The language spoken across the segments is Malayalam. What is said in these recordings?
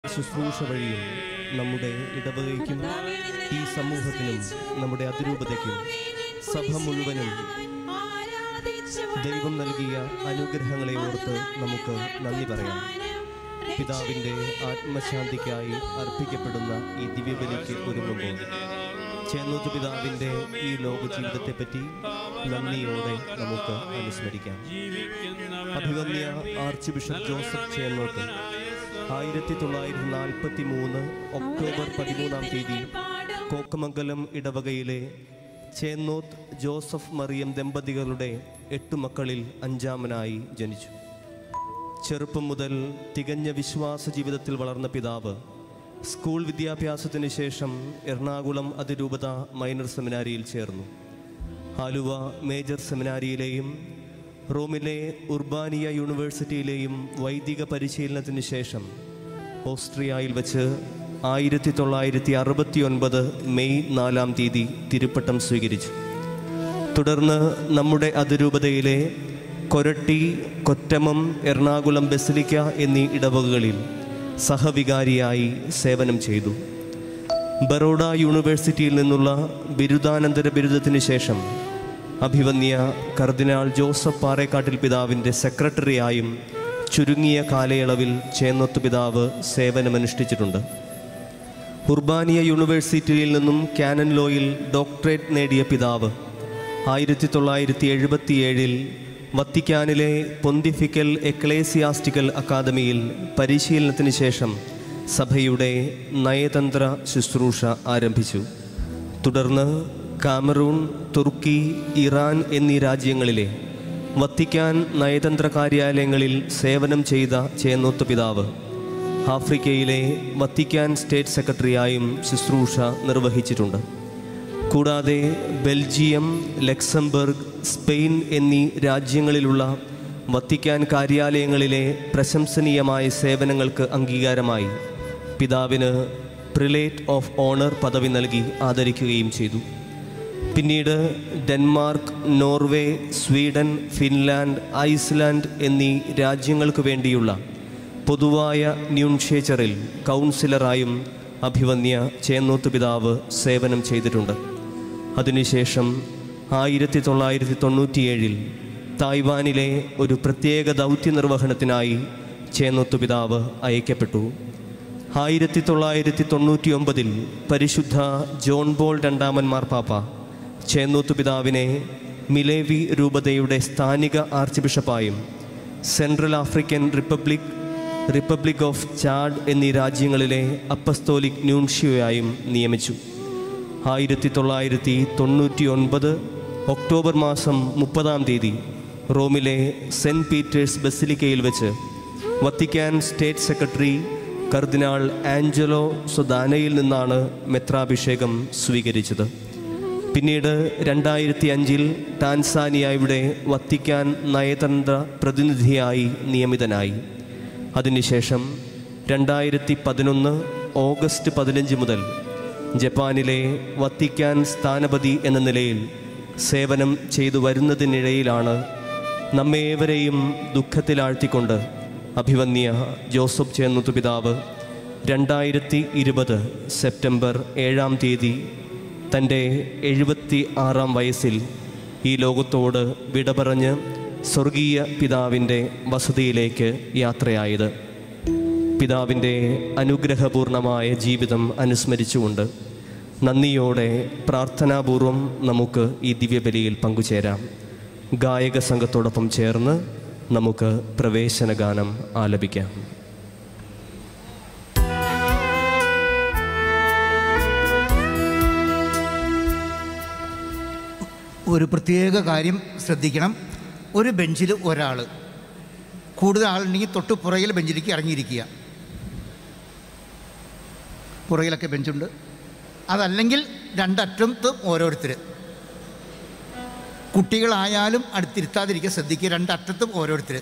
ശുശ്രൂഷ വഴിയും നമ്മുടെ ഇടവകയ്ക്കും ഈ സമൂഹത്തിനും നമ്മുടെ അതിരൂപതയ്ക്കും സഭ മുഴുവനും ദൈവം നൽകിയ അനുഗ്രഹങ്ങളെ ഓർത്ത് നമുക്ക് നന്ദി പറയാം പിതാവിൻ്റെ ആത്മശാന്തിക്കായി അർപ്പിക്കപ്പെടുന്ന ഈ ദിവ്യബലിക്ക് ഒരുങ്ങുമ്പോൾ ചേന്നൂത്ത് പിതാവിൻ്റെ ഈ ലോക ജീവിതത്തെപ്പറ്റി നന്ദിയോടെ നമുക്ക് അനുസ്മരിക്കാം അഭിഗമ്യ ആർച്ച് ബിഷപ്പ് ജോസഫ് ചേന്നോത്ത് ആയിരത്തി തൊള്ളായിരത്തി നാൽപ്പത്തി മൂന്ന് ഒക്ടോബർ പതിമൂന്നാം തീയതി കോക്കമംഗലം ഇടവകയിലെ ചേന്നോത്ത് ജോസഫ് മറിയം ദമ്പതികളുടെ എട്ടു മക്കളിൽ അഞ്ചാമനായി ജനിച്ചു ചെറുപ്പം മുതൽ തികഞ്ഞ വിശ്വാസ ജീവിതത്തിൽ വളർന്ന പിതാവ് സ്കൂൾ വിദ്യാഭ്യാസത്തിന് ശേഷം എറണാകുളം അതിരൂപത മൈനർ സെമിനാരിയിൽ ചേർന്നു ആലുവ മേജർ സെമിനാരിയിലെയും റോമിലെ ഉർബാനിയ യൂണിവേഴ്സിറ്റിയിലെയും വൈദിക പരിശീലനത്തിന് ശേഷം ഓസ്ട്രിയയിൽ വച്ച് ആയിരത്തി തൊള്ളായിരത്തി അറുപത്തി ഒൻപത് മെയ് നാലാം തീയതി തിരുപ്പട്ടം സ്വീകരിച്ചു തുടർന്ന് നമ്മുടെ അതിരൂപതയിലെ കൊരട്ടി കൊറ്റമം എറണാകുളം ബസിലിക്ക എന്നീ ഇടവകകളിൽ സഹവികാരിയായി സേവനം ചെയ്തു ബറോഡ യൂണിവേഴ്സിറ്റിയിൽ നിന്നുള്ള ബിരുദാനന്തര ബിരുദത്തിന് ശേഷം അഭിവന്യ കർദിനാൾ ജോസഫ് പാറേക്കാട്ടിൽ പിതാവിൻ്റെ സെക്രട്ടറിയായും ചുരുങ്ങിയ കാലയളവിൽ ചേന്നൊത്ത് പിതാവ് സേവനമനുഷ്ഠിച്ചിട്ടുണ്ട് ഉർബാനിയ യൂണിവേഴ്സിറ്റിയിൽ നിന്നും കാനൻ ലോയിൽ ഡോക്ടറേറ്റ് നേടിയ പിതാവ് ആയിരത്തി തൊള്ളായിരത്തി എഴുപത്തിയേഴിൽ വത്തിക്കാനിലെ പൊന്തിഫിക്കൽ എക്ലേസിയാസ്റ്റിക്കൽ അക്കാദമിയിൽ പരിശീലനത്തിന് ശേഷം സഭയുടെ നയതന്ത്ര ശുശ്രൂഷ ആരംഭിച്ചു തുടർന്ന് കാമറൂൺ തുർക്കി ഇറാൻ എന്നീ രാജ്യങ്ങളിലെ വത്തിക്കാൻ നയതന്ത്ര കാര്യാലയങ്ങളിൽ സേവനം ചെയ്ത ചേന്നോത്ത് പിതാവ് ആഫ്രിക്കയിലെ വത്തിക്കാൻ സ്റ്റേറ്റ് സെക്രട്ടറിയായും ശുശ്രൂഷ നിർവഹിച്ചിട്ടുണ്ട് കൂടാതെ ബെൽജിയം ലക്സംബർഗ് സ്പെയിൻ എന്നീ രാജ്യങ്ങളിലുള്ള വത്തിക്കാൻ കാര്യാലയങ്ങളിലെ പ്രശംസനീയമായ സേവനങ്ങൾക്ക് അംഗീകാരമായി പിതാവിന് പ്രിലേറ്റ് ഓഫ് ഓണർ പദവി നൽകി ആദരിക്കുകയും ചെയ്തു പിന്നീട് Denmark Norway Sweden Finland Iceland എന്നീ രാജ്യങ്ങൾക്ക് വേണ്ടിയുള്ള പൊതുവായ ന്യൂൺഷേച്ചറിൽ കൗൺസിലറായും അഭിവന്യ ചേന്നോത്ത് പിതാവ് സേവനം ചെയ്തിട്ടുണ്ട് അതിനുശേഷം ആയിരത്തി തൊള്ളായിരത്തി തൊണ്ണൂറ്റിയേഴിൽ തായ്വാനിലെ ഒരു പ്രത്യേക ദൗത്യ നിർവഹണത്തിനായി ചേന്നോത്ത് പിതാവ് അയക്കപ്പെട്ടു ആയിരത്തി തൊള്ളായിരത്തി തൊണ്ണൂറ്റി ഒമ്പതിൽ പരിശുദ്ധ ജോൺ ബോൾ രണ്ടാമൻ മാർപ്പാപ്പ ചേന്നൂത്ത് പിതാവിനെ മിലേവി രൂപതയുടെ സ്ഥാനിക ആർച്ച് ബിഷപ്പായും Central African Republic Republic of Chad എന്നീ രാജ്യങ്ങളിലെ അപ്പസ്തോലിക് ന്യൂൻഷിയോയായും നിയമിച്ചു ആയിരത്തി തൊള്ളായിരത്തി തൊണ്ണൂറ്റി ഒൻപത് ഒക്ടോബർ മാസം മുപ്പതാം തീയതി റോമിലെ സെൻറ്റ് പീറ്റേഴ്സ് ബസിലിക്കയിൽ വെച്ച് വത്തിക്കാൻ സ്റ്റേറ്റ് സെക്രട്ടറി കർദിനാൾ ആഞ്ചലോ സൊദാനയിൽ നിന്നാണ് മെത്രാഭിഷേകം സ്വീകരിച്ചത് പിന്നീട് രണ്ടായിരത്തി അഞ്ചിൽ ടാൻസാനിയയുടെ വത്തിക്കാൻ നയതന്ത്ര പ്രതിനിധിയായി നിയമിതനായി അതിനുശേഷം രണ്ടായിരത്തി പതിനൊന്ന് ഓഗസ്റ്റ് പതിനഞ്ച് മുതൽ ജപ്പാനിലെ വത്തിക്കാൻ സ്ഥാനപതി എന്ന നിലയിൽ സേവനം ചെയ്തു വരുന്നതിനിടയിലാണ് നമ്മേവരെയും ദുഃഖത്തിലാഴ്ത്തിക്കൊണ്ട് അഭിവന്യ ജോസഫ് ചേന്നുത്തു പിതാവ് രണ്ടായിരത്തി ഇരുപത് സെപ്റ്റംബർ ഏഴാം തീയതി തൻ്റെ എഴുപത്തി ആറാം വയസ്സിൽ ഈ ലോകത്തോട് വിട പറഞ്ഞ് സ്വർഗീയ പിതാവിൻ്റെ വസതിയിലേക്ക് യാത്രയായത് പിതാവിൻ്റെ അനുഗ്രഹപൂർണമായ ജീവിതം അനുസ്മരിച്ചുകൊണ്ട് നന്ദിയോടെ പ്രാർത്ഥനാപൂർവം നമുക്ക് ഈ ദിവ്യബലിയിൽ പങ്കുചേരാം ഗായക സംഘത്തോടൊപ്പം ചേർന്ന് നമുക്ക് പ്രവേശന ഗാനം ആലപിക്കാം ഒരു പ്രത്യേക കാര്യം ശ്രദ്ധിക്കണം ഒരു ബെഞ്ചിൽ ഒരാൾ കൂടുതൽ ആളുണ്ടെങ്കിൽ തൊട്ട് പുറകിൽ ബെഞ്ചിലേക്ക് ഇറങ്ങിയിരിക്കുക പുറകിലൊക്കെ ബെഞ്ചുണ്ട് അതല്ലെങ്കിൽ രണ്ടറ്റത്തും ഓരോരുത്തർ കുട്ടികളായാലും അടുത്തിരുത്താതിരിക്കുക ശ്രദ്ധിക്കുക രണ്ടറ്റത്തും ഓരോരുത്തർ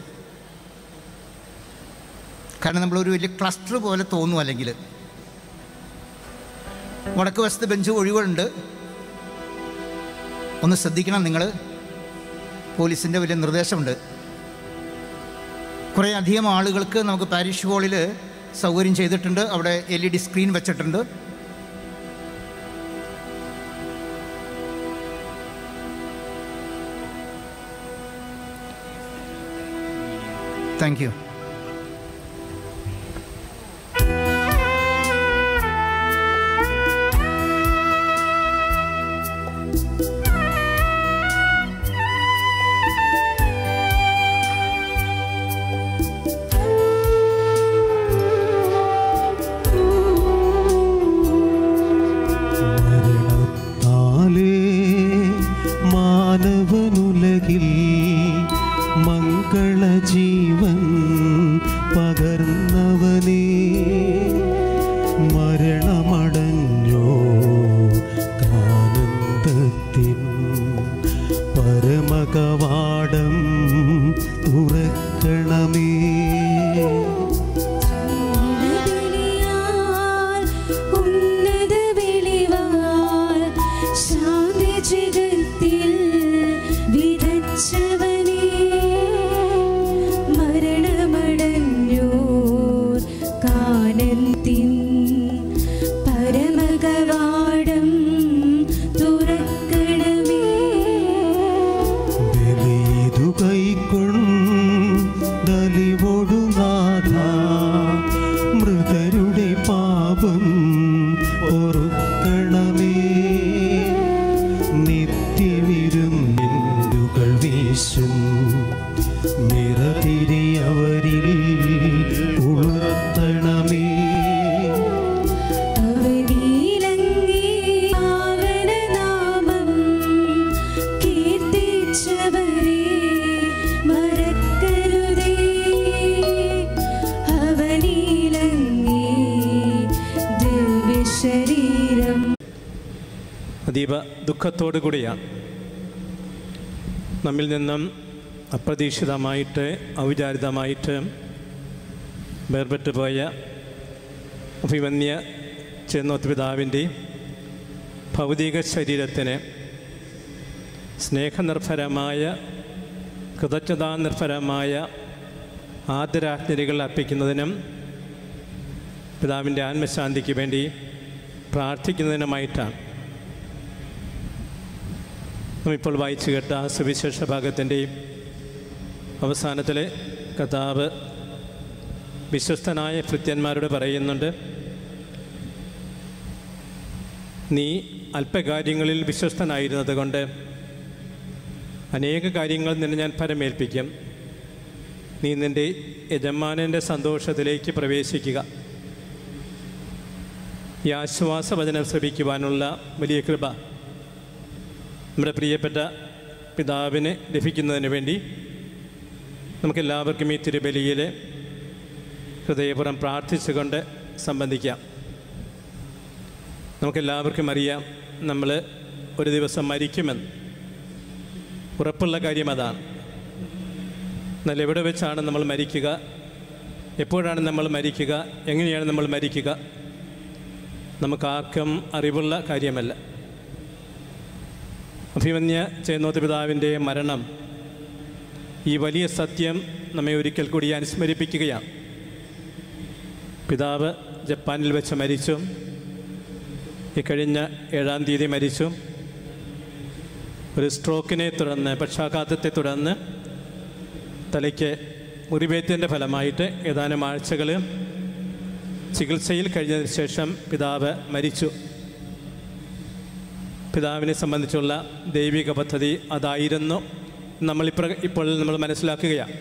കാരണം നമ്മളൊരു വലിയ ക്ലസ്റ്റർ പോലെ തോന്നും അല്ലെങ്കിൽ വടക്ക് വശത്ത് ബെഞ്ച് ഒഴിവുണ്ട് ഒന്ന് ശ്രദ്ധിക്കണം നിങ്ങൾ പോലീസിൻ്റെ വലിയ നിർദ്ദേശമുണ്ട് കുറേ അധികം ആളുകൾക്ക് നമുക്ക് പാരിഷ് ഹാളിൽ സൗകര്യം ചെയ്തിട്ടുണ്ട് അവിടെ എൽ ഇ ഡി സ്ക്രീൻ വെച്ചിട്ടുണ്ട് താങ്ക് യു മരണത്താലേ മാനവനുലകിൽ മംഗളജീവൻ പകർന്നവനേ മരണമടഞ്ഞോ കാനന്ദത്തിൻ പരമകവാടം തുറക്കണമേ ഉന്നതവിളിയാൽ, ഉന്നത വിളിവാൽ, ശാന്തി ജഗത്തിൽ വിതച്ചവനേ, മരണമടഞ്ഞോർ കാനത്തിൻ പരമകവാടം തുറക്കണമേ ബലിയിതു കൈക്കൊണ്ടലിവൊടു നാഥ മൃതരുടെ പാപം പൊറുക്കണമേ നിത്യവിരുന്നുകൾ വീശും നിറതിരി അവരിൽ ഉണർത്തണമേ അവനീലങ്ങേ പാവനനാമം കീർത്തിച്ചവരെ മറക്കരുതേ അവനീലങ്ങേ ദിവ്യശരീരം അതീവ ദുഃഖത്തോടു കൂടിയാണ് നമ്മിൽ നിന്നും അപ്രതീക്ഷിതമായിട്ട് ഔചാരിതമായിട്ട് വേർപെട്ടു പോയ അഭിമന്യ ചെന്നോത്ത് പിതാവിൻ്റെ ഭൗതിക ശരീരത്തിന് സ്നേഹനിർഭരമായ കൃതജ്ഞതാനിർഭരമായ ആദരാജ്ഞലികൾ അർപ്പിക്കുന്നതിനും പിതാവിൻ്റെ ആത്മശാന്തിക്ക് വേണ്ടി പ്രാർത്ഥിക്കുന്നതിനുമായിട്ടാണ് നാം ഇപ്പോൾ വായിച്ചു കേട്ട സുവിശേഷ ഭാഗത്തിൻ്റെയും അവസാനത്തിലെ കഥാവ് വിശ്വസ്തനായ ഭൃത്യന്മാരോട് പറയുന്നുണ്ട് നീ അല്പകാര്യങ്ങളിൽ വിശ്വസ്തനായിരുന്നത് കൊണ്ട് അനേക കാര്യങ്ങൾ നിന്നെ ഞാൻ ഫലമേൽപ്പിക്കും നീ നിൻ്റെ യജമാനൻ്റെ സന്തോഷത്തിലേക്ക് പ്രവേശിക്കുക ഈ ആശ്വാസവചനം ശ്രമിക്കുവാനുള്ള വലിയ കൃപ നമ്മുടെ പ്രിയപ്പെട്ട പിതാവിന് ലഭിക്കുന്നതിന് വേണ്ടി നമുക്കെല്ലാവർക്കും ഈ തിരുബലിയിൽ ഹൃദയപുറം പ്രാർത്ഥിച്ചുകൊണ്ട് സംബന്ധിക്കാം നമുക്കെല്ലാവർക്കും അറിയാം നമ്മൾ ഒരു ദിവസം മരിക്കുമെന്ന് ഉറപ്പുള്ള കാര്യം അതാണ് എന്നാൽ എവിടെ വെച്ചാണ് നമ്മൾ മരിക്കുക എപ്പോഴാണ് നമ്മൾ മരിക്കുക എങ്ങനെയാണ് നമ്മൾ മരിക്കുക നമുക്കാർക്കും അറിവുള്ള കാര്യമല്ല അഭിമന്യ ചേന്നോത്ത് പിതാവിൻ്റെ മരണം ഈ വലിയ സത്യം നമ്മെ ഒരിക്കൽ കൂടി അനുസ്മരിപ്പിക്കുകയാണ് പിതാവ് ജപ്പാനിൽ വെച്ച് മരിച്ചു ഈ കഴിഞ്ഞ ഏഴാം തീയതി മരിച്ചു ഒരു സ്ട്രോക്കിനെ തുടർന്ന് പക്ഷാഘാതത്തെ തുടർന്ന് തലയ്ക്ക് മുറിവേറ്റതിൻ്റെ ഫലമായിട്ട് ഏതാനും ആഴ്ചകൾ ചികിത്സയിൽ കഴിഞ്ഞതിന് ശേഷം പിതാവ് മരിച്ചു പിതാവിനെ സംബന്ധിച്ചുള്ള ദൈവിക പദ്ധതി അതായിരുന്നു നമ്മളിപ്ര ഇപ്പോൾ നമ്മൾ മനസ്സിലാക്കുകയാണ്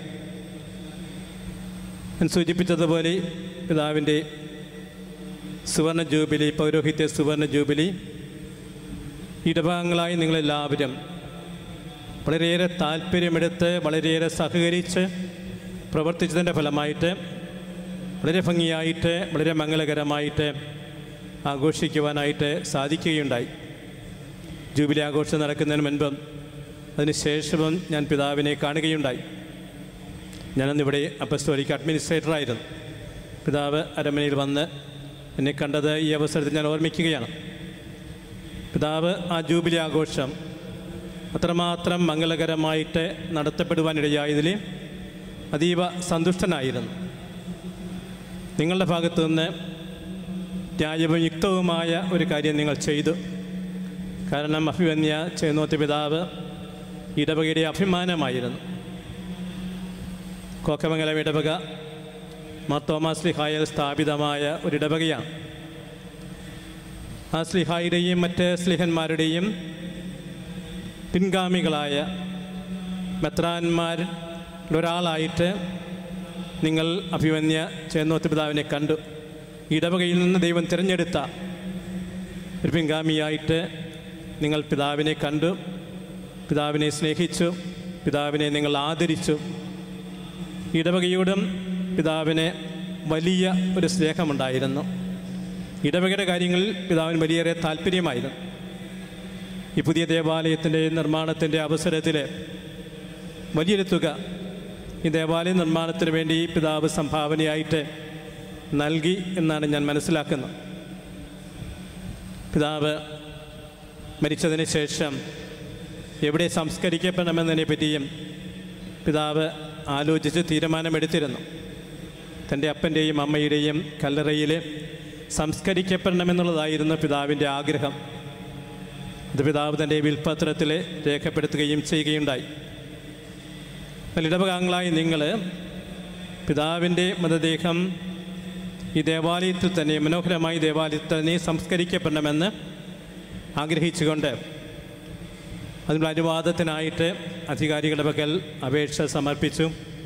ഞാൻ സൂചിപ്പിച്ചതുപോലെ പിതാവിൻ്റെ സുവർണ ജൂബിലി പൗരോഹിത്യ സുവർണ ജൂബിലി ഇടഭാഗങ്ങളായി നിങ്ങളെല്ലാവരും വളരെയേറെ താല്പര്യമെടുത്ത് വളരെയേറെ സഹകരിച്ച് പ്രവർത്തിച്ചതിൻ്റെ ഫലമായിട്ട് വളരെ ഭംഗിയായിട്ട് വളരെ മംഗളകരമായിട്ട് ആഘോഷിക്കുവാനായിട്ട് സാധിക്കുകയുണ്ടായി ജൂബിലി ആഘോഷം നടക്കുന്നതിന് മുൻപും അതിനുശേഷവും ഞാൻ പിതാവിനെ കാണുകയുണ്ടായി ഞാനന്നിവിടെ അപ്പസ്റ്റോലിക്ക് അഡ്മിനിസ്ട്രേറ്ററായിരുന്നു പിതാവ് അരമനയിൽ വന്ന് എന്നെ കണ്ടത് ഈ അവസരത്തിൽ ഞാൻ ഓർമ്മിക്കുകയാണ് പിതാവ് ആ ജൂബിലി ആഘോഷം അത്രമാത്രം മംഗളകരമായിട്ട് നടത്തപ്പെടുവാനിടയായതിൽ അതീവ സന്തുഷ്ടനായിരുന്നു നിങ്ങളുടെ ഭാഗത്തു നിന്ന് ന്യായവും യുക്തവുമായ ഒരു കാര്യം നിങ്ങൾ ചെയ്തു കാരണം അഭിവന്യ ചേന്നോത്ത് പിതാവ് ഇടവകയുടെ അഭിമാനമായിരുന്നു കോക്കമംഗലം ഇടവക മാർത്തോമാ സ്ലിഹായിൽ സ്ഥാപിതമായ ഒരു ഇടവകയാണ് ആ സ്ലിഹായുടെയും മറ്റ് സ്ലിഹന്മാരുടെയും പിൻഗാമികളായ മെത്രാന്മാരിൽ ഒരാളായിട്ട് നിങ്ങൾ അഭിമന്യ ചേന്നോത്ത് പിതാവിനെ കണ്ടു ഇടവകയിൽ നിന്ന് ദൈവം തിരഞ്ഞെടുത്ത ഒരു പിൻഗാമിയായിട്ട് നിങ്ങൾ പിതാവിനെ കണ്ടു പിതാവിനെ സ്നേഹിച്ചു പിതാവിനെ നിങ്ങൾ ആദരിച്ചു ഇടവകയോടും പിതാവിന് വലിയ ഒരു സ്നേഹമുണ്ടായിരുന്നു ഇടവകയുടെ കാര്യങ്ങളിൽ പിതാവിന് വലിയേറെ താല്പര്യമായിരുന്നു ഈ പുതിയ ദേവാലയത്തിൻ്റെ നിർമ്മാണത്തിൻ്റെ അവസരത്തിൽ വലിയൊരു തുക ഈ ദേവാലയ നിർമ്മാണത്തിന് വേണ്ടി ഈ പിതാവ് സംഭാവനയായിട്ട് നൽകി എന്നാണ് ഞാൻ മനസ്സിലാക്കുന്നത് പിതാവ് മരിച്ചതിന് ശേഷം എവിടെ സംസ്കരിക്കപ്പെടണമെന്നതിനെ പറ്റിയും പിതാവ് ആലോചിച്ച് തീരുമാനമെടുത്തിരുന്നു തൻ്റെ അപ്പൻ്റെയും അമ്മയുടെയും കല്ലറയിൽ സംസ്കരിക്കപ്പെടണമെന്നുള്ളതായിരുന്നു പിതാവിൻ്റെ ആഗ്രഹം അത് പിതാവ് തൻ്റെ വിൽപത്രത്തിൽ രേഖപ്പെടുത്തുകയും ചെയ്യുകയുണ്ടായി എന്നാൽ ഇടവകാംഗങ്ങളായി നിങ്ങൾ പിതാവിൻ്റെ മൃതദേഹം ഈ ദേവാലയത്തിൽ തന്നെ മനോഹരമായി ദേവാലയത്തിൽ തന്നെ സംസ്കരിക്കപ്പെടണമെന്ന് ആഗ്രഹിച്ചുകൊണ്ട് അതിനുള്ള അനുവാദത്തിനായിട്ട് അധികാരികളുടെ പക്കൽ അപേക്ഷ സമർപ്പിച്ചു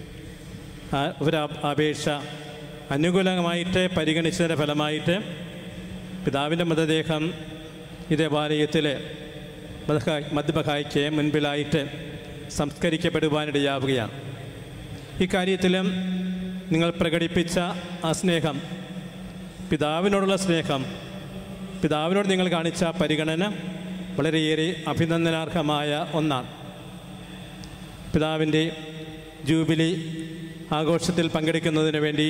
ആ ഒരു അപ്- അപേക്ഷ അനുകൂലമായിട്ട് പരിഗണിച്ചതിൻ്റെ ഫലമായിട്ട് പിതാവിൻ്റെ മൃതദേഹം ഈ ദേവാലയത്തിൽ മദ്ബഹായ് മദ്ബഹായ്ക്ക് മുൻപിലായിട്ട് സംസ്കരിക്കപ്പെടുവാനിടയാവുകയാണ് ഇക്കാര്യത്തിലും നിങ്ങൾ പ്രകടിപ്പിച്ച ആ സ്നേഹം പിതാവിനോടുള്ള സ്നേഹം പിതാവിനോട് നിങ്ങൾ കാണിച്ച പരിഗണന വളരെയേറെ അഭിനന്ദനാർഹമായ ഒന്നാണ് പിതാവിൻ്റെ ജൂബിലി ആഘോഷത്തിൽ പങ്കെടുക്കുന്നതിന് വേണ്ടി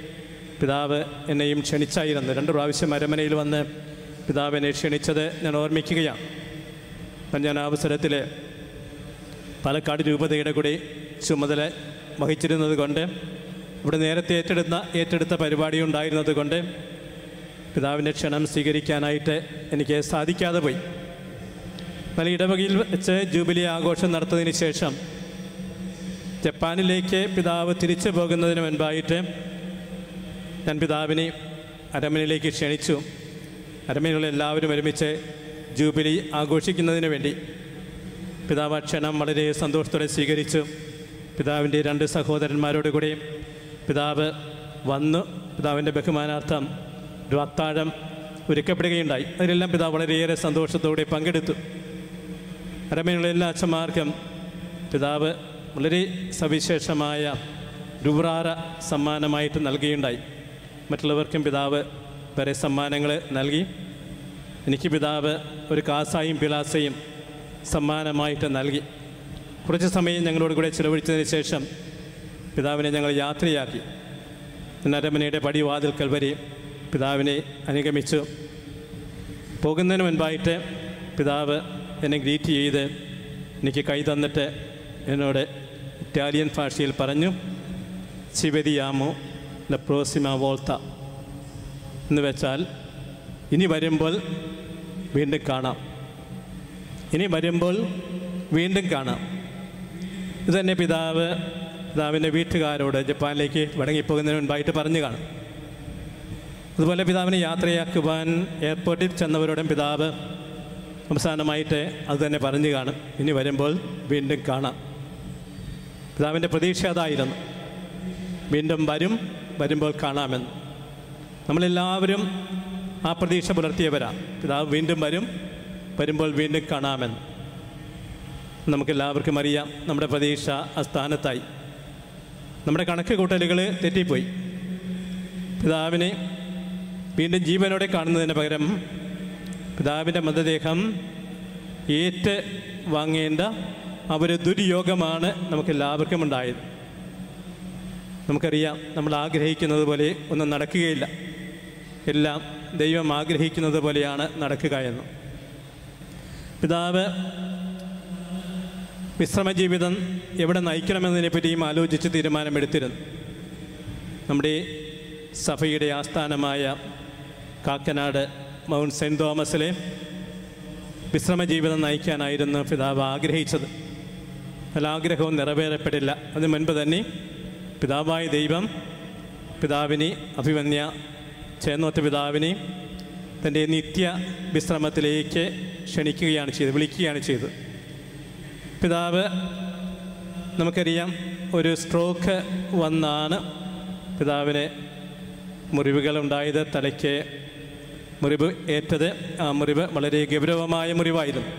പിതാവ് എന്നെയും ക്ഷണിച്ചായിരുന്നു രണ്ട് പ്രാവശ്യം അരമനയിൽ വന്ന് പിതാവ് എന്നെ ക്ഷണിച്ചത് ഞാൻ ഓർമ്മിക്കുകയാണ് അപ്പം ഞാൻ ആ അവസരത്തിൽ പാലക്കാട് രൂപതയുടെ കൂടി ചുമതല വഹിച്ചിരുന്നത് കൊണ്ട് ഇവിടെ നേരത്തെ ഏറ്റെടുത്ത ഏറ്റെടുത്ത പരിപാടി ഉണ്ടായിരുന്നത് കൊണ്ട് പിതാവിൻ്റെ ക്ഷണം സ്വീകരിക്കാനായിട്ട് എനിക്ക് സാധിക്കാതെ പോയി എന്നാൽ ഇടവകയിൽ വെച്ച് ജൂബിലി ആഘോഷം നടത്തതിന് ശേഷം ജപ്പാനിലേക്ക് പിതാവ് തിരിച്ചു പോകുന്നതിന് മുൻപായിട്ട് ഞാൻ പിതാവിനെ അരമനയിലേക്ക് ക്ഷണിച്ചു അരമനയിലുള്ള എല്ലാവരും ഒരുമിച്ച് ജൂബിലി ആഘോഷിക്കുന്നതിന് വേണ്ടി പിതാവ് ആ ക്ഷണം വളരെ സന്തോഷത്തോടെ സ്വീകരിച്ചു പിതാവിൻ്റെ രണ്ട് സഹോദരന്മാരോട് കൂടി പിതാവ് വന്നു പിതാവിൻ്റെ ബഹുമാനാർത്ഥം ഒരു അത്താഴം ഒരുക്കപ്പെടുകയുണ്ടായി അതിലെല്ലാം പിതാവ് വളരെയേറെ സന്തോഷത്തോടെ പങ്കെടുത്തു അരമനയുള്ള എല്ലാ അച്ഛന്മാർക്കും പിതാവ് വളരെ സവിശേഷമായ രൂറാറ സമ്മാനമായിട്ട് നൽകുകയുണ്ടായി മറ്റുള്ളവർക്കും പിതാവ് വേറെ സമ്മാനങ്ങൾ നൽകി എനിക്ക് പിതാവ് ഒരു കാസായും പിലാസയും സമ്മാനമായിട്ട് നൽകി കുറച്ച് സമയം ഞങ്ങളോട് കൂടെ ചിലവഴിച്ചതിന് ശേഷം പിതാവിനെ ഞങ്ങൾ യാത്രയാക്കി നരമനയുടെ പടിവാതിൽക്കൽ വരെ പിതാവിനെ അനുഗമിച്ചു പോകുന്നതിന് മുൻപായിട്ട് പിതാവ് എന്നെ ഗ്രീറ്റ് ചെയ്ത് എനിക്ക് കൈ തന്നിട്ട് എന്നോട് ഇറ്റാലിയൻ ഭാഷയിൽ പറഞ്ഞു ശിവരിയാമോ ല പ്രോസിമ വോൾത്ത എന്ന് വെച്ചാൽ ഇനി വരുമ്പോൾ വീണ്ടും കാണാം ഇനി വരുമ്പോൾ വീണ്ടും കാണാം ഇതുതന്നെ പിതാവ് പിതാവിൻ്റെ വീട്ടുകാരോട് ജപ്പാനിലേക്ക് മടങ്ങിപ്പോകുന്നതിന് മുൻപായിട്ട് പറഞ്ഞു കാണും അതുപോലെ പിതാവിനെ യാത്രയാക്കുവാൻ എയർപോർട്ടിൽ ചെന്നവരോടും പിതാവ് അവസാനമായിട്ട് അത് തന്നെ പറഞ്ഞു കാണും ഇനി വരുമ്പോൾ വീണ്ടും കാണാം പിതാവിൻ്റെ പ്രതീക്ഷ അതായിരുന്നു വീണ്ടും വരും വരുമ്പോൾ കാണാമെന്ന് നമ്മളെല്ലാവരും ആ പ്രതീക്ഷ പുലർത്തിയവരാണ് പിതാവ് വീണ്ടും വരും വരുമ്പോൾ വീണ്ടും കാണാമെന്ന് നമുക്കെല്ലാവർക്കും അറിയാം നമ്മുടെ പ്രതീക്ഷ ആ സ്ഥാനത്തായി നമ്മുടെ കണക്ക് കൂട്ടലുകൾ തെറ്റിപ്പോയി പിതാവിനെ വീണ്ടും ജീവനോടെ കാണുന്നതിന് പകരം പിതാവിൻ്റെ മൃതദേഹം ഏറ്റ് വാങ്ങേണ്ട ആ ഒരു ദുര്യോഗമാണ് നമുക്കെല്ലാവർക്കും ഉണ്ടായത് നമുക്കറിയാം നമ്മൾ ആഗ്രഹിക്കുന്നത് പോലെ ഒന്നും നടക്കുകയില്ല എല്ലാം ദൈവം ആഗ്രഹിക്കുന്നത് പോലെയാണ് നടക്കുക എന്ന് പിതാവ് വിശ്രമ ജീവിതം എവിടെ നയിക്കണമെന്നതിനെ പറ്റിയും ആലോചിച്ച് തീരുമാനമെടുത്തിരുന്നു നമ്മുടെ സഭയുടെ ആസ്ഥാനമായ കാക്കനാട് മൗണ്ട് സെൻറ് തോമസിലെ വിശ്രമ ജീവിതം നയിക്കാനായിരുന്നു പിതാവ് ആഗ്രഹിച്ചത് എന്നാൽ ആഗ്രഹവും നിറവേറപ്പെടില്ല അതിന് മുൻപ് തന്നെ പിതാവായ ദൈവം പിതാവിനെ അഭിമന്യ ചേന്നോത്ത പിതാവിനെ തൻ്റെ നിത്യ വിശ്രമത്തിലേക്ക് ക്ഷണിക്കുകയാണ് ചെയ്തത് വിളിക്കുകയാണ് ചെയ്തത് പിതാവ് നമുക്കറിയാം ഒരു സ്ട്രോക്ക് വന്നാണ് പിതാവിന് മുറിവുകളുണ്ടായത് തലയ്ക്ക് മുറിവ് ഏറ്റത് ആ മുറിവ് വളരെ ഗൗരവമായ മുറിവായിരുന്നു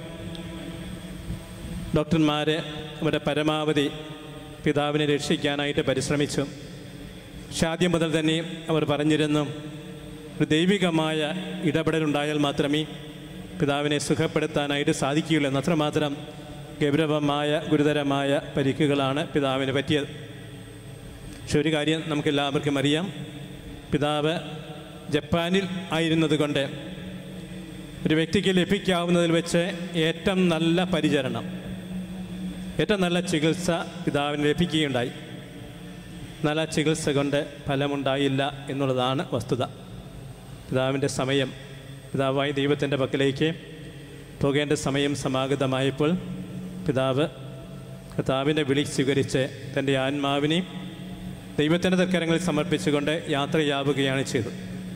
ഡോക്ടർമാർ അവരുടെ പരമാവധി പിതാവിനെ രക്ഷിക്കാനായിട്ട് പരിശ്രമിച്ചു പക്ഷെ ആദ്യം മുതൽ തന്നെ അവർ പറഞ്ഞിരുന്നു ഒരു ദൈവികമായ ഇടപെടലുണ്ടായാൽ മാത്രമേ പിതാവിനെ സുഖപ്പെടുത്താനായിട്ട് സാധിക്കുകയുള്ളൂ എന്ന് അത്രമാത്രം ഗൗരവമായ ഗുരുതരമായ പരിക്കുകളാണ് പിതാവിന് പറ്റിയത് പക്ഷെ ഒരു കാര്യം നമുക്കെല്ലാവർക്കും അറിയാം പിതാവ് ജപ്പാനിൽ ആയിരുന്നത് കൊണ്ട് ഒരു വ്യക്തിക്ക് ലഭിക്കാവുന്നതിൽ വെച്ച് ഏറ്റവും നല്ല പരിചരണം ഏറ്റവും നല്ല ചികിത്സ പിതാവിന് ലഭിക്കുകയുണ്ടായി നല്ല ചികിത്സ കൊണ്ട് ഫലമുണ്ടായില്ല എന്നുള്ളതാണ് വസ്തുത പിതാവിൻ്റെ സമയം പിതാവായ ദൈവത്തിൻ്റെ പക്കലേക്ക് പോകേണ്ട സമയം സമാഗതമായപ്പോൾ പിതാവ് കർത്താവിൻ്റെ വിളി സ്വീകരിച്ച് തൻ്റെ ആത്മാവിനെയും ദൈവത്തിൻ്റെ തർക്കരങ്ങളിൽ സമർപ്പിച്ചുകൊണ്ട് യാത്രയാവുകയാണ് ചെയ്തത്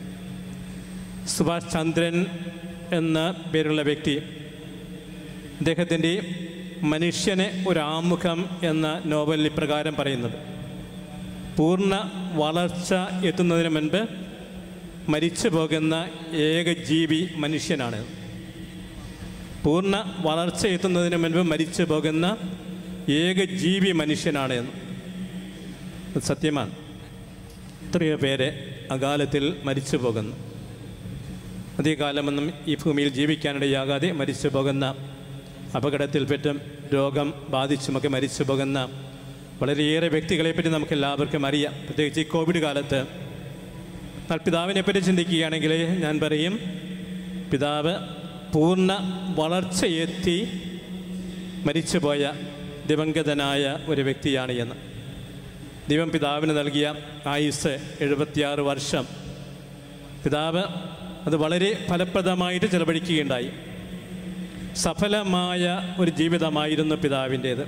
സുഭാഷ് ചന്ദ്രൻ എന്ന പേരുള്ള വ്യക്തി അദ്ദേഹത്തിൻ്റെ മനുഷ്യനെ ഒരു ആമുഖം എന്ന നോവലിൽ ഇപ്രകാരം പറയുന്നത് പൂർണ്ണ വളർച്ച എത്തുന്നതിന് മുൻപ് മരിച്ചു പോകുന്ന ഏക ജീവി മനുഷ്യനാണ് പൂർണ്ണ വളർച്ച എത്തുന്നതിന് മുൻപ് മരിച്ചു പോകുന്ന ഏക ജീവി മനുഷ്യനാണ് എന്ന് അത് സത്യമാണ് എത്രയോ പേര് അകാലത്തിൽ മരിച്ചു പോകുന്നു അധികകാലമൊന്നും ഈ ഭൂമിയിൽ ജീവിക്കാനിടയാകാതെ മരിച്ചു പോകുന്ന അപകടത്തിൽപ്പെട്ടും രോഗം ബാധിച്ചുമൊക്കെ മരിച്ചു പോകുന്ന വളരെയേറെ വ്യക്തികളെപ്പറ്റി നമുക്ക് എല്ലാവർക്കും അറിയാം പ്രത്യേകിച്ച് ഈ കോവിഡ് കാലത്ത് എന്നാൽ പിതാവിനെപ്പറ്റി ചിന്തിക്കുകയാണെങ്കിൽ ഞാൻ പറയും പിതാവ് പൂർണ്ണ വളർച്ചയെത്തി മരിച്ചുപോയ ദിവംഗതനായ ഒരു വ്യക്തിയാണ് എന്ന് ദൈവം പിതാവിന് നൽകിയ ആയുസ് എഴുപത്തിയാറ് വർഷം പിതാവ് അത് വളരെ ഫലപ്രദമായിട്ട് ചെലവഴിക്കുകയുണ്ടായി സഫലമായ ഒരു ജീവിതമായിരുന്നു പിതാവിൻ്റേത്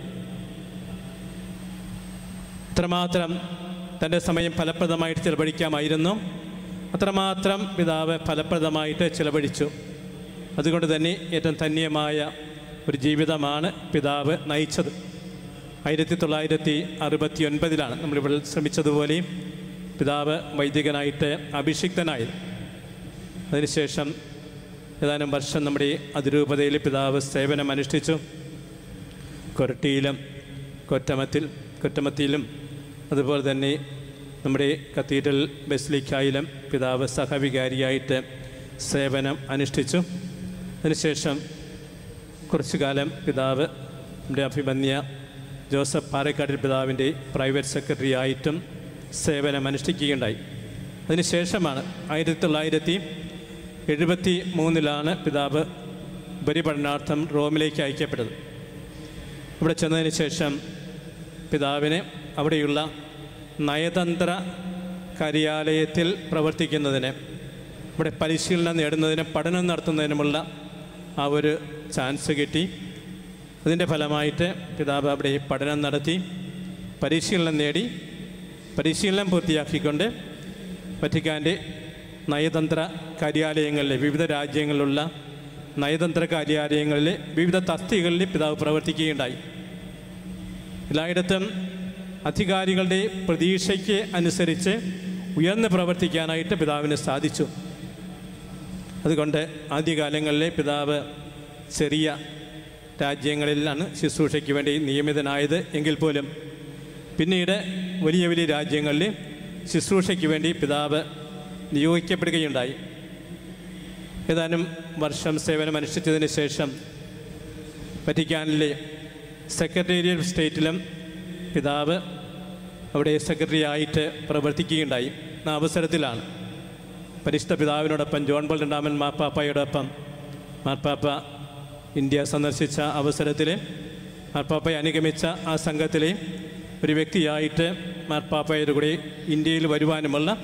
അത്രമാത്രം തൻ്റെ സമയം ഫലപ്രദമായിട്ട് ചെലവഴിക്കാമായിരുന്നു അത്രമാത്രം പിതാവ് ഫലപ്രദമായിട്ട് ചെലവഴിച്ചു അതുകൊണ്ട് തന്നെ ഏറ്റവും ധന്യമായ ഒരു ജീവിതമാണ് പിതാവ് നയിച്ചത് ആയിരത്തി തൊള്ളായിരത്തി അറുപത്തി ഒൻപതിലാണ് നമ്മളിവിടെ ശ്രമിച്ചതുപോലെ പിതാവ് വൈദികനായിട്ട് അഭിഷിക്തനായത് അതിനുശേഷം ഏതാനും വർഷം നമ്മുടെ അതിരൂപതയിൽ പിതാവ് സേവനം അനുഷ്ഠിച്ചു കൊരട്ടിയിലും കൊറ്റമത്തിൽ കൊറ്റമത്തിയിലും അതുപോലെ തന്നെ നമ്മുടെ കത്തീഡ്രൽ ബസ്ലിക്കായിലും പിതാവ് സഹവികാരിയായിട്ട് സേവനം അനുഷ്ഠിച്ചു അതിനുശേഷം കുറച്ചു കാലം പിതാവ് നമ്മുടെ അഭിമന്യ ജോസഫ് പാറക്കാട്ടിൽ പിതാവിൻ്റെ പ്രൈവറ്റ് സെക്രട്ടറി ആയിട്ടും സേവനം അനുഷ്ഠിക്കുകയുണ്ടായി അതിനുശേഷമാണ് ആയിരത്തി തൊള്ളായിരത്തി എഴുപത്തി മൂന്നിലാണ് പിതാവ് ഉപരിപഠനാർത്ഥം റോമിലേക്ക് അയക്കപ്പെട്ടത് ഇവിടെ ചെന്നതിന് ശേഷം പിതാവിനെ അവിടെയുള്ള നയതന്ത്ര കാര്യാലയത്തിൽ പ്രവർത്തിക്കുന്നതിന് ഇവിടെ പരിശീലനം നേടുന്നതിന് പഠനം നടത്തുന്നതിനുമുള്ള ആ ഒരു ചാൻസ് കിട്ടി അതിൻ്റെ ഫലമായിട്ട് പിതാവ് അവിടെ പഠനം നടത്തി പരിശീലനം നേടി പരിശീലനം പൂർത്തിയാക്കിക്കൊണ്ട് വറ്റിക്കാൻ്റെ നയതന്ത്ര കാര്യാലയങ്ങളിലെ വിവിധ രാജ്യങ്ങളിലുള്ള നയതന്ത്ര കാര്യാലയങ്ങളിലെ വിവിധ തസ്തികളിൽ പിതാവ് പ്രവർത്തിക്കുകയുണ്ടായി എല്ലായിടത്തും അധികാരികളുടെ പ്രതീക്ഷയ്ക്ക് അനുസരിച്ച് ഉയർന്ന് പ്രവർത്തിക്കാനായിട്ട് പിതാവിന് സാധിച്ചു അതുകൊണ്ട് ആദ്യകാലങ്ങളിലെ പിതാവ് ചെറിയ രാജ്യങ്ങളിലാണ് ശുശ്രൂഷയ്ക്ക് വേണ്ടി നിയമിതനായത് എങ്കിൽ പോലും പിന്നീട് വലിയ വലിയ രാജ്യങ്ങളിൽ ശുശ്രൂഷയ്ക്ക് വേണ്ടി പിതാവ് നിയോഗിക്കപ്പെടുകയുണ്ടായി ഏതാനും വർഷം സേവനം അനുഷ്ഠിച്ചതിന് ശേഷം വറ്റിക്കാനിലെ സെക്രട്ടേറിയറ്റ് സ്റ്റേറ്റിലും പിതാവ് അവിടെ സെക്രട്ടറി ആയിട്ട് പ്രവർത്തിക്കുകയുണ്ടായി ആ അവസരത്തിലാണ് പരിശുദ്ധ പിതാവിനോടൊപ്പം ജോൺ പോൾ രണ്ടാമൻ മാർപ്പാപ്പയോടൊപ്പം മാർപ്പാപ്പ ഇന്ത്യ സന്ദർശിച്ച അവസരത്തിൽ മാർപ്പാപ്പയെ അനുഗമിച്ച ആ സംഘത്തിലെ ഒരു വ്യക്തിയായിട്ട് മാർപ്പാപ്പയുടെ കൂടെ ഇന്ത്യയിൽ വരുവാനുമുള്ള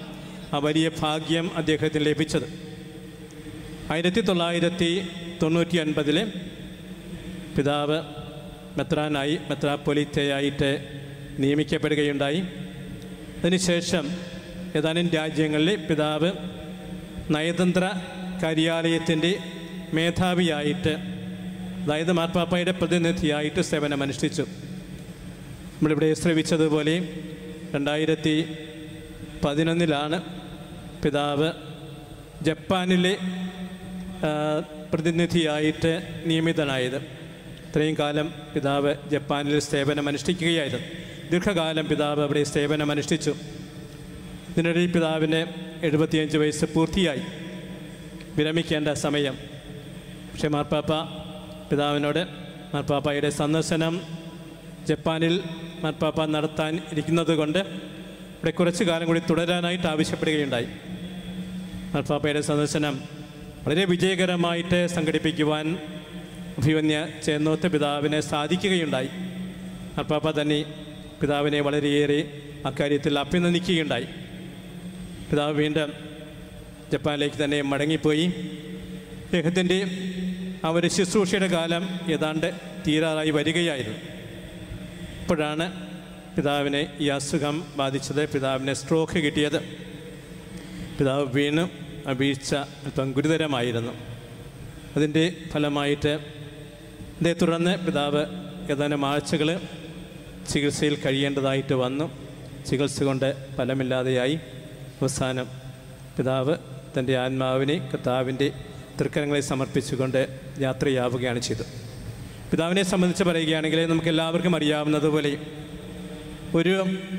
ആ വലിയ ഭാഗ്യം അദ്ദേഹത്തിന് ലഭിച്ചത് ആയിരത്തി തൊള്ളായിരത്തി തൊണ്ണൂറ്റി ഒൻപതിലെ പിതാവ് മെത്രാനായി മെത്രാപ്പൊലിത്തയായിട്ട് നിയമിക്കപ്പെടുകയുണ്ടായി അതിനുശേഷം ഏതാനും രാജ്യങ്ങളിൽ പിതാവ് നയതന്ത്ര കാര്യാലയത്തിൻ്റെ മേധാവിയായിട്ട് അതായത് മാർപ്പാപ്പയുടെ പ്രതിനിധിയായിട്ട് സേവനമനുഷ്ഠിച്ചു നമ്മളിവിടെ ശ്രവിച്ചതുപോലെ രണ്ടായിരത്തി പതിനൊന്നിലാണ് പിതാവ് ജപ്പാനിലെ ആ, പ്രതിനിധിയായിട്ട് നിയമിതനായത് ഇത്രയും കാലം പിതാവ് ജപ്പാനിൽ സേവനമനുഷ്ഠിക്കുകയായിരുന്നു ദീർഘകാലം പിതാവ് അവിടെ സേവനമനുഷ്ഠിച്ചു ഇതിനിടയിൽ പിതാവിന് എഴുപത്തിയഞ്ച് വയസ്സ് പൂർത്തിയായി വിരമിക്കേണ്ട സമയം പക്ഷേ മാർപ്പാപ്പ പിതാവിനോട് മാർപ്പാപ്പയുടെ സന്ദർശനം ജപ്പാനിൽ മാർപ്പാപ്പ നടത്താൻ ഇരിക്കുന്നത് കൊണ്ട് ഇവിടെ കുറച്ച് കാലം കൂടി തുടരാനായിട്ട് ആവശ്യപ്പെടുകയുണ്ടായി മാർപ്പാപ്പയുടെ സന്ദർശനം വളരെ വിജയകരമായിട്ട് സംഘടിപ്പിക്കുവാൻ അഭിമന്യ ചേന്നോത്ത് പിതാവിന് സാധിക്കുകയുണ്ടായി മാർപ്പാപ്പ തന്നെ പിതാവിനെ വളരെയേറെ അക്കാര്യത്തിൽ അഭിനന്ദിക്കുകയുണ്ടായി പിതാവ് വീണ്ടും ജപ്പാനിലേക്ക് തന്നെ മടങ്ങിപ്പോയി അദ്ദേഹത്തിൻ്റെ ആ ഒരു ശുശ്രൂഷയുടെ കാലം ഏതാണ്ട് തീരാറായി വരികയായിരുന്നു അപ്പോഴാണ് പിതാവിനെ ഈ അസുഖം ബാധിച്ചത് പിതാവിന് സ്ട്രോക്ക് കിട്ടിയത് പിതാവ് വീണ് ആ വീഴ്ച അല്പം ഗുരുതരമായിരുന്നു അതിൻ്റെ ഫലമായിട്ട് ഇതേ തുടർന്ന് പിതാവ് ഏതാനും ആഴ്ചകൾ ചികിത്സയിൽ കഴിയേണ്ടതായിട്ട് വന്നു ചികിത്സ കൊണ്ട് ഫലമില്ലാതെയായി അവസാനം പിതാവ് തൻ്റെ ആത്മാവിനെ കർത്താവിൻ്റെ തൃക്കരങ്ങളെ സമർപ്പിച്ചുകൊണ്ട് യാത്രയാവുകയാണ് ചെയ്തത് പിതാവിനെ സംബന്ധിച്ച് പറയുകയാണെങ്കിൽ നമുക്ക് എല്ലാവർക്കും അറിയാവുന്നതുപോലെ ഒരു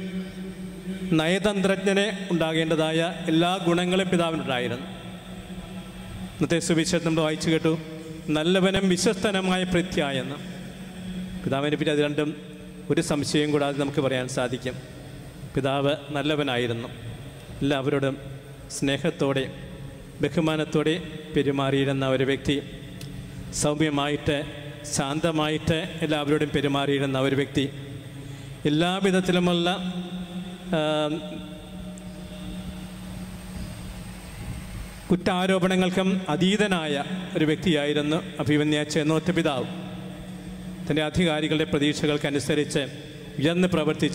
നയതന്ത്രജ്ഞനെ ഉണ്ടാകേണ്ടതായ എല്ലാ ഗുണങ്ങളും പിതാവിനുണ്ടായിരുന്നു ഇന്നത്തെ സുവിശേഷം നമ്മൾ വായിച്ചു കേട്ടു നല്ലവനും വിശ്വസ്തനുമായ പ്രത്യായെന്ന് പിതാവിനെ പറ്റി അത് രണ്ടും ഒരു സംശയം കൂടാതെ നമുക്ക് പറയാൻ സാധിക്കും പിതാവ് നല്ലവനായിരുന്നു എല്ലാവരോടും സ്നേഹത്തോടെ ബഹുമാനത്തോടെ പെരുമാറിയിരുന്ന ഒരു വ്യക്തി സൗമ്യമായിട്ട് ശാന്തമായിട്ട് എല്ലാവരോടും പെരുമാറിയിരുന്ന ഒരു വ്യക്തി എല്ലാവിധത്തിലുമുള്ള ആ, കുറ്റാരോപണങ്ങൾക്കും അതീതനായ ഒരു വ്യക്തിയായിരുന്നു അഭിമന്യ ചേന്നോത്ത് പിതാവ് തൻ്റെ അധികാരികളുടെ പ്രതീക്ഷകൾക്കനുസരിച്ച് ഉയർന്ന് പ്രവർത്തിച്ച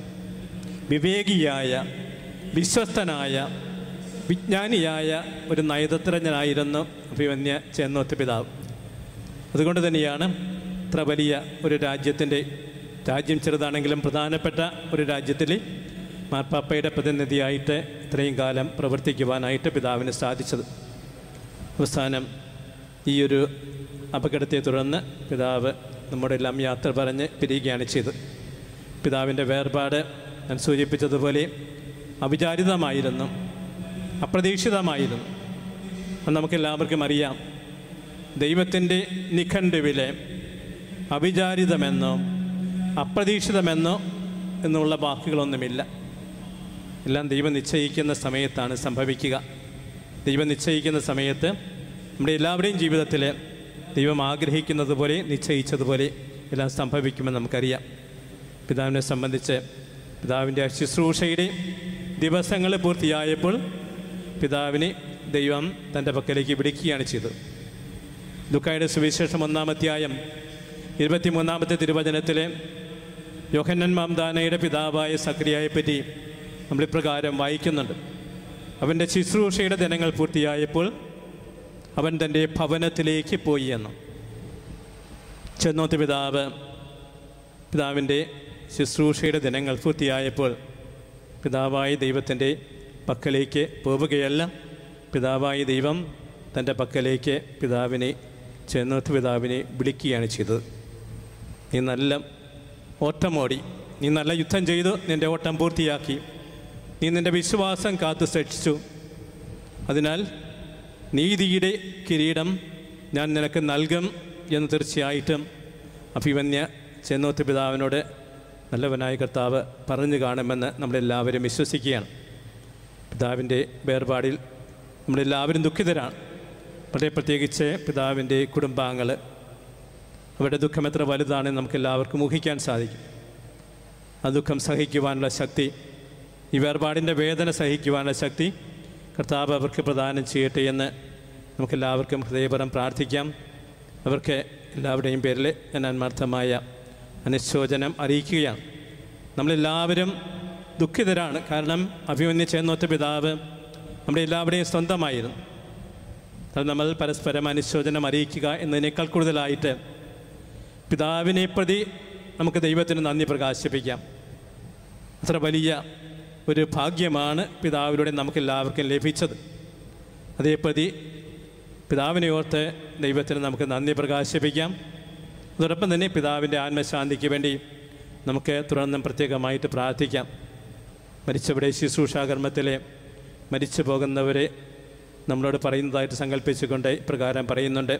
വിവേകിയായ വിശ്വസ്തനായ വിജ്ഞാനിയായ ഒരു നയതന്ത്രജ്ഞനായിരുന്നു അഭിമന്യ ചേന്നോത്ത് പിതാവ് അതുകൊണ്ട് തന്നെയാണ് ഇത്ര വലിയ ഒരു രാജ്യത്തിൻ്റെ രാജ്യം ചെറുതാണെങ്കിലും പ്രധാനപ്പെട്ട ഒരു രാജ്യത്തിൽ മാർപ്പാപ്പയുടെ പ്രതിനിധിയായിട്ട് ഇത്രയും കാലം പ്രവർത്തിക്കുവാനായിട്ട് പിതാവിന് സാധിച്ചത് അവസാനം ഈ ഒരു അപകടത്തെ തുടർന്ന് പിതാവ് നമ്മുടെ എല്ലാം യാത്ര പറഞ്ഞ് പിരിയുകയാണ് ചെയ്തത് പിതാവിൻ്റെ വേർപാട് ഞാൻ സൂചിപ്പിച്ചതുപോലെ അവിചാരിതമായിരുന്നു അപ്രതീക്ഷിതമായിരുന്നു അത് നമുക്കെല്ലാവർക്കും അറിയാം ദൈവത്തിൻ്റെ നിഘണ്ടുവിലെ അവിചാരിതമെന്നോ അപ്രതീക്ഷിതമെന്നോ എന്നുള്ള വാക്കുകളൊന്നുമില്ല എല്ലാം ദൈവം നിശ്ചയിക്കുന്ന സമയത്താണ് സംഭവിക്കുക ദൈവം നിശ്ചയിക്കുന്ന സമയത്ത് നമ്മുടെ എല്ലാവരുടെയും ജീവിതത്തിൽ ദൈവം ആഗ്രഹിക്കുന്നത് പോലെ നിശ്ചയിച്ചതുപോലെ എല്ലാം സംഭവിക്കുമെന്ന് നമുക്കറിയാം പിതാവിനെ സംബന്ധിച്ച് പിതാവിൻ്റെ ആ ശുശ്രൂഷയുടെ ദിവസങ്ങൾ പൂർത്തിയായപ്പോൾ പിതാവിനെ ദൈവം തൻ്റെ പക്കലേക്ക് വിളിക്കുകയാണ് ചെയ്തത് ദുഃഖായുടെ സുവിശേഷം ഒന്നാമധ്യായം ഇരുപത്തിമൂന്നാമത്തെ തിരുവചനത്തിലെ യോഹന്നൻ മാംദാനയുടെ പിതാവായ സക്രിയയെപ്പറ്റി നമ്മളിപ്രകാരം വായിക്കുന്നുണ്ട് അവൻ്റെ ശുശ്രൂഷയുടെ ദിനങ്ങൾ പൂർത്തിയായപ്പോൾ അവൻ തൻ്റെ ഭവനത്തിലേക്ക് പോയി എന്ന് ചെന്നോത്ത് പിതാവ് പിതാവിൻ്റെ ശുശ്രൂഷയുടെ ദിനങ്ങൾ പൂർത്തിയായപ്പോൾ പിതാവായ ദൈവത്തിൻ്റെ പക്കലേക്ക് പോവുകയല്ല പിതാവായ ദൈവം തൻ്റെ പക്കലേക്ക് പിതാവിനെ ചെന്നോത്ത് പിതാവിനെ വിളിക്കുകയാണ് ചെയ്തത് നീ നല്ല ഓട്ടമോടി നീ നല്ല യുദ്ധം ചെയ്തു നിൻ്റെ ഓട്ടം പൂർത്തിയാക്കി നീ നിൻ്റെ വിശ്വാസം കാത്തു സൂക്ഷിച്ചു അതിനാൽ നീതിയുടെ കിരീടം ഞാൻ നിനക്ക് നൽകും എന്ന് തീർച്ചയായിട്ടും അഭിമന്യ ചെന്നോത്ത് പിതാവിനോട് നല്ലവനായ കർത്താവ് പറഞ്ഞു കാണുമെന്ന് നമ്മളെല്ലാവരും വിശ്വസിക്കുകയാണ് പിതാവിൻ്റെ വേർപാടിൽ നമ്മളെല്ലാവരും ദുഃഖിതരാണ് വളരെ പ്രത്യേകിച്ച് പിതാവിൻ്റെ കുടുംബാംഗങ്ങൾ അവരുടെ ദുഃഖം എത്ര വലുതാണെന്ന് നമുക്ക് എല്ലാവർക്കും ഊഹിക്കാൻ സാധിക്കും ആ ദുഃഖം സഹിക്കുവാനുള്ള ശക്തി ഈ വേർപാടിൻ്റെ വേദന സഹിക്കുവാനുള്ള ശക്തി കർത്താവ് അവർക്ക് പ്രദാനം ചെയ്യട്ടെ എന്ന് നമുക്കെല്ലാവർക്കും ഹൃദയപരം പ്രാർത്ഥിക്കാം അവർക്ക് എല്ലാവരുടെയും പേരിൽ ഞാൻ ആത്മാർത്ഥമായ അനുശോചനം അറിയിക്കുകയാണ് നമ്മളെല്ലാവരും ദുഃഖിതരാണ് കാരണം അഭിമന്യ ചേന്നോത്ത പിതാവ് നമ്മുടെ എല്ലാവരുടെയും സ്വന്തമായിരുന്നു അത് നമ്മൾ പരസ്പരം അനുശോചനം അറിയിക്കുക എന്നതിനേക്കാൾ കൂടുതലായിട്ട് പിതാവിനെ പ്രതി നമുക്ക് ദൈവത്തിന് നന്ദി പ്രകാശിപ്പിക്കാം അത്ര വലിയ ഒരു ഭാഗ്യമാണ് പിതാവിലൂടെ നമുക്ക് എല്ലാവർക്കും ലഭിച്ചത് അതേപ്രതി പിതാവിനെ ഓർത്ത് ദൈവത്തിന് നമുക്ക് നന്ദി പ്രകാശിപ്പിക്കാം അതോടൊപ്പം തന്നെ പിതാവിൻ്റെ ആത്മശാന്തിക്ക് വേണ്ടി നമുക്ക് തുടർന്നും പ്രത്യേകമായിട്ട് പ്രാർത്ഥിക്കാം മരിച്ചവിടെ ശുശ്രൂഷാകർമ്മത്തിലെ മരിച്ചു പോകുന്നവരെ നമ്മളോട് പറയുന്നതായിട്ട് സങ്കല്പിച്ചുകൊണ്ട് ഇപ്രകാരം പറയുന്നുണ്ട്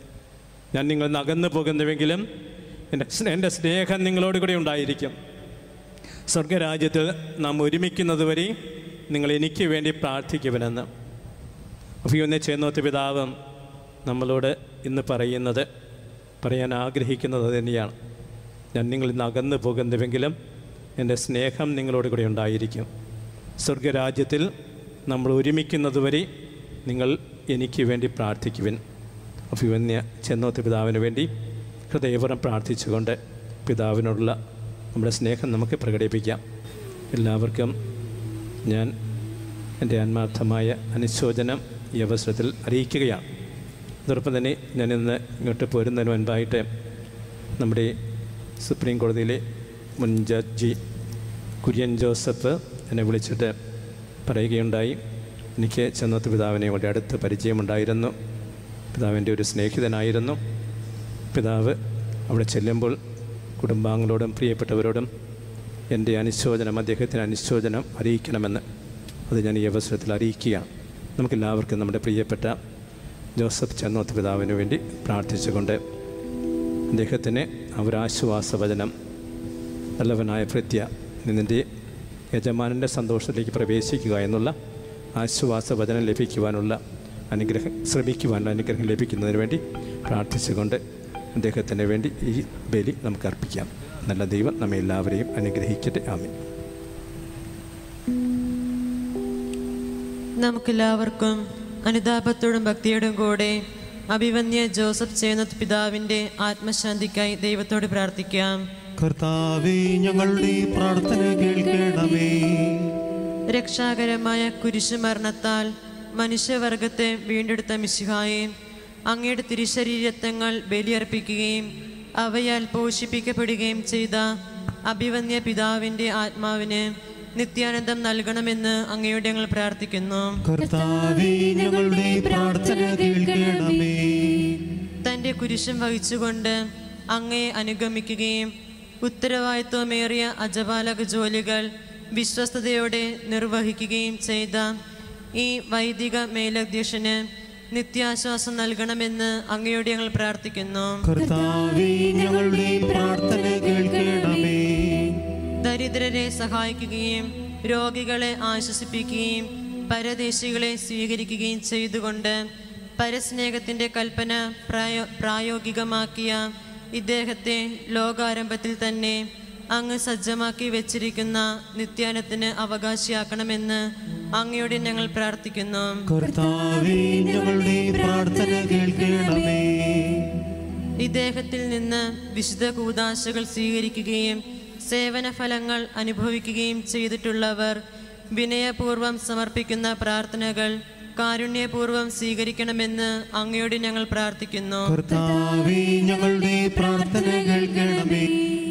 ഞാൻ നിങ്ങൾ നകന്നു പോകുന്നുവെങ്കിലും എൻ്റെ സ്നേ- എൻ്റെ സ്നേഹം നിങ്ങളോട് കൂടെ ഉണ്ടായിരിക്കും സ്വർഗരാജ്യത്തിൽ നാം ഒരുമിക്കുന്നത് വരെ നിങ്ങൾ എനിക്ക് വേണ്ടി പ്രാർത്ഥിക്കുവനെന്ന് അഭിയൊന്നെ ചേന്നോത്ത് പിതാവും നമ്മളോട് ഇന്ന് പറയുന്നത് പറയാൻ ആഗ്രഹിക്കുന്നത് തന്നെയാണ് ഞാൻ നിങ്ങളിൽ നിന്ന് അകന്നു പോകുന്നുവെങ്കിലും എൻ്റെ സ്നേഹം നിങ്ങളോട് കൂടെ ഉണ്ടായിരിക്കും സ്വർഗരാജ്യത്തിൽ നമ്മൾ ഒരുമിക്കുന്നതുവരെ നിങ്ങൾ എനിക്ക് വേണ്ടി പ്രാർത്ഥിക്കുവിൻ അഭിവന്യ ചെന്നോത്ത് പിതാവിന് വേണ്ടി ഹൃദയപുരം പ്രാർത്ഥിച്ചുകൊണ്ട് പിതാവിനോടുള്ള നമ്മുടെ സ്നേഹം നമുക്ക് പ്രകടിപ്പിക്കാം എല്ലാവർക്കും ഞാൻ എൻ്റെ ആത്മാർത്ഥമായ അനുശോചനം ഈ അവസരത്തിൽ അറിയിക്കുകയാണ് അതോടൊപ്പം തന്നെ ഞാനിന്ന് ഇങ്ങോട്ട് പോരുന്നതിന് മുൻപായിട്ട് നമ്മുടെ സുപ്രീം കോടതിയിലെ മുൻ ജഡ്ജി കുര്യൻ ജോസഫ് എന്നെ വിളിച്ചിട്ട് പറയുകയുണ്ടായി എനിക്ക് ചെന്നത്ത് പിതാവിനെ വളരെ അടുത്ത് പരിചയമുണ്ടായിരുന്നു പിതാവിൻ്റെ ഒരു സ്നേഹിതനായിരുന്നു പിതാവ് അവിടെ ചെല്ലുമ്പോൾ കുടുംബാംഗങ്ങളോടും പ്രിയപ്പെട്ടവരോടും എൻ്റെ അനുശോചനം അദ്ദേഹത്തിന് അനുശോചനം അറിയിക്കണമെന്ന് അത് ഞാൻ ഈ അവസരത്തിൽ അറിയിക്കുകയാണ് നമുക്കെല്ലാവർക്കും നമ്മുടെ പ്രിയപ്പെട്ട ജോസഫ് ചെന്നോത്ത് പിതാവിന് വേണ്ടി പ്രാർത്ഥിച്ചുകൊണ്ട് അദ്ദേഹത്തിന് ആ ഒരു ആശ്വാസവചനം നല്ലവനായ ഭൃത്യ നിന്നിൻ്റെ യജമാനൻ്റെ സന്തോഷത്തിലേക്ക് പ്രവേശിക്കുക എന്നുള്ള ആശ്വാസവചനം ലഭിക്കുവാനുള്ള അനുഗ്രഹം ശ്രമിക്കുവാനുള്ള അനുഗ്രഹം ലഭിക്കുന്നതിന് വേണ്ടി പ്രാർത്ഥിച്ചുകൊണ്ട് അദ്ദേഹത്തിന് വേണ്ടി ഈ ബലി നമുക്ക് അർപ്പിക്കാം നല്ല ദൈവം നമ്മെ എല്ലാവരെയും അനുഗ്രഹിക്കട്ടെ ആമേ നമുക്കെല്ലാവർക്കും അനുതാപത്തോടും ഭക്തിയോടും കൂടെ അഭിവന്യ ജോസഫ് ചേന്നത്ത് പിതാവിൻ്റെ ആത്മശാന്തിക്കായി ദൈവത്തോട് പ്രാർത്ഥിക്കാം കർത്താവേ ഞങ്ങളുടെ പ്രാർത്ഥന കേൾക്കണമേ രക്ഷാകരമായ കുരിശുമരണത്താൽ മനുഷ്യവർഗത്തെ വീണ്ടെടുത്ത മിശിഹായെ അങ്ങയുടെ തിരുശരീരത്വങ്ങൾ ബലിയർപ്പിക്കുകയും അവയാൽ പോഷിപ്പിക്കപ്പെടുകയും ചെയ്ത അഭിവന്യ പിതാവിൻ്റെ ആത്മാവിന് നിത്യാനന്ദം നൽകണമെന്ന് അങ്ങയോട് ഞങ്ങൾ പ്രാർത്ഥിക്കുന്നു കർത്താവേ ഞങ്ങളുടെ പ്രാർത്ഥന കേൾക്കണമേ തൻ്റെ കുരിശും വഹിച്ചുകൊണ്ട് അങ്ങയെ അനുഗമിക്കുകയും ഉത്തരവാദിത്വമേറിയ അജപാലക ജോലികൾ വിശ്വസ്തയോടെ നിർവഹിക്കുകയും ചെയ്ത ഈ വൈദിക മേലധ്യക്ഷന് നിത്യാശ്വാസം നൽകണമെന്ന് അങ്ങയോട് ഞങ്ങൾ പ്രാർത്ഥിക്കുന്നു കർത്താവേ ഞങ്ങളുടെ പ്രാർത്ഥന കേൾക്കണമേ ദരിദ്രരെ സഹായിക്കുകയും രോഗികളെ ആശ്വസിപ്പിക്കുകയും പരദേശികളെ സ്വീകരിക്കുകയും ചെയ്തുകൊണ്ട് പരസ്നേഹത്തിൻ്റെ കൽപ്പന പ്രായോ പ്രായോഗികമാക്കിയ ഇദ്ദേഹത്തെ ലോകാരംഭത്തിൽ തന്നെ അങ്ങ് സജ്ജമാക്കി വെച്ചിരിക്കുന്ന നിത്യാനത്തിന് അവകാശിയാക്കണമെന്ന് അങ്ങയോട് ഞങ്ങൾ പ്രാർത്ഥിക്കുന്നു കർത്താവേ ഞങ്ങളുടെ പ്രാർത്ഥന കേൾക്കണമേ ഇദ്ദേഹത്തിൽ നിന്ന് വിശുദ്ധ കൂതാശകൾ സ്വീകരിക്കുകയും സേവന ഫലങ്ങൾ അനുഭവിക്കുകയും ചെയ്തിട്ടുള്ളവർ വിനയപൂർവം സമർപ്പിക്കുന്ന പ്രാർത്ഥനകൾ കാരുണ്യപൂർവം സ്വീകരിക്കണമെന്ന് അങ്ങയോട് ഞങ്ങൾ പ്രാർത്ഥിക്കുന്നു കർത്താവേ ഞങ്ങളുടെ പ്രാർത്ഥന കേൾക്കണമേ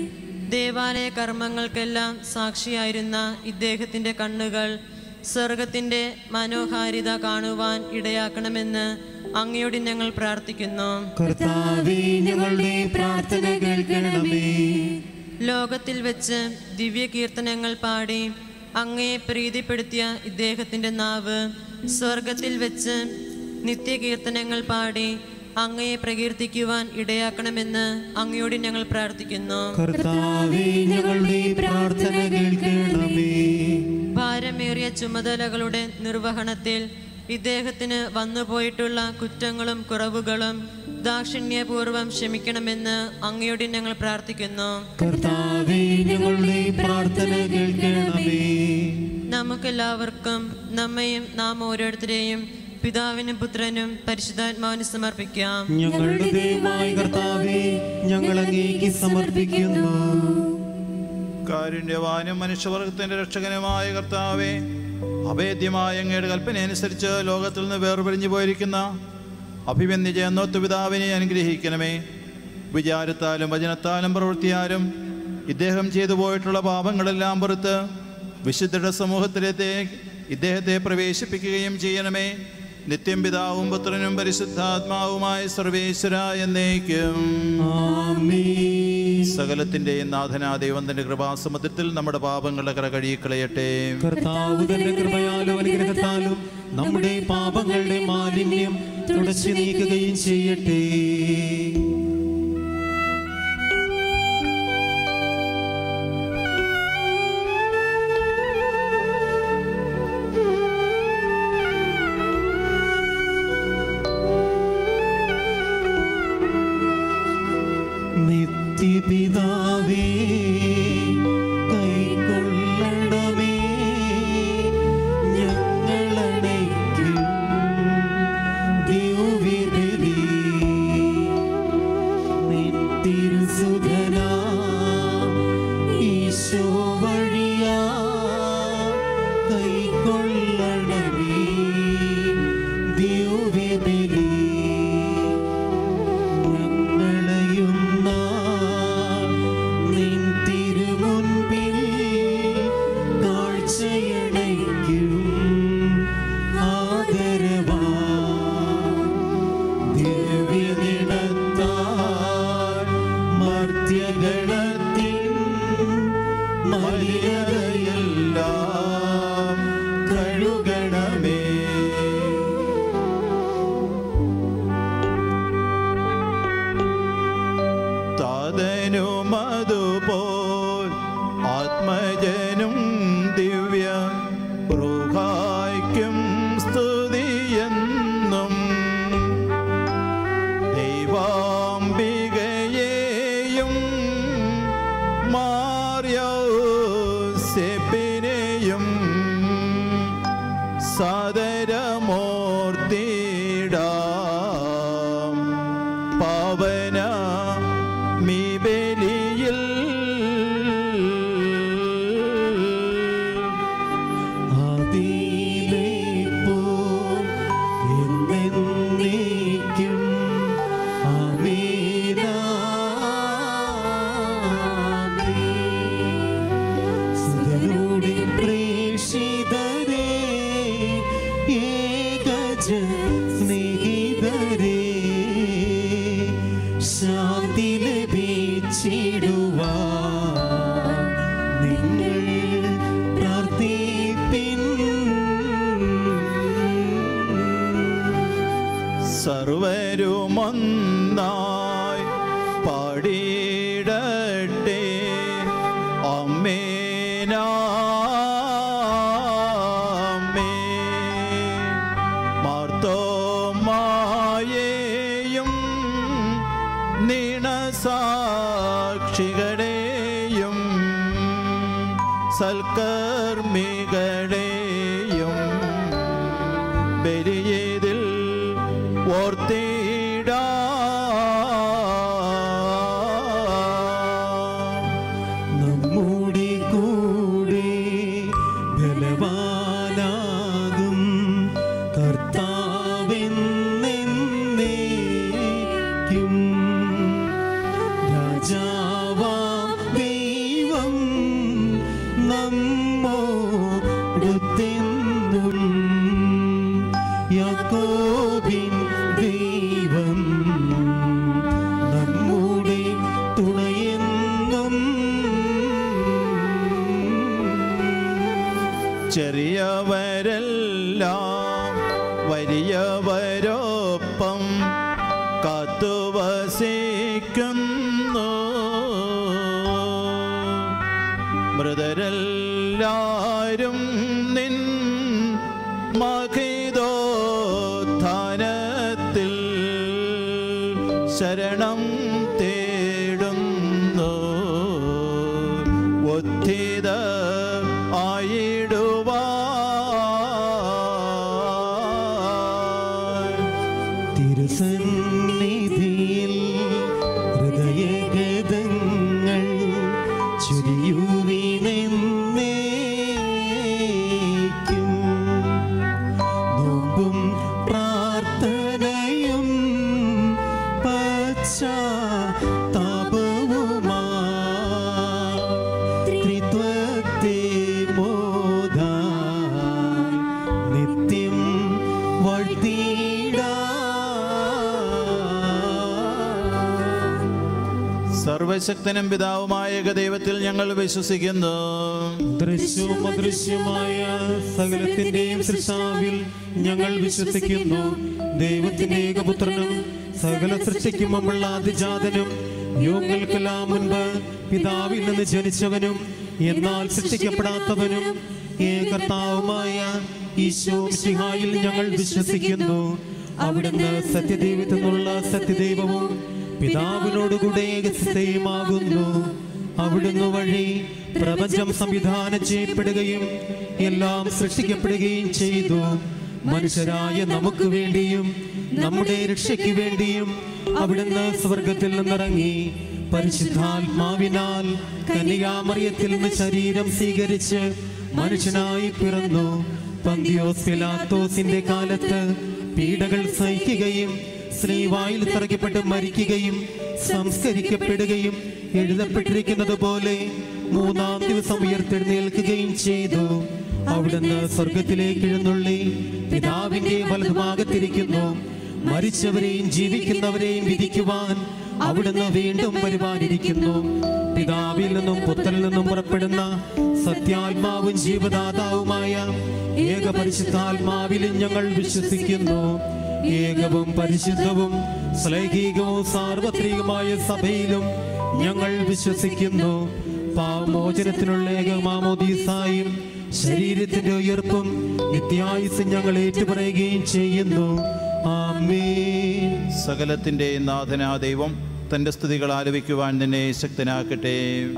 ദേവാലയ കർമ്മങ്ങൾക്കെല്ലാം സാക്ഷിയായിരുന്ന ഇദ്ദേഹത്തിൻ്റെ കണ്ണുകൾ സ്വർഗത്തിൻ്റെ മനോഹാരിത കാണുവാൻ ഇടയാക്കണമെന്ന് അങ്ങയോട് ഞങ്ങൾ പ്രാർത്ഥിക്കുന്നു കർത്താവേ ഞങ്ങളുടെ പ്രാർത്ഥന കേൾക്കണമേ ലോകത്തിൽ വെച്ച് ദിവ്യകീർത്തനങ്ങൾ പാടി അങ്ങയെ പ്രീതിപ്പെടുത്തിയ ഇദ്ദേഹത്തിൻ്റെ നാവ് സ്വർഗത്തിൽ വെച്ച് നിത്യകീർത്തനങ്ങൾ പാടി അങ്ങയെ പ്രകീർത്തിക്കുവാൻ ഇടയാക്കണമെന്ന് അങ്ങയോട് ഞങ്ങൾ പ്രാർത്ഥിക്കുന്നു കർത്താവേ ഞങ്ങളുടെ പ്രാർത്ഥന കേൾക്കണമേ ഭാരമേറിയ ചുമതലകളുടെ നിർവഹണത്തിൽ ഇദ്ദേഹത്തിന് വന്നുപോയിട്ടുള്ള കുറ്റങ്ങളും കുറവുകളും ദാക്ഷിണ്യപൂർവം ക്ഷമിക്കണമെന്ന് അങ്ങയോട് ഞങ്ങൾ പ്രാർത്ഥിക്കുന്നു കർത്താവേ ഞങ്ങളുടെ പ്രാർത്ഥന കേൾക്കണമേ നമുക്കെല്ലാവർക്കും നമ്മയും നാം ഓരോരുത്തരെയും പിതാവിനും പുത്രനും പരിശുദ്ധാത്മാവിനും സമർപ്പിക്കാം ഞങ്ങളുടെ ദൈവമായ കർത്താവേ ഞങ്ങൾ അങ്ങേക്ക് സമർപ്പിക്കുന്നു കാരുണ്യവാനും മനുഷ്യവർഗത്തിന്റെ രക്ഷകനുമായ കർത്താവെ അഭേദ്യമായ അങ്ങയുടെ കൽപ്പന അനുസരിച്ച് ലോകത്തിൽ നിന്ന് വേർപിരിഞ്ഞു പോയിരിക്കുന്ന അഭിമന്യ ജയന്നോത്ത് പിതാവിനെ അനുഗ്രഹിക്കണമേ വിചാരത്താലും വചനത്താലും പ്രവൃത്തിയാലും ഇദ്ദേഹം ചെയ്തു പോയിട്ടുള്ള പാപങ്ങളെല്ലാം പുറത്ത് വിശുദ്ധരുടെ സമൂഹത്തിലേക്ക് ഇദ്ദേഹത്തെ പ്രവേശിപ്പിക്കുകയും ചെയ്യണമേ നിത്യം പിതാവും പുത്രനും പരിശുദ്ധാത്മാവുമായ സർവേശ്വര എന്നേക്കും സകലത്തിന്റെയും നാഥനാ ദൈവം തന്റെ കൃപാസമുദ്രത്തിൽ നമ്മുടെ പാപങ്ങളുടെ കറ കഴുകിക്കളയട്ടെ കർത്താവ് തന്റെ കൃപയാലും അനുഗ്രഹത്താലും നമ്മുടെ പാപങ്ങളുടെ മാലിന്യം തുടച്ചു നീക്കുകയും ചെയ്യട്ടെ നിത്യപിതാവേ കൈക്കൊള്ളണമേ ഞങ്ങളണയ്ക്കും ദിവ്യബലി നിത്തിരുസുധനാ ഈശോ വഴിയാ കൈക്കൊള്ളണമേ ദിവ്യബലി ഞങ്ങളെയുന്ന നിൻ തിരുമുൻപിൽ കാഴ്ചയണയ്ക്കും ആദരവാ ദിവ്യനിടത്താൽ മർത്യഗണത്തിൻ മലിനതയെല്ലാം കഴുകണമേ താതനുമതുപോൽ ആത്മജനും ദിവ്യ ൃഹായ്ക്കും സ്തുതിയെന്നും ദൈവാംബികയെയും മാറിയോസെപ്പിനെയും സദരമൂർത്തിടാം പാവന മീബലിയിൽ അതിലേപ്പോ എന്നേക്കും സുതരുടെ പ്രേഷിതരേ ഏകജ സ്നേഹിതരേ ശാന്തി ലഭിച്ചിടുവാ നിങ്ങൾ പ്രാർത്ഥിപ്പിൻ സർവരുമൊന്നായി പാടിയിടട്ടെ അമ്മേനാമേ മാർത്തോമായേയും നീണസാക്ഷികളെയും സൽക്കർമ്മികളെയും ബലിയതിൽ ഓർത്തിടാ നമ്മുടെ കൂടെ ബലവാനാകും കർത്താവെന്നേക്കും രാജാവാ ദൈവം നമ്മോടുത്തെന്നും യാക്കോബിൻ ദൈവം നമ്മുടെ തുണയെന്നും ചെറിയവരെല്ലാം വലിയവരൊപ്പം കാത്തുവസിക്കുന്നു മൃതരെല്ലാരും നിൻ മഹിതോത്ഥാനത്തിൽ ശരണം തേടുന്നു ഒത്തിത ആയിടുവാ തിരുസന്നിധിയിൽ ഹൃദയഗതങ്ങൾ ചുരിയുവിനെന്നേക്കും നോമ്പും പ്രാർത്ഥനയും പശ്ചാത്താപവുമാ ത്രിത്വത്തെ മോദാ നിത്യം വാഴ്ത്തിയിടാം സർവശക്തനും പിതാവുമായ ഏകദൈവത്തിൽ ഞങ്ങൾ വിശ്വസിക്കുന്നു ദൃശ്യവും അദൃശ്യമായ സകലത്തിന്റെയും സൃഷ്ടാവിൽ ഞങ്ങൾ വിശ്വസിക്കുന്നു ദൈവത്തിന്റെ ഏകപുത്രനും സകല സൃഷ്ടിക്കും മുമ്പുള്ള അതിജാതനും യുഗങ്ങൾക്കെല്ലാം മുൻപ് പിതാവിൽ നിന്ന് ജനിച്ചവനും എന്നാൽ സൃഷ്ടിക്കപ്പെടാത്തവനും ഏകർത്താവുമായ ഈശോ സിഹായിൽ ഞങ്ങൾ വിശ്വസിക്കുന്നു അവിടുന്ന് സത്യദൈവത്തിനുള്ള സത്യദൈവവും പിതാവിനോടുകൂടെ ഏകസ്ഥയുമാകുന്നു അവിടുന്ന് വഴി പ്രപഞ്ചം സംവിധാനം ചെയ്യപ്പെടുകയും എല്ലാം സൃഷ്ടിക്കപ്പെടുകയും ചെയ്തു മനുഷ്യരായ നമുക്ക് വേണ്ടിയും നമ്മുടെ രക്ഷയ്ക്ക് വേണ്ടിയും അവിടുന്ന് സ്വർഗത്തിൽ നിന്നിറങ്ങി പരിശുദ്ധാത്മാവിനാൽ കന്യാമറിയത്തിൽ നിന്ന് ശരീരം സ്വീകരിച്ച് മനുഷ്യനായി പിറന്നു പന്തിയോസ് പിലാത്തോസിന്റെ കാലത്ത് പീഡകൾ സഹിക്കുകയും സ്ത്രീവായിൽ തറയ്ക്കപ്പെട്ട് മരിക്കുകയും സംസ്കരിക്കപ്പെടുകയും എഴുതപ്പെട്ടിരിക്കുന്നത് പോലെ മൂന്നാം ദിവസം ഉയർത്തെഴുന്നേൽക്കുകയും ചെയ്തു അവിടുന്ന് സ്വർഗത്തിലേക്ക് എഴുന്നള്ളി പിതാവിന്റെ വലതുഭാഗത്തിരിക്കുന്നു മരിച്ചവരെയും ജീവിക്കുന്നവരെയും വിധിക്കുവാൻ അവിടുന്ന് വീണ്ടും വരുവാനിരിക്കുന്നു പിതാവിൽ നിന്നും പുത്രനിൽ നിന്നും പുറപ്പെടുന്ന സത്യാത്മാവും ജീവദാതാവുമായ ഏക പരിശുദ്ധാത്മാവിലും ഞങ്ങൾ വിശ്വസിക്കുന്നു ഏകവും പരിശുദ്ധവും ശ്ലൈഹികവും സാർവത്രികമായ സഭയിലും ഞങ്ങൾ വിശ്വസിക്കുന്നു പാവമോചനത്തിനുള്ള ഏകമാമോദീസായും ശരീരത്തിന്റെ ഉയർപ്പും നിത്യായുസ് ഞങ്ങൾ ഏറ്റുപറയുകയും ചെയ്യുന്നു ആമേൻ സകലത്തിൻ്റെ നാഥനാ ദൈവം തൻ്റെ സ്തുതികൾ ആലപിക്കുവാൻ നിന്നെ ശക്തനാക്കട്ടെ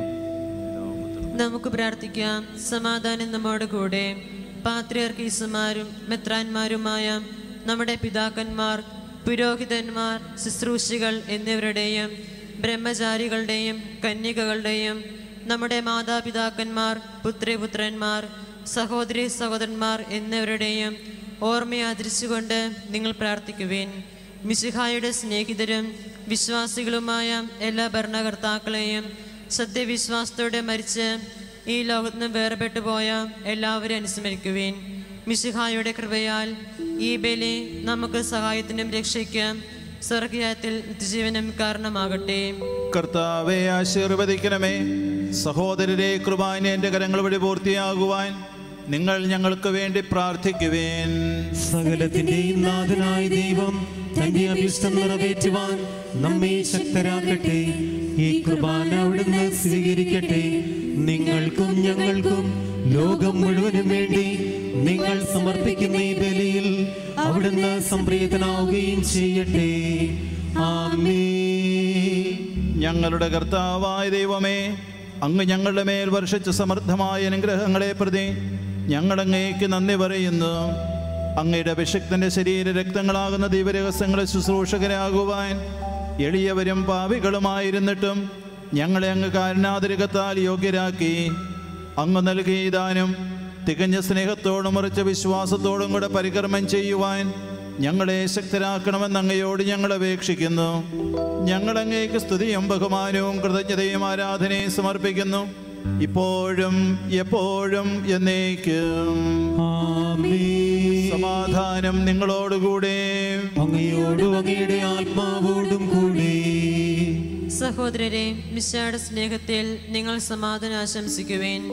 നമുക്ക് പ്രാർത്ഥിക്കാം സമാധാനം നമ്മോട് കൂടെ പാത്രിയർക്കീസുമാരും മെത്രാന്മാരുമായ നമ്മുടെ പിതാക്കന്മാർ പുരോഹിതന്മാർ ശുശ്രൂഷികൾ എന്നിവരുടെയും ബ്രഹ്മചാരികളുടെയും കന്യകകളുടെയും നമ്മുടെ മാതാപിതാക്കന്മാർ പുത്രിപുത്രന്മാർ സഹോദരി സഹോദരന്മാർ എന്നിവരുടെയും ഓർമ്മയാദരിച്ചുകൊണ്ട് നിങ്ങൾ പ്രാർത്ഥിക്കുവേൻ മിശിഹായുടെ സ്നേഹിതരും വിശ്വാസികളുമായ എല്ലാ ഭരണകർത്താക്കളെയും സത്യവിശ്വാസത്തോടെ മരിച്ച് ഈ ലോകത്ത് നിന്ന് വേർപെട്ടു പോയ എല്ലാവരും അനുസ്മരിക്കുവേൻ മിശിഹായുടെ കൃപയാൽ ഈ ബലി നമുക്ക് സഹായത്തിനും രക്ഷയ്ക്കും സ്വർഗീയത്തിൽ നിത്യജീവനം കാരണമാകട്ടെ കർത്താവെ ആശീർവദിക്കണമേ സഹോദരരെ കൃപാന എൻ്റെ കരങ്ങൾ വഴി പൂർത്തിയാകുവാൻ നിങ്ങൾ ഞങ്ങൾക്ക് വേണ്ടി പ്രാർത്ഥിക്കുവേൻ സകലത്തിന്റെയും നാഥനായ ദൈവം തന്റെ അഭിഷ്ടം നിറവേറ്റുവാൻ നമ്മെ ശക്തരാക്കട്ടെ ഈ കുർബാന അവിടുന്ന് സ്വീകരിക്കട്ടെ നിങ്ങൾക്കും ഞങ്ങൾക്കും ലോകം മുഴുവനും വേണ്ടി നിങ്ങൾ സമർപ്പിക്കുന്ന ഈ ബലിയിൽ അവിടുന്ന് സംപ്രീതനാവുകയും ചെയ്യട്ടെ ആമേ ഞങ്ങളുടെ കർത്താവായ ദൈവമേ അങ്ങ് ഞങ്ങളുടെ മേൽ വർഷിച്ച സമൃദ്ധമായ അനുഗ്രഹങ്ങളെ പ്രതി ഞങ്ങളങ്ങേക്ക് നന്ദി പറയുന്നു അങ്ങയുടെ അഭിഷക്തന്റെ ശരീര രക്തങ്ങളാകുന്ന ദൈവരഹസ്യങ്ങളെ ശുശ്രൂഷകരാകുവാൻ എളിയവരും പാവികളുമായിരുന്നിട്ടും ഞങ്ങളെ അങ്ങ് കാരണാതിരകത്താൽ യോഗ്യരാക്കി അങ്ങ് നൽകിയ ദാനം തികഞ്ഞ സ്നേഹത്തോടും ഉറച്ച വിശ്വാസത്തോടും കൂടെ പരികർമ്മം ചെയ്യുവാൻ ഞങ്ങളെ ശക്തരാക്കണമെന്ന് അങ്ങയോട് ഞങ്ങൾ അപേക്ഷിക്കുന്നു ഞങ്ങൾ അങ്ങേക്ക് സ്തുതിയും ബഹുമാനവും കൃതജ്ഞതയും ആരാധനയും സമർപ്പിക്കുന്നു ഇപ്പോഴും എപ്പോഴും എന്നേക്കും ആമേ സമാധാനം നിങ്ങളോടുകൂടെ അങ്ങയോടും അങ്ങയുടെ ആത്മാവോടും കൂടെ സഹോദരരെ മിശായുടെ സ്നേഹത്തിൽ നിങ്ങൾ സമാധാനം ആശംസിക്കുവേൻ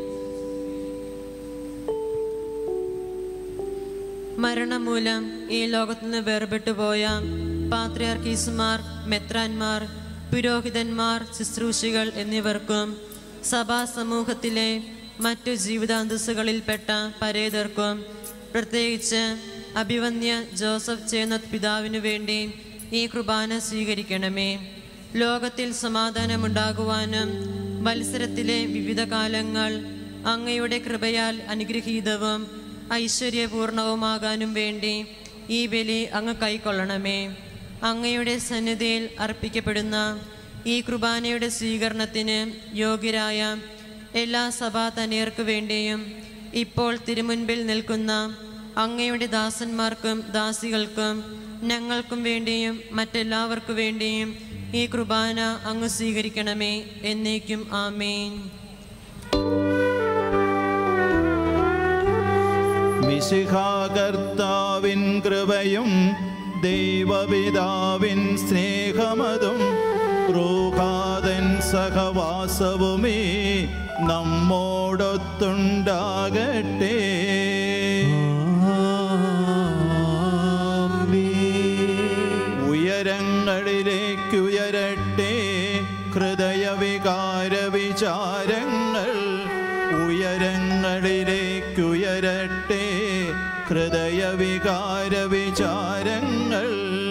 മരണം മൂലം ഈ ലോകത്തു നിന്ന് വേർപെട്ടു പോയ പാത്രിയാർക്കീസുമാർ മെത്രാന്മാർ പുരോഹിതന്മാർ ശുശ്രൂഷികൾ എന്നിവർക്കും സഭാ സമൂഹത്തിലെ മറ്റു ജീവിതാന്തസ്സുകളിൽപ്പെട്ട പരേതർക്കും പ്രത്യേകിച്ച് അഭിവന്യ ജോസഫ് ചേന്നത്ത് പിതാവിനു വേണ്ടി ഈ കുർബാന സ്വീകരിക്കണമേ ലോകത്തിൽ സമാധാനമുണ്ടാകുവാനും മത്സരത്തിലെ വിവിധ കാലങ്ങൾ അങ്ങയുടെ കൃപയാൽ അനുഗ്രഹീതവും ഐശ്വര്യപൂർണവുമാകാനും വേണ്ടി ഈ ബലി അങ്ങ് കൈക്കൊള്ളണമേ അങ്ങയുടെ സന്നിധിയിൽ അർപ്പിക്കപ്പെടുന്ന ഈ കുർബാനയുടെ സ്വീകരണത്തിന് യോഗ്യരായ എല്ലാ സഭാതനിയർക്കു വേണ്ടിയും ഇപ്പോൾ തിരുമുൻപിൽ നിൽക്കുന്ന അങ്ങയുടെ ദാസന്മാർക്കും ദാസികൾക്കും ഞങ്ങൾക്കും വേണ്ടിയും മറ്റെല്ലാവർക്കു വേണ്ടിയും ഈ കുർബാന അങ്ങ് സ്വീകരിക്കണമേ എന്നേക്കും ആമേൻ മിശിഹാകർത്താവിൻ കൃപയും ദൈവപിതാവിൻ സ്നേഹമതും റൂഹാതൻ സഹവാസവുമേ നമ്മോടൊത്തുണ്ടാകട്ടെ ഉയരങ്ങളിലേക്കുയരട്ടെ ഹൃദയവികാര വിചാരങ്ങൾ ഉയരങ്ങളിലേക്കുയരട്ടെ ഹൃദയവികാര വിചാരങ്ങൾ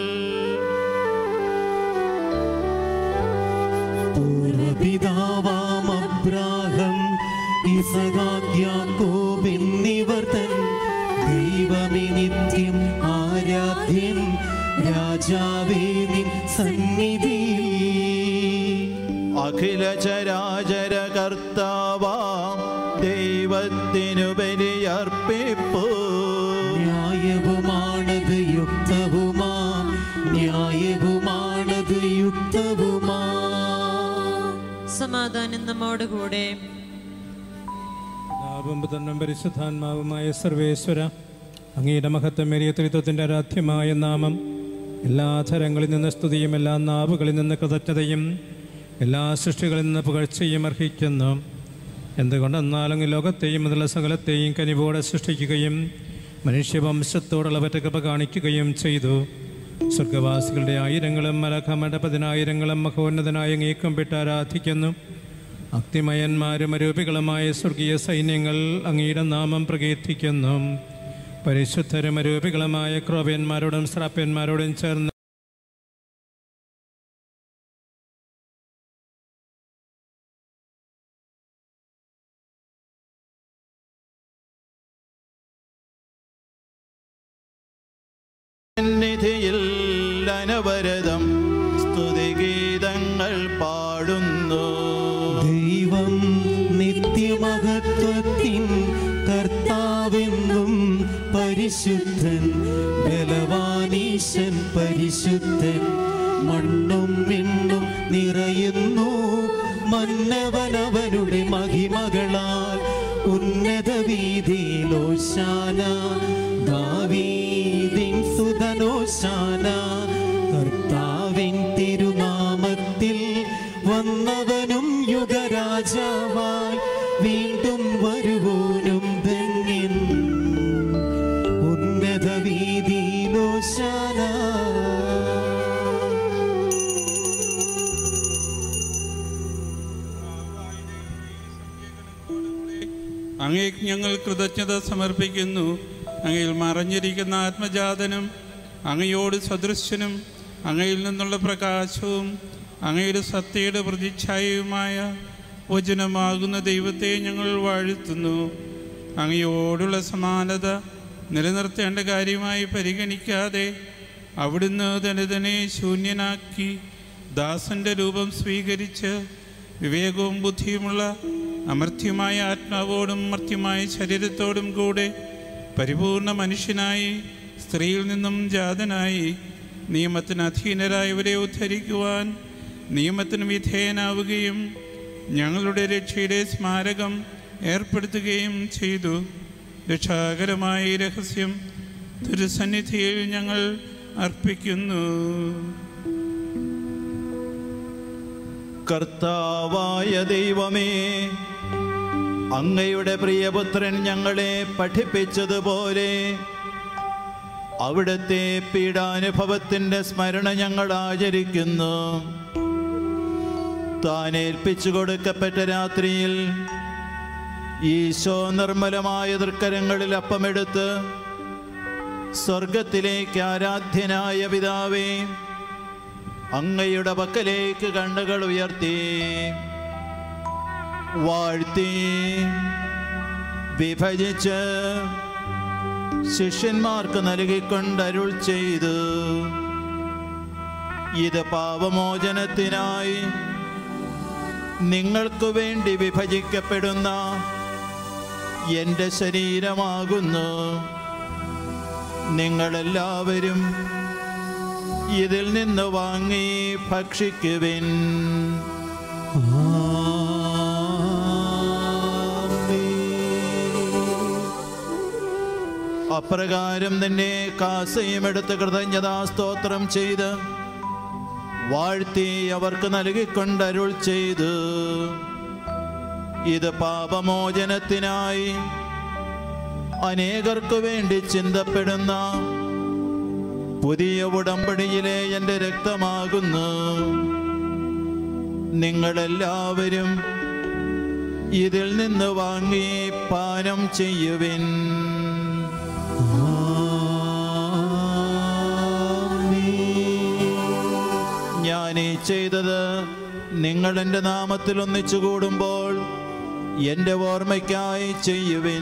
പൂർവപിതാവാം അബ്രാഹം ഇസഹാക്യാക്കോബ് എന്നിവർ തൻ ദൈവമേ നിത്യം ആരാധ്യൻ രാജാവേ നിൻ സന്നിധി അഖില ചരാചര കർത്താവാം ദൈവത്തിനു ബലിയർപ്പിപ്പൂ ന്യായവുമാണത് യുക്തവുമാ ന്യായവുമാണത് യുക്തവുമാ സമാധാനം നമ്മോടുകൂടെ പിതാവും പുത്രനും പരിശുദ്ധാത്മാവുമായ സർവേശ്വര അങ്ങയുടെ മഹത്വമേറിയ ത്രിത്വത്തിൻ്റെ ആരാധ്യമായ നാമം എല്ലാ തരങ്ങളിൽ നിന്ന് സ്തുതിയും എല്ലാ നാവുകളിൽ നിന്ന് കൃതജ്ഞതയും എല്ലാ സൃഷ്ടികളിൽ നിന്ന് പുകഴ്ചയും അർഹിക്കുന്നു എന്തുകൊണ്ടെന്നാലും ഈ ലോകത്തെയും അതിലുള്ള സകലത്തെയും കനിവോടെ സൃഷ്ടിക്കുകയും മനുഷ്യവംശത്തോടുള്ള പറ്റകൃപ കാണിക്കുകയും ചെയ്തു സ്വർഗവാസികളുടെ ആയിരങ്ങളും മലഖമയുടെ പതിനായിരങ്ങളും മഹോന്നതനായ അങ്ങേക്കും വിട്ട് ആരാധിക്കുന്നു അഗ്നിമയന്മാരും അരൂപികളുമായ സ്വർഗീയ സൈന്യങ്ങൾ അങ്ങയുടെ നാമം പ്രകീർത്തിക്കുന്നു പരിശുദ്ധരും അരൂപികളുമായ ക്രോപ്യന്മാരോടും ശ്രാപ്യന്മാരോടും ചേർന്ന് നിധിയിൽ അനവരതം സ്തുതിഗീതങ്ങൾ പാടുന്നു ദൈവം നിത്യമഹത്വത്തിൻ കർത്താവെന്നും പരിശുദ്ധൻ ബലവാനീശൻ പരിശുദ്ധൻ മണ്ണും വിണ്ണും നിറയുന്നു മന്നവനവനുടെ മഹിമകളാൽ ഉന്നത വീതിയിലോശാന ദാവീദിൻ സുതനോശാന കർത്താവിൻ തിരുനാമത്തിൽ വന്നവനും യുഗരാജാവായി വീണ്ടും വരുവോനും ധന്യൻ ഉന്നത വീതിയിലോശാന അങ്ങേക്ക് ഞങ്ങൾ കൃതജ്ഞത സമർപ്പിക്കുന്നു അങ്ങയിൽ മറഞ്ഞിരിക്കുന്ന ആത്മജാതനും അങ്ങയോട് സദൃശ്യനും അങ്ങയിൽ നിന്നുള്ള പ്രകാശവും അങ്ങയുടെ സത്യയുടെ പ്രതിച്ഛായയുമായ വചനമാകുന്ന ദൈവത്തെ ഞങ്ങൾ വാഴ്ത്തുന്നു അങ്ങയോടുള്ള സമാനത നിലനിർത്തേണ്ട കാര്യമായി പരിഗണിക്കാതെ അവിടുന്ന് തന്നെ തന്നെ ശൂന്യനാക്കി ദാസന്റെ രൂപം സ്വീകരിച്ച് വിവേകവും ബുദ്ധിയുമുള്ള അമർത്യമായ ആത്മാവോടും മർത്യമായ ശരീരത്തോടും കൂടെ പരിപൂർണ മനുഷ്യനായി സ്ത്രീയിൽ നിന്നും ജാതനായി നിയമത്തിന് അധീനരായവരെ ഉദ്ധരിക്കുവാൻ നിയമത്തിന് വിധേയനാവുകയും ഞങ്ങളുടെ രക്ഷയുടെ സ്മാരകം ഏർപ്പെടുത്തുകയും ചെയ്തു രക്ഷാകരമായ ഈ രഹസ്യം തിരുസന്നിധിയിൽ ഞങ്ങൾ അർപ്പിക്കുന്നു കർത്താവായ ദൈവമേ അങ്ങയുടെ പ്രിയപുത്രൻ ഞങ്ങളെ പഠിപ്പിച്ചതുപോലെ അവിടുത്തെ പീഡാനുഭവത്തിൻ്റെ സ്മരണ ഞങ്ങൾ ആചരിക്കുന്നു താൻ ഏൽപ്പിച്ചു കൊടുക്കപ്പെട്ട രാത്രിയിൽ ഈശോ നിർമ്മലമായ തൃക്കരങ്ങളിൽ അപ്പമെടുത്ത് സ്വർഗത്തിലേക്ക് ആരാധ്യനായ പിതാവേ അങ്ങയുടെ പക്കലേക്ക് കണ്ണുകൾ ഉയർത്തി വാഴ്ത്തി വിഭജിച്ച് ശിഷ്യന്മാർക്ക് നൽകിക്കൊണ്ടരുൾ ചെയ്തു ഇത് പാപമോചനത്തിനായി നിങ്ങൾക്ക് വേണ്ടി വിഭജിക്കപ്പെടുന്ന എൻ്റെ ശരീരമാകുന്നു നിങ്ങളെല്ലാവരും ഇതിൽ നിന്ന് വാങ്ങി ഭക്ഷിക്കുവിൻ അപ്രകാരം തന്നെ കാസയും എടുത്ത് കൃതജ്ഞതാ സ്തോത്രം ചെയ്ത് വാഴ്ത്തി അവർക്ക് നൽകിക്കൊണ്ടരുൾ ചെയ്തു ഇത് പാപമോചനത്തിനായി അനേകർക്കു വേണ്ടി ചിന്തപ്പെടുന്ന പുതിയ ഉടമ്പടിയിലെ എൻ്റെ രക്തമാകുന്നു നിങ്ങളെല്ലാവരും ഇതിൽ നിന്ന് വാങ്ങി പാനം ചെയ്യുവിൻ ഞാൻ ഈ ചെയ്തത് നിങ്ങൾ എൻ്റെ നാമത്തിൽ ഒന്നിച്ചു കൂടുമ്പോൾ എൻ്റെ ഓർമ്മയ്ക്കായി ചെയ്യുവിൻ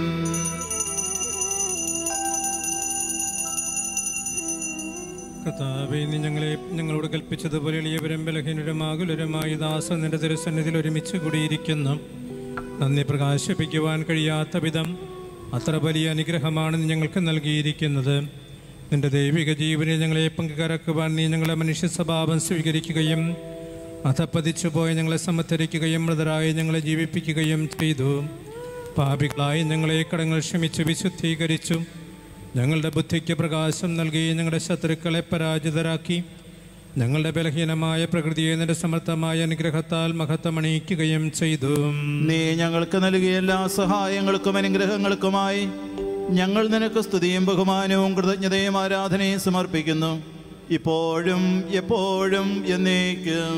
കർത്താവേ നീ ഞങ്ങളെ ഞങ്ങളോട് കൽപ്പിച്ചതുപോലെ എളിയവരും ബലഹീനരും ആകുലരുമായ ദാസ നിന്റെ തിരുസന്നിധിയിൽ ഒരുമിച്ച് കൂടിയിരിക്കുന്നു നന്ദി പ്രകാശിപ്പിക്കുവാൻ കഴിയാത്ത വിധം അത്ര വലിയ അനുഗ്രഹമാണ് നീ ഞങ്ങൾക്ക് നൽകിയിരിക്കുന്നത് നിന്റെ ദൈവിക ജീവനെ ഞങ്ങളെ പങ്കുകരക്കുവാൻ നീ ഞങ്ങളെ മനുഷ്യ സ്വഭാവം സ്വീകരിക്കുകയും അധപ്പതിച്ചു പോയ ഞങ്ങളെ സമത്തരിക്കുകയും മൃതരായി ഞങ്ങളെ ജീവിപ്പിക്കുകയും ചെയ്തു പാപികളായി ഞങ്ങളെ കടങ്ങൾ ക്ഷമിച്ച് വിശുദ്ധീകരിച്ചു ഞങ്ങളുടെ ബുദ്ധിക്ക് പ്രകാശം നൽകി ഞങ്ങളുടെ ശത്രുക്കളെ പരാജിതരാക്കി ഞങ്ങളുടെ ബലഹീനമായ പ്രകൃതിയെ നിന്റെ സമർത്ഥമായ അനുഗ്രഹത്താൽ മഹത്വമണിയിക്കുകയും ചെയ്തു നീ ഞങ്ങൾക്ക് നൽകിയ എല്ലാ സഹായങ്ങൾക്കും അനുഗ്രഹങ്ങൾക്കുമായി ഞങ്ങൾ നിനക്ക് സ്തുതിയും ബഹുമാനവും കൃതജ്ഞതയും ആരാധനയും സമർപ്പിക്കുന്നു ഇപ്പോഴും എപ്പോഴും എന്നേക്കും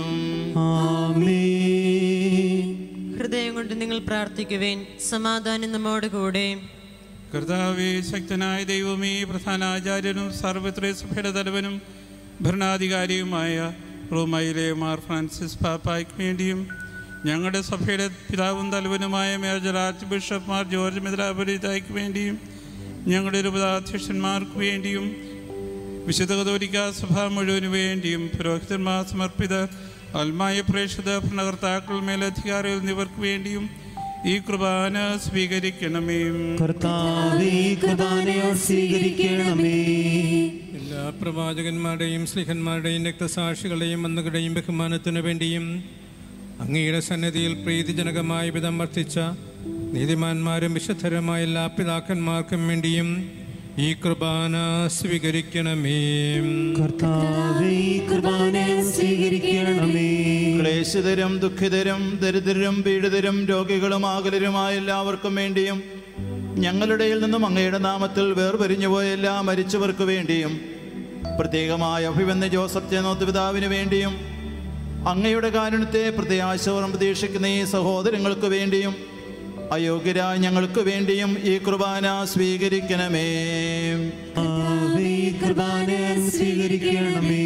ഹൃദയം കൊണ്ട് നിങ്ങൾ പ്രാർത്ഥിക്കുവേൻ സമാധാനം നമ്മോട് കൂടെ കർത്താവേ ശക്തനായ ദൈവമേ പ്രധാനാചാര്യനും സർവത്ര സഭയുടെ തലവനും ഭരണാധികാരിയുമായ റോമയിലെ മാർ ഫ്രാൻസിസ് പാപ്പായ്ക്ക് വേണ്ടിയും ഞങ്ങളുടെ സഭയുടെ പിതാവും തലവനുമായ major archbishop Mar George മിത്രാപുരിതായ്ക്ക് വേണ്ടിയും ഞങ്ങളുടെ രൂപതാധ്യക്ഷന്മാർക്ക് വേണ്ടിയും വിശുദ്ധ കത്തോലിക്ക സഭ മുഴുവനു വേണ്ടിയും പുരോഹിതന്മാർ സമർപ്പിത ആത്മായ പ്രേക്ഷിത ഭരണകർത്താക്കൾ മേലധികാരികൾ എന്നിവർക്ക് വേണ്ടിയും ഈ കുർബാന സ്വീകരിക്കണമേ കർത്താവേ കുർബാനയോ സ്വീകരിക്കണമേ എല്ലാ പ്രവാചകന്മാരുടെയും സ്ലിഹന്മാരുടെയും രക്തസാക്ഷികളുടെയും അന്നുകളുടെയും ബഹുമാനത്തിനു വേണ്ടിയും അങ്ങയുടെ സന്നിധിയിൽ പ്രീതിജനകമായ വിധം വർത്തിച്ച നീതിമാന്മാരും വിശുദ്ധരുമായ എല്ലാ പിതാക്കന്മാർക്കും വേണ്ടിയും ഈ കുർബാന സ്വീകരിക്കണമേ കർത്താവേ കുർബാനയോ സ്വീകരിക്കണമേ ക്ലേശിതരും ദുഃഖിതരും ദരിദ്രരും പീഡിതരും രോഗികളും ആകുലരുമായ എല്ലാവർക്കും വേണ്ടിയും ഞങ്ങളുടെയിൽ നിന്നും അങ്ങയുടെ നാമത്തിൽ വേർപിരിഞ്ഞുപോയ എല്ലാ മരിച്ചവർക്ക് വേണ്ടിയും പ്രത്യേകമായ അഭിവന്യ ജോസഫ് ചേന്നോത്ത് പിതാവിന് വേണ്ടിയും അങ്ങയുടെ കാരുണ്യത്തെ പ്രത്യാശോറും പ്രതീക്ഷിക്കുന്ന ഈ സഹോദരങ്ങൾക്ക് വേണ്ടിയും അയോഗ്യരായ ഞങ്ങൾക്ക് വേണ്ടിയും ഈ കുർബാന സ്വീകരിക്കണമേ കർത്താവേ കുർബാനയോ സ്വീകരിക്കണമേ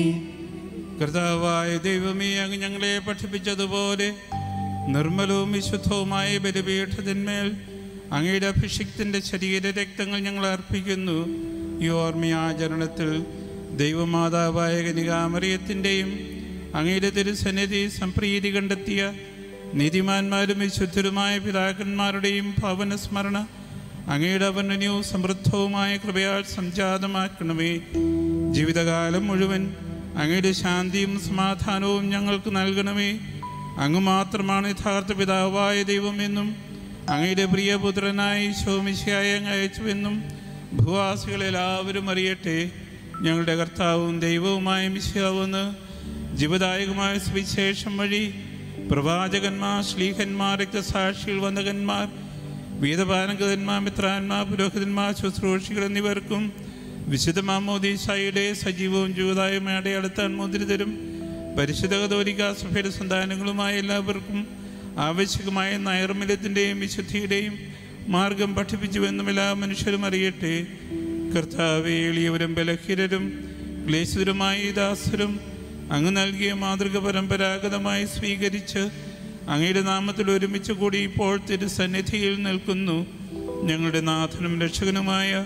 കർത്താവായ ദൈവമേ അങ്ങ് ഞങ്ങളെ പഠിപ്പിച്ചതുപോലെ നിർമ്മലവും വിശുദ്ധവുമായ ബലിപീഠത്തിന്മേൽ അങ്ങയുടെ അഭിഷിക്തന്റെ ശരീര രക്തങ്ങൾ ഞങ്ങൾ അർപ്പിക്കുന്നു ഈ ഓർമ്മയാചരണത്തിൽ ദൈവമാതാവായ കനികാമറിയത്തിൻ്റെയും അങ്ങയുടെ തിരുസന്നിധി സംപ്രീതി കണ്ടെത്തിയ നീതിമാന്മാരും വിശുദ്ധരുമായ പിതാക്കന്മാരുടെയും ഭവന സ്മരണ അങ്ങയുടെ അവർണ്ണനവും സമൃദ്ധവുമായ കൃപയാൽ സംജാതമാക്കണമേ ജീവിതകാലം മുഴുവൻ അങ്ങയുടെ ശാന്തിയും സമാധാനവും ഞങ്ങൾക്ക് നൽകണമേ അങ്ങ് മാത്രമാണ് യഥാർത്ഥ പിതാവായ ദൈവമെന്നും അങ്ങയുടെ പ്രിയപുത്രനായി ശോമിശയായി അങ്ങ് അയച്ചുവെന്നും ഭൂവാസികളെല്ലാവരും അറിയട്ടെ ഞങ്ങളുടെ കർത്താവും ദൈവവുമായ മിശയാവുന്ന ജീവദായകമായ സുവിശേഷം വഴി പ്രവാചകന്മാർ ശ്ലീഹന്മാർ രക്തസാക്ഷികൾ വന്ദകന്മാർ വേദപാലകന്മാർ മിത്രാന്മാർ പുരോഹിതന്മാർ ശുശ്രൂഷികൾ എന്നിവർക്കും വിശുദ്ധ മാമോദീസായുടെ സജീവവും ജീവതായുമായ അടയാളത്താൻ മുദ്രിതരും പരിശുദ്ധ കതോലിക്ക സഭയുടെ സന്താനങ്ങളുമായ എല്ലാവർക്കും ആവശ്യകമായ നൈർമല്യത്തിൻ്റെയും വിശുദ്ധിയുടെയും മാർഗം പഠിപ്പിച്ചുവെന്നും എല്ലാ മനുഷ്യരും അറിയട്ടെ കർത്താവെ എളിയവരും ബലഹീനരും ക്ലേശിതരുമായ ഈ ദാസരും അങ്ങ് നൽകിയ മാതൃക പരമ്പരാഗതമായി സ്വീകരിച്ച് അങ്ങയുടെ നാമത്തിൽ ഒരുമിച്ച് കൂടി ഇപ്പോൾ തിരുസന്നിധിയിൽ നിൽക്കുന്നു ഞങ്ങളുടെ നാഥനും രക്ഷകനുമായ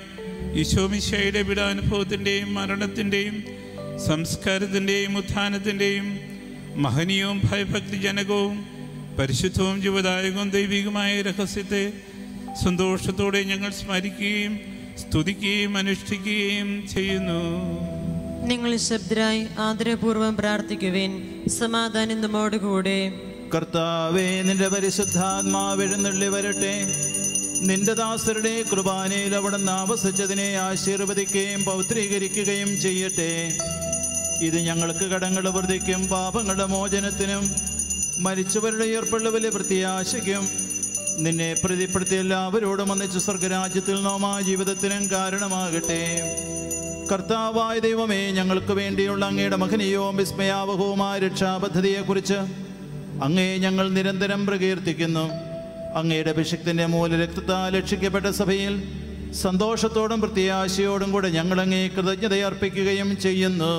ഈശോമിശയുടെ വിടാനുഭവത്തിൻ്റെയും മരണത്തിൻ്റെയും സംസ്കാരത്തിൻ്റെയും ഉത്ഥാനത്തിൻ്റെയും മഹനീയവും ഭയഭക്തിജനകവും പരിശുദ്ധവും ജീവദായകവും ദൈവികമായ രഹസ്യത്തെ സന്തോഷത്തോടെ ഞങ്ങൾ സ്മരിക്കുകയും സ്തുതിക്കുകയും അനുഷ്ഠിക്കുകയും ചെയ്യുന്നു നിങ്ങൾ ശബ്ദരായി ആദരപൂർവ്വം പ്രാർത്ഥിക്കുവിൻ സമാധാനം നമ്മോടുകൂടെ കർത്താവേ നിന്റെ പരിശുദ്ധാത്മാവ് എഴുന്നള്ളി വരട്ടെ നിന്റെ ദാസരുടെ കൃപാനയിൽ അവിടെ ആവസിച്ചതിനെ ആശീർവദിക്കുകയും പൗത്രീകരിക്കുകയും ചെയ്യട്ടെ ഇത് ഞങ്ങൾക്ക് കടങ്ങളുടെ വൃദ്ധിക്കും പാപങ്ങളുടെ മോചനത്തിനും മരിച്ചവരുടെ ഉയർപ്പുള്ള വലിയ പ്രത്യാശയ്ക്കും നിന്നെ പ്രതിപ്പെടുത്തി എല്ലാവരോടും ഒന്നിച്ച് സ്വർഗരാജ്യത്തിൽ നോമാ ജീവിതത്തിനും കാരണമാകട്ടെ കർത്താവായ ദൈവമേ ഞങ്ങൾക്ക് വേണ്ടിയുള്ള അങ്ങയുടെ മഹനീയവും വിസ്മയാവഹവുമായ രക്ഷാപദ്ധതിയെക്കുറിച്ച് അങ്ങേ ഞങ്ങൾ നിരന്തരം പ്രകീർത്തിക്കുന്നു അങ്ങയുടെ അഭിഷക്തിൻ്റെ മൂലരക്തത്താൽ രക്ഷിക്കപ്പെട്ട സഭയിൽ സന്തോഷത്തോടും പ്രത്യാശയോടും കൂടെ ഞങ്ങൾ അങ്ങേ കൃതജ്ഞതയർപ്പിക്കുകയും ചെയ്യുന്നു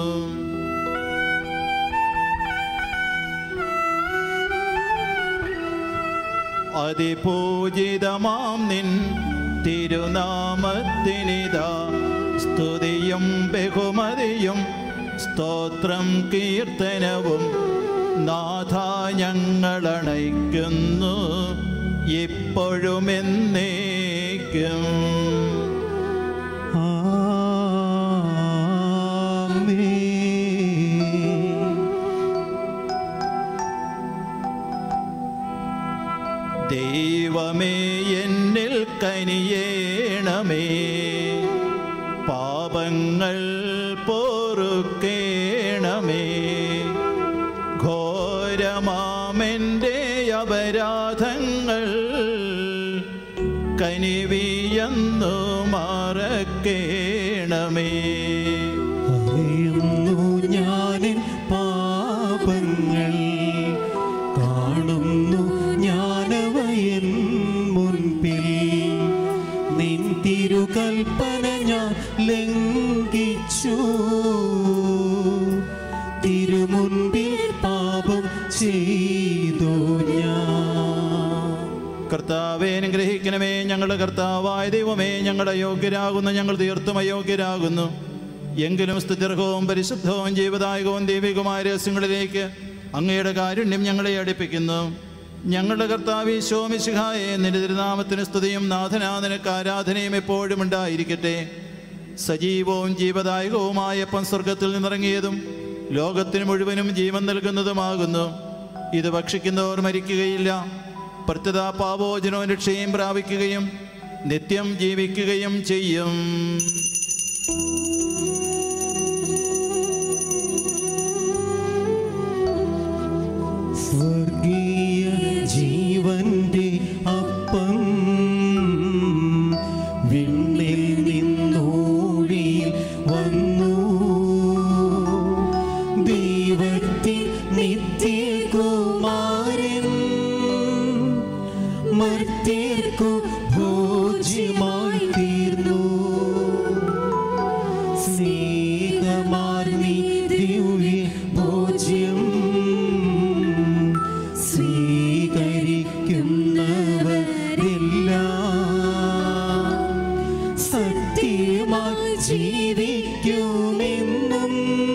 അതിപൂജിതമാം നിൻ തിരുനാമത്തിനിതാ സ്തുതിയും ബഹുമതിയും സ്തോത്രം കീർത്തനവും നാഥ ഞങ്ങളണയ്ക്കുന്നു ഇപ്പോഴും എന്നേക്കും ദൈവമേ എന്നിൽ കനിയേണമേ പാപങ്ങൾ പൊറുക്കേണമേ ഘോരമാമെൻ്റെ അപരാധങ്ങൾ കനിവിയെന്നു മറക്കേണമേ അറിയുന്നു ഞാനിൻ പാപങ്ങൾ കാണുന്നു ഞാനവയൻ മുൻപിൽ നിൻ തിരുകൽപ്പന ഞാൻ ലംഘിച്ചു തിരുമുൻപിൽ പാപം ചെയ്തു ഞാൻ കർത്താവെ അനുഗ്രഹിക്കണമേ ഞങ്ങളുടെ കർത്താവായ ദൈവമേ ഞങ്ങളുടെ യോഗ്യരാകുന്നു ഞങ്ങൾ തീർത്തും അയോഗ്യരാകുന്നു എങ്കിലും സ്തുത്യർഹവും പരിശുദ്ധവും ജീവദായകവും ദൈവികമായ രഹസ്യങ്ങളിലേക്ക് അങ്ങയുടെ കാരുണ്യം ഞങ്ങളെ അടുപ്പിക്കുന്നു ഞങ്ങളുടെ കർത്താവ് ശോമിശിഹായെ നിന്റെ തിരുനാമത്തിന് സ്തുതിയും നാഥനാ നിനക്ക് ആരാധനയും എപ്പോഴും ഉണ്ടായിരിക്കട്ടെ സജീവവും ജീവദായകവുമായ അപ്പം സ്വർഗത്തിൽ നിന്നിറങ്ങിയതും ലോകത്തിന് മുഴുവനും ജീവൻ നൽകുന്നതുമാകുന്നു ഇത് ഭക്ഷിക്കുന്നവർ മരിക്കുകയില്ല പ്രത്യത പാപോജനവും രക്ഷയും പ്രാപിക്കുകയും നിത്യം ജീവിക്കുകയും ചെയ്യും സ്വർഗീയ ജീവന്റെ അപ്പം വിണ്ണിൽ നിന്നോഴിയിൽ വന്നു ദൈവത്തിൻ നിത്യകുമാരൻ മർത്യർക്കു ഭോജ്യമായി തീർന്നു സ്നേഹമാർന്നി ദിവ്യ ഭോജ്യം സ്വീകരിക്കുന്നവരെല്ലാം സത്യമായി ജീവിക്കുമെന്നും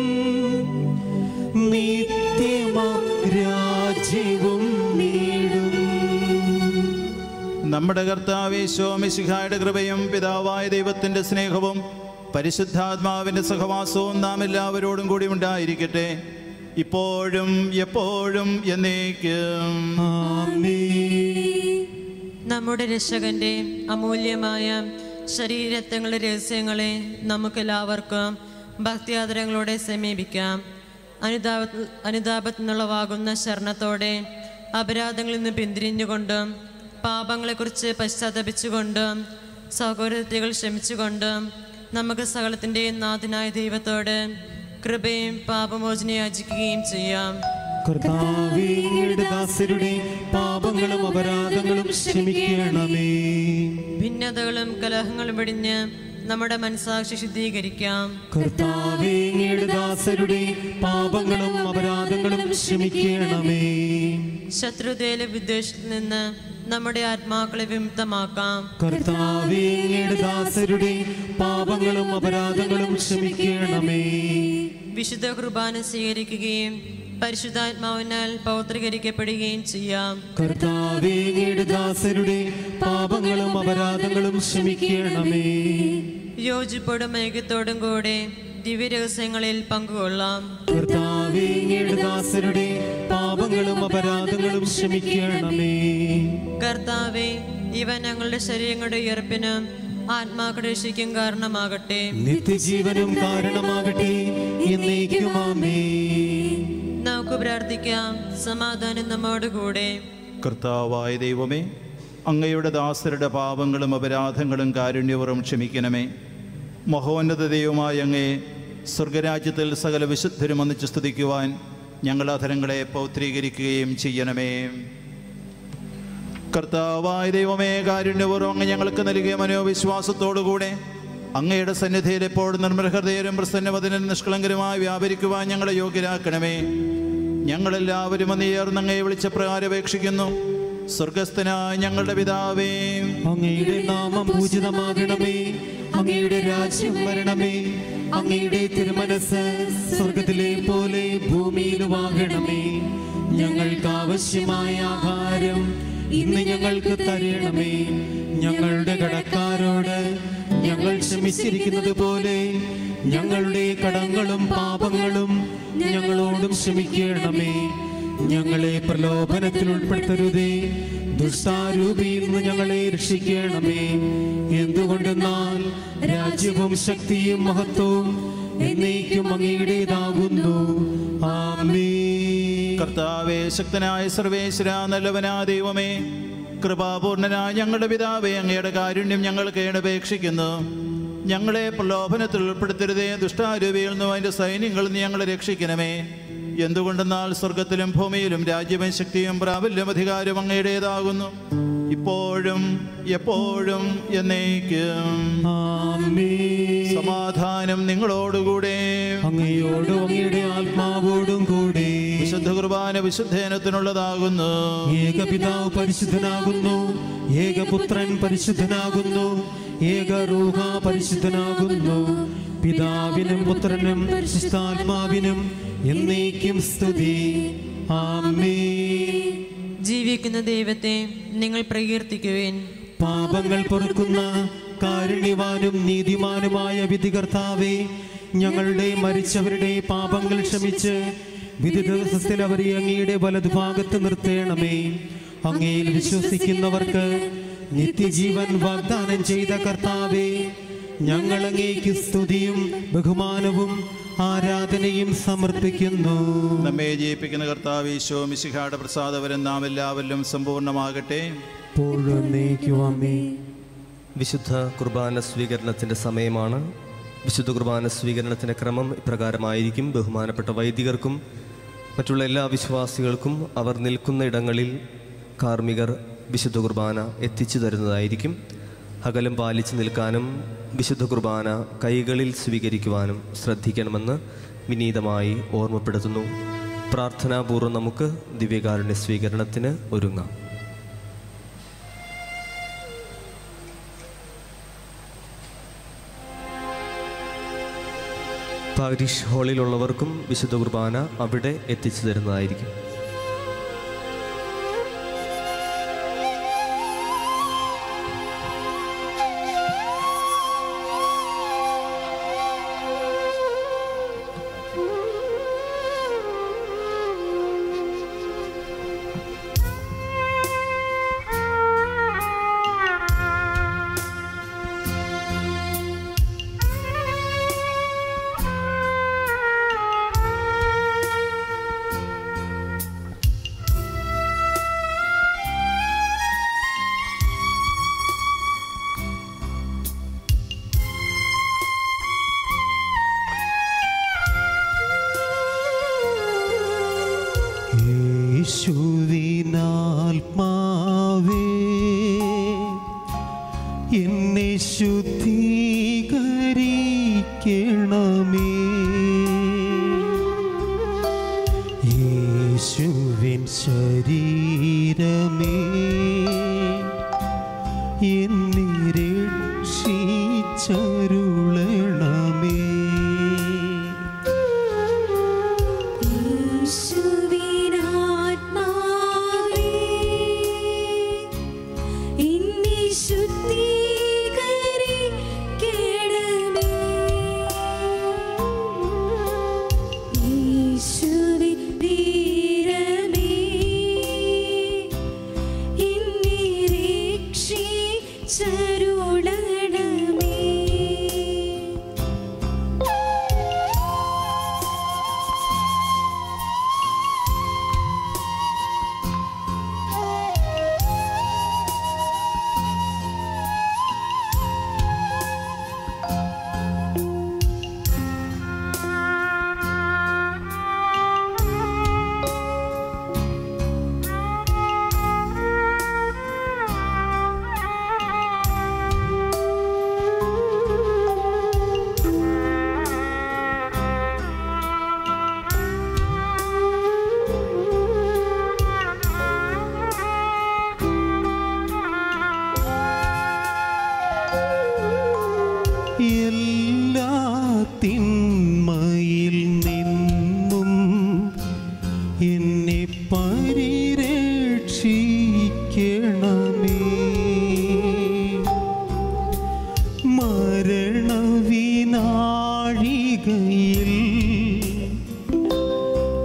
നിത്യമാ രാജ്യവും നേടും നമ്മുടെ കർത്താവ് ശോമിശിഹായുടെ കൃപയും പിതാവായ ദൈവത്തിൻ്റെ സ്നേഹവും പരിശുദ്ധാത്മാവിൻ്റെ സഹവാസവും നാം എല്ലാവരോടും കൂടി ഉണ്ടായിരിക്കട്ടെ ഇപ്പോഴും എപ്പോഴും എന്നേക്കും നമ്മുടെ രക്ഷകന്റെ അമൂല്യമായ ശരീരത്വങ്ങളുടെ രഹസ്യങ്ങളെ നമുക്കെല്ലാവർക്കും ഭക്തിയാദരങ്ങളോടെ സമീപിക്കാം അനുതാപ അനുതാപത്തിൽ നിന്നുള്ളവാകുന്ന ശരണത്തോടെ അപരാധങ്ങളിൽ നിന്ന് പിന്തിരിഞ്ഞുകൊണ്ടും പാപങ്ങളെക്കുറിച്ച് പശ്ചാത്തപിച്ചുകൊണ്ടും സൗകര്യതകൾ ക്ഷമിച്ചുകൊണ്ടും നമുക്ക് സകലത്തിൻ്റെയും നാഥനായ ദൈവത്തോട് കൃപയും പാപമോചനം യാചിക്കുകയും ചെയ്യാം കർത്താവേ അങ്ങയുടെ ദാസരുടെ പാപങ്ങളും അപരാധങ്ങളും ക്ഷമിക്കണമേ ഭിന്നതകളും കലഹങ്ങളും വെടിഞ്ഞ് നമ്മുടെ മനസാക്ഷി ശുദ്ധീകരിക്കാം കർത്താവേ അങ്ങയുടെ ദാസരുടെ പാപങ്ങളും അപരാധങ്ങളും ക്ഷമിക്കണമേ ശത്രുതയിലെ വിദ്വേഷത്തിൽ നിന്ന് നമ്മുടെ ആത്മാക്കളെ വിമുക്തമാക്കാം കർത്താവേ അങ്ങയുടെ ദാസരുടെ പാപങ്ങളും അപരാധങ്ങളും ക്ഷമിക്കണമേ വിശുദ്ധ കുർബാന സ്വീകരിക്കുകയും പരിശുദ്ധാത്മാവിനാൽ പൗത്രീകരിക്കപ്പെടുകയും ചെയ്യാം കർത്താവേ അങ്ങയുടെ ദാസരുടെ പാപങ്ങളും അപരാധങ്ങളും ക്ഷമിക്കണമേ യോജിപ്പോടും ഐക്യത്തോടും കൂടെ ദിവ്യരഹസ്യങ്ങളിൽ പങ്കുകൊള്ളാം കർത്താവേ അങ്ങയുടെ ദാസരുടെ പാപങ്ങളും അപരാധങ്ങളും ക്ഷമിക്കണമേ കർത്താവെ ഇവ ഞങ്ങളുടെ ശരീരങ്ങളുടെ ഉയർപ്പിന് ആത്മാക്കളുടെ രക്ഷയ്ക്കും കാരണമാകട്ടെ നിത്യജീവനും കാരണമാകട്ടെ എന്നേക്കുമാമേ നമുക്ക് പ്രാർത്ഥിക്കാം സമാധാനം നമ്മോടുകൂടെ കർത്താവായ ദൈവമേ അങ്ങയുടെ ദാസരുടെ പാപങ്ങളും അപരാധങ്ങളും കാരുണ്യപുറം ക്ഷമിക്കണമേ മഹോന്നത ദൈവമായ അങ്ങേ സ്വർഗരാജ്യത്തിൽ സകല വിശുദ്ധരും ഒന്നിച്ച് സ്തുതിക്കുവാൻ ഞങ്ങൾ അധരങ്ങളെ പൗത്രീകരിക്കുകയും ചെയ്യണമേ കർത്താവായ ദൈവമേ കാരുണ്യപൂർവ്വം അങ്ങ് ഞങ്ങൾക്ക് നൽകിയ മനോവിശ്വാസത്തോടുകൂടെ അങ്ങയുടെ സന്നിധിയിൽ എപ്പോഴും നിർമ്മലഹൃദയരും പ്രസന്നവദനും നിഷ്കളങ്കരുമായി വ്യാപരിക്കുവാൻ ഞങ്ങളെ യോഗ്യരാക്കണമേ ഞങ്ങളെല്ലാവരും അന്നേർന്ന് അങ്ങയെ വിളിച്ച പ്രകാരം അപേക്ഷിക്കുന്നു സ്വർഗസ്ഥനായ ഞങ്ങളുടെ പിതാവേ അങ്ങയുടെ നാമം പൂജിതമാകണമേ അങ്ങയുടെ രാജ്യം വരണമേ അങ്ങയുടെ തിരുമനസ് സ്വർഗത്തിലെ പോലെ ഭൂമിയിലുമാകണമേ ഞങ്ങൾക്ക് ആവശ്യമായ ആഹാരം ഇന്ന് ഞങ്ങൾക്ക് തരണമേ ഞങ്ങളുടെ കടക്കാരോട് ഞങ്ങൾ ക്ഷമിച്ചിരിക്കുന്നത് പോലെ ഞങ്ങളുടെ കടങ്ങളും പാപങ്ങളും ഞങ്ങളോടും ക്ഷമിക്കണമേ ഞങ്ങളെ പ്രലോഭനത്തിൽ ഉൾപ്പെടുത്തരുതേ ദുഷ്ടാരൂപിയിൽ നിന്ന് ഞങ്ങളെ രക്ഷിക്കണമേ എന്തുകൊണ്ടെന്നാൽ രാജ്യവും ശക്തിയും മഹത്വവും എന്നേക്കും അങ്ങയുടേതാകുന്നു ആമേ കർത്താവേ ശക്തനായ സർവേശ്വര നല്ലവനാ ദൈവമേ കൃപാപൂർണനായ ഞങ്ങളുടെ പിതാവേ അങ്ങയുടെ കാരുണ്യം ഞങ്ങൾ കേണപേക്ഷിക്കുന്നു ഞങ്ങളെ പ്രലോഭനത്തിൽ ഉൾപ്പെടുത്തരുതേ ദുഷ്ടാരൂപിയിൽ നിന്നും അതിൻ്റെ സൈന്യങ്ങളിൽ നിന്ന് ഞങ്ങളെ രക്ഷിക്കണമേ എന്തുകൊണ്ടെന്നാൽ സ്വർഗത്തിലും ഭൂമിയിലും രാജ്യവും ശക്തിയും പ്രാബല്യം അധികാരവും അങ്ങയുടേതാകുന്നു ഇപ്പോഴും എപ്പോഴും എന്നേക്കും സമാധാനം നിങ്ങളോടുകൂടെ അങ്ങയോടും അങ്ങയുടെ ആത്മാവോടും കൂടെ വിശുദ്ധ കുർബാന വിശുദ്ധേനത്തിനുള്ളതാകുന്നു ഏകപിതാവ് പരിശുദ്ധനാകുന്നു ഏകപുത്രൻ പരിശുദ്ധനാകുന്നു ഏക റൂഹ പരിശുദ്ധനാകുന്നു പിതാവിനും പുത്രനും പരിശുദ്ധാത്മാവിനും എന്നേക്കും സ്തുതി ആമേ ജീവിക്കുന്ന ദൈവത്തെ നിങ്ങൾ പ്രകീർത്തിക്കുവേൻ പാപങ്ങൾ പൊറുക്കുന്ന കാരുണ്യവാനും നീതിമാനുമായ വിധികർത്താവേ ഞങ്ങളുടെ മരിച്ചവരുടെ പാപങ്ങൾ ക്ഷമിച്ച് വിധി ദിവസത്തിൽ അവരെ അങ്ങയുടെ വലതുഭാഗത്ത് നിർത്തേണമേ അങ്ങയിൽ വിശ്വസിക്കുന്നവർക്ക് നിത്യജീവൻ വാഗ്ദാനം ചെയ്ത കർത്താവേ ഞങ്ങൾ അങ്ങേക്ക് സ്തുതിയും ബഹുമാനവും ആരാധനയും സമർപ്പിക്കുന്നു നമ്മെ ജയിപ്പിക്കുന്ന കർത്താവ് ഈശോ മിശിഹായുടെ പ്രസാദവരം നാം എല്ലാവരിലും സമ്പൂർണ്ണമാകട്ടെ പൂർണ്ണേക്കുവാമേ വിശുദ്ധ കുർബാന സ്വീകരണത്തിൻ്റെ സമയമാണ് വിശുദ്ധ കുർബാന സ്വീകരണത്തിൻ്റെ ക്രമം ഇപ്രകാരമായിരിക്കും ബഹുമാനപ്പെട്ട വൈദികർക്കും മറ്റുള്ള എല്ലാ വിശ്വാസികൾക്കും അവർ നിൽക്കുന്ന ഇടങ്ങളിൽ കാർമ്മികർ വിശുദ്ധ കുർബാന എത്തിച്ചു തരുന്നതായിരിക്കും അകലം പാലിച്ചു നിൽക്കാനും വിശുദ്ധ കുർബാന കൈകളിൽ സ്വീകരിക്കുവാനും ശ്രദ്ധിക്കണമെന്ന് വിനീതമായി ഓർമ്മപ്പെടുത്തുന്നു പ്രാർത്ഥനാപൂർവ്വം നമുക്ക് ദിവ്യകാരുണ്യ സ്വീകരണത്തിന് ഒരുങ്ങാം പാരിഷ് ഹാളിലുള്ളവർക്കും വിശുദ്ധ കുർബാന അവിടെ എത്തിച്ചു തരുന്നതായിരിക്കും യേശുവിനാത്മാവേ എന്നെ ശുദ്ധീകരിക്കണമേ യേശുവിൻ ശരീരമേ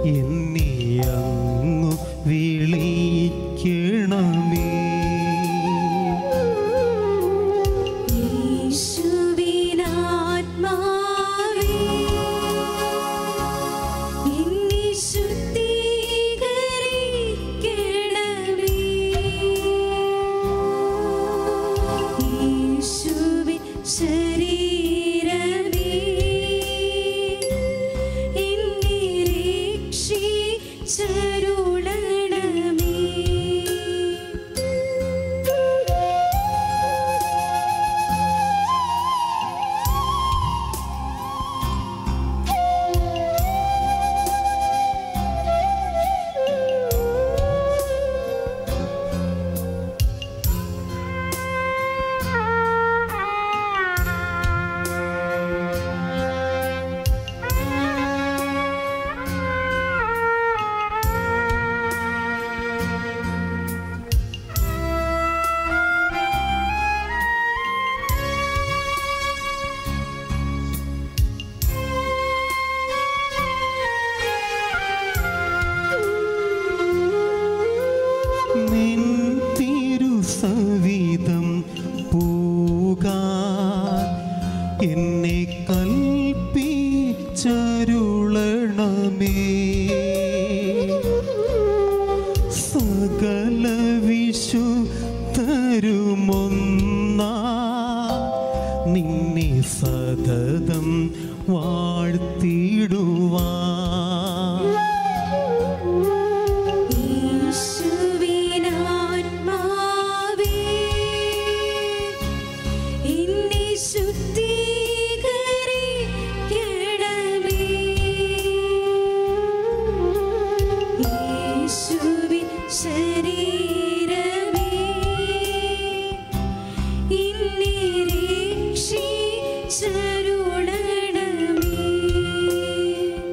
എന്നെ അങ്ങു വിളിക്കണമേ യേശുവിനാത്മാവേ എന്നെ ശുദ്ധീകരിക്കണമേ യേശുവിൻ ശരീരമേ എന്നെ രക്ഷിച്ചരുളണമേ നിൻ തിരുസവിധം പൂകാൻ എന്നെ കൽപ്പിച്ചരുളണമേ സകല വിശുദ്ധരുമൊന്നാ നിന്നെ സതതം വാഴ്ത്തിടുവാൻ യേശുവിനാത്മാവേ എന്നെ ശുദ്ധീകരിക്കണമേ യേശുവിൻ ശരീരമേ എന്നെ രക്ഷിച്ചരുളണമേ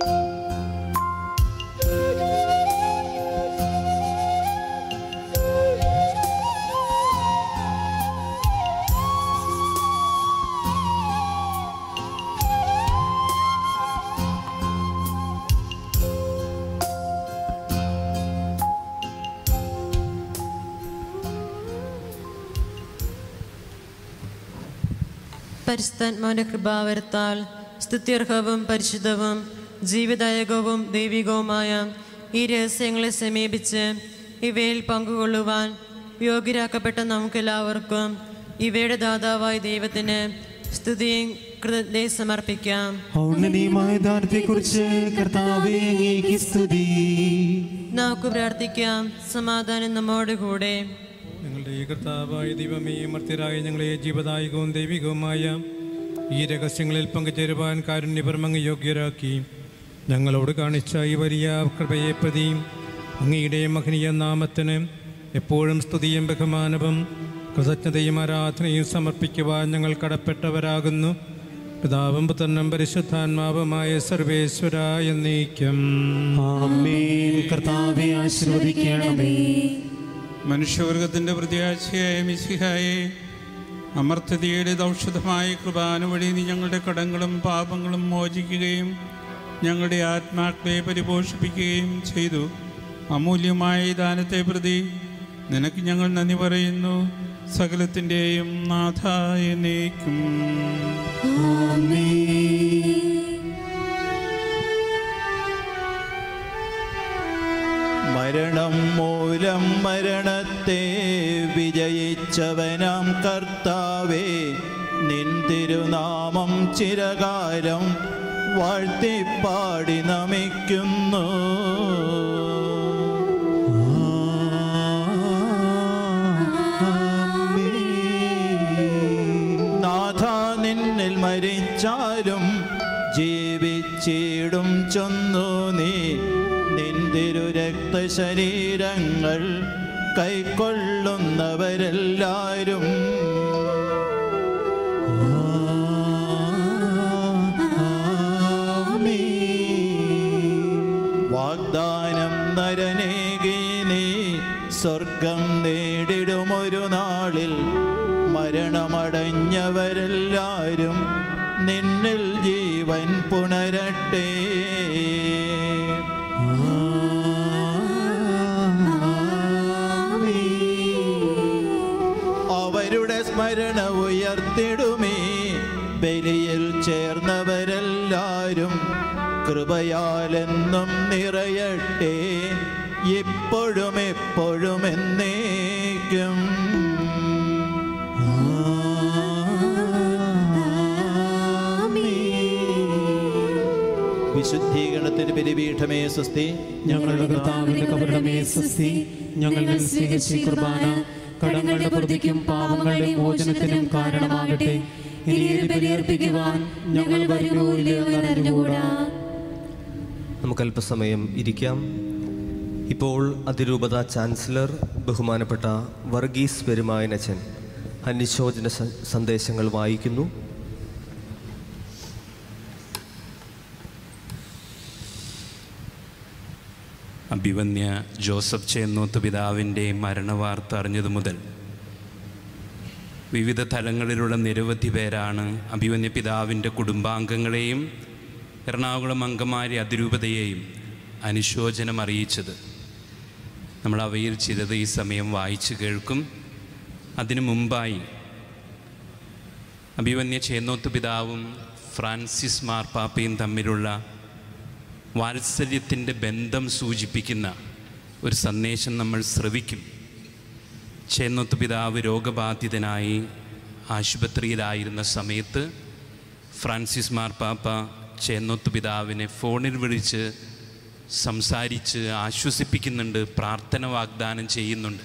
പരിശുദ്ധാത്മാവിന്റെ കൃപാവരത്താൽ സ്തുത്യർഹവും പരിശുദ്ധവും ജീവിതായകവും ദൈവികവുമായ ഈ രഹസ്യങ്ങളെ സമീപിച്ച് ഇവയിൽ പങ്കുകൊള്ളുവാൻ യോഗ്യരാക്കപ്പെട്ട നമുക്കെല്ലാവർക്കും ഇവയുടെ ദാതാവായ ദൈവത്തിന് സ്തുതിയും കൃതജ്ഞതയും സമർപ്പിക്കാം ഔന്നനീയമായ ദാനത്തെക്കുറിച്ച് കർത്താവേ അങ്ങേക്ക് സ്തുതി നമുക്ക് പ്രാർത്ഥിക്കാം സമാധാനം നമ്മോടുകൂടെ ഞങ്ങളുടെ ഈ കർത്താവായ ദൈവമേ മർത്യരായ ഞങ്ങളെ ജീവദായകവും ദൈവികവുമായ ഈ രഹസ്യങ്ങളിൽ പങ്കുചേരുവാൻ കാരുണ്യപരമങ്ങ് യോഗ്യരാക്കി ഞങ്ങളോട് കാണിച്ച ഈ വലിയ കൃപയെ പ്രതി അങ്ങയുടെ മഹനീയ നാമത്തിന് എപ്പോഴും സ്തുതിയും ബഹുമാനവും കൃതജ്ഞതയും ആരാധനയും സമർപ്പിക്കുവാൻ ഞങ്ങൾ കടപ്പെട്ടവരാകുന്നു പിതാവും പുത്രനും പരിശുദ്ധാത്മാവുമായ സർവേശ്വര എന്നേക്കും ആമേൻ കർത്താവെ ആശീർവദിക്കണമേ മനുഷ്യവർഗത്തിൻ്റെ പ്രത്യാശയായ മിശിഹായെ അമർത്തതയുടെ ഔഷധമായ കൃപാന വഴി നീ ഞങ്ങളുടെ കടങ്ങളും പാപങ്ങളും മോചിക്കുകയും ഞങ്ങളുടെ ആത്മാക്കളെ പരിപോഷിപ്പിക്കുകയും ചെയ്തു അമൂല്യമായ ഈ ദാനത്തെ പ്രതി നിനക്ക് ഞങ്ങൾ നന്ദി പറയുന്നു സകലത്തിൻ്റെയും നാഥായ എന്നേക്കും മരണം മൂലം മരണത്തെ വിജയിച്ചവനാം കർത്താവേ നിൻ തിരുനാമം ചിരകാലം വാഴ്ത്തിപ്പാടി നമിക്കുന്നു നാഥ നിന്നിൽ മരിച്ചാലും ജീവിച്ചിടും ചൊന്നു നീ നിന്തിരു രക്തശരീരങ്ങൾ കൈക്കൊള്ളുന്നവരെല്ലാരും വാഗ്ദാനം നരനേകി നീ സ്വർഗം നേടിടുമൊരു നാളിൽ മരണമടഞ്ഞവരെല്ലാരും നിന്നിൽ ജീവൻ പുണരട്ടെ സ്മരണ ഉയർത്തിടുമേ ബലിയിൽ ചേർന്നവരെല്ലാരും കൃപയാലെന്നും നിറയട്ടെ ഇപ്പോഴും എപ്പോഴും എന്നേക്കും വിശുദ്ധീകരണത്തിന് ബലിപീഠമേ സ്വസ്തി ഞങ്ങളുടെ കർത്താവിന്റെ കബറിടമേ സ്വസ്തി ഞങ്ങൾ സ്വീകരിച്ച ഈ കുർബാന കടങ്ങളുടെ പ്രതിക്കും പാവങ്ങളുടെ മോചനത്തിനും കാരണമാകട്ടെ ഇനി ഇത് ബലിയർപ്പിക്കുവാൻ ഞങ്ങൾ വരുമോ ഇല്ലയോ എന്നറിഞ്ഞുകൂടാ നമുക്ക് അല്പസമയം ഇരിക്കാം ഇപ്പോൾ അതിരൂപത ചാൻസലർ ബഹുമാനപ്പെട്ട വർഗീസ് പെരുമായനച്ചൻ അനുശോചന സ- സന്ദേശങ്ങൾ വായിക്കുന്നു അഭിവന്യ ജോസഫ് ചേന്നോത്ത് പിതാവിൻ്റെ മരണവാർത്ത അറിഞ്ഞതു മുതൽ വിവിധ തലങ്ങളിലുള്ള നിരവധി പേരാണ് അഭിവന്യ പിതാവിൻ്റെ കുടുംബാംഗങ്ങളെയും എറണാകുളം അങ്കമാരി അതിരൂപതയെയും അനുശോചനം അറിയിച്ചത് നമ്മൾ അവയിൽ ചിലത് ഈ സമയം വായിച്ചു കേൾക്കും അതിനു മുമ്പായി അഭിവന്യ ചേന്നോത്ത് പിതാവും ഫ്രാൻസിസ് മാർപ്പാപ്പയും തമ്മിലുള്ള വാത്സല്യത്തിൻ്റെ ബന്ധം സൂചിപ്പിക്കുന്ന ഒരു സന്ദേശം നമ്മൾ ശ്രവിക്കും ചേന്നൊത്ത് പിതാവ് രോഗബാധിതനായി ആശുപത്രിയിലായിരുന്ന സമയത്ത് ഫ്രാൻസിസ് മാർപ്പാപ്പ ചേന്നൊത്ത് പിതാവിനെ ഫോണിൽ വിളിച്ച് സംസാരിച്ച് ആശ്വസിപ്പിക്കുന്നുണ്ട് പ്രാർത്ഥന വാഗ്ദാനം ചെയ്യുന്നുണ്ട്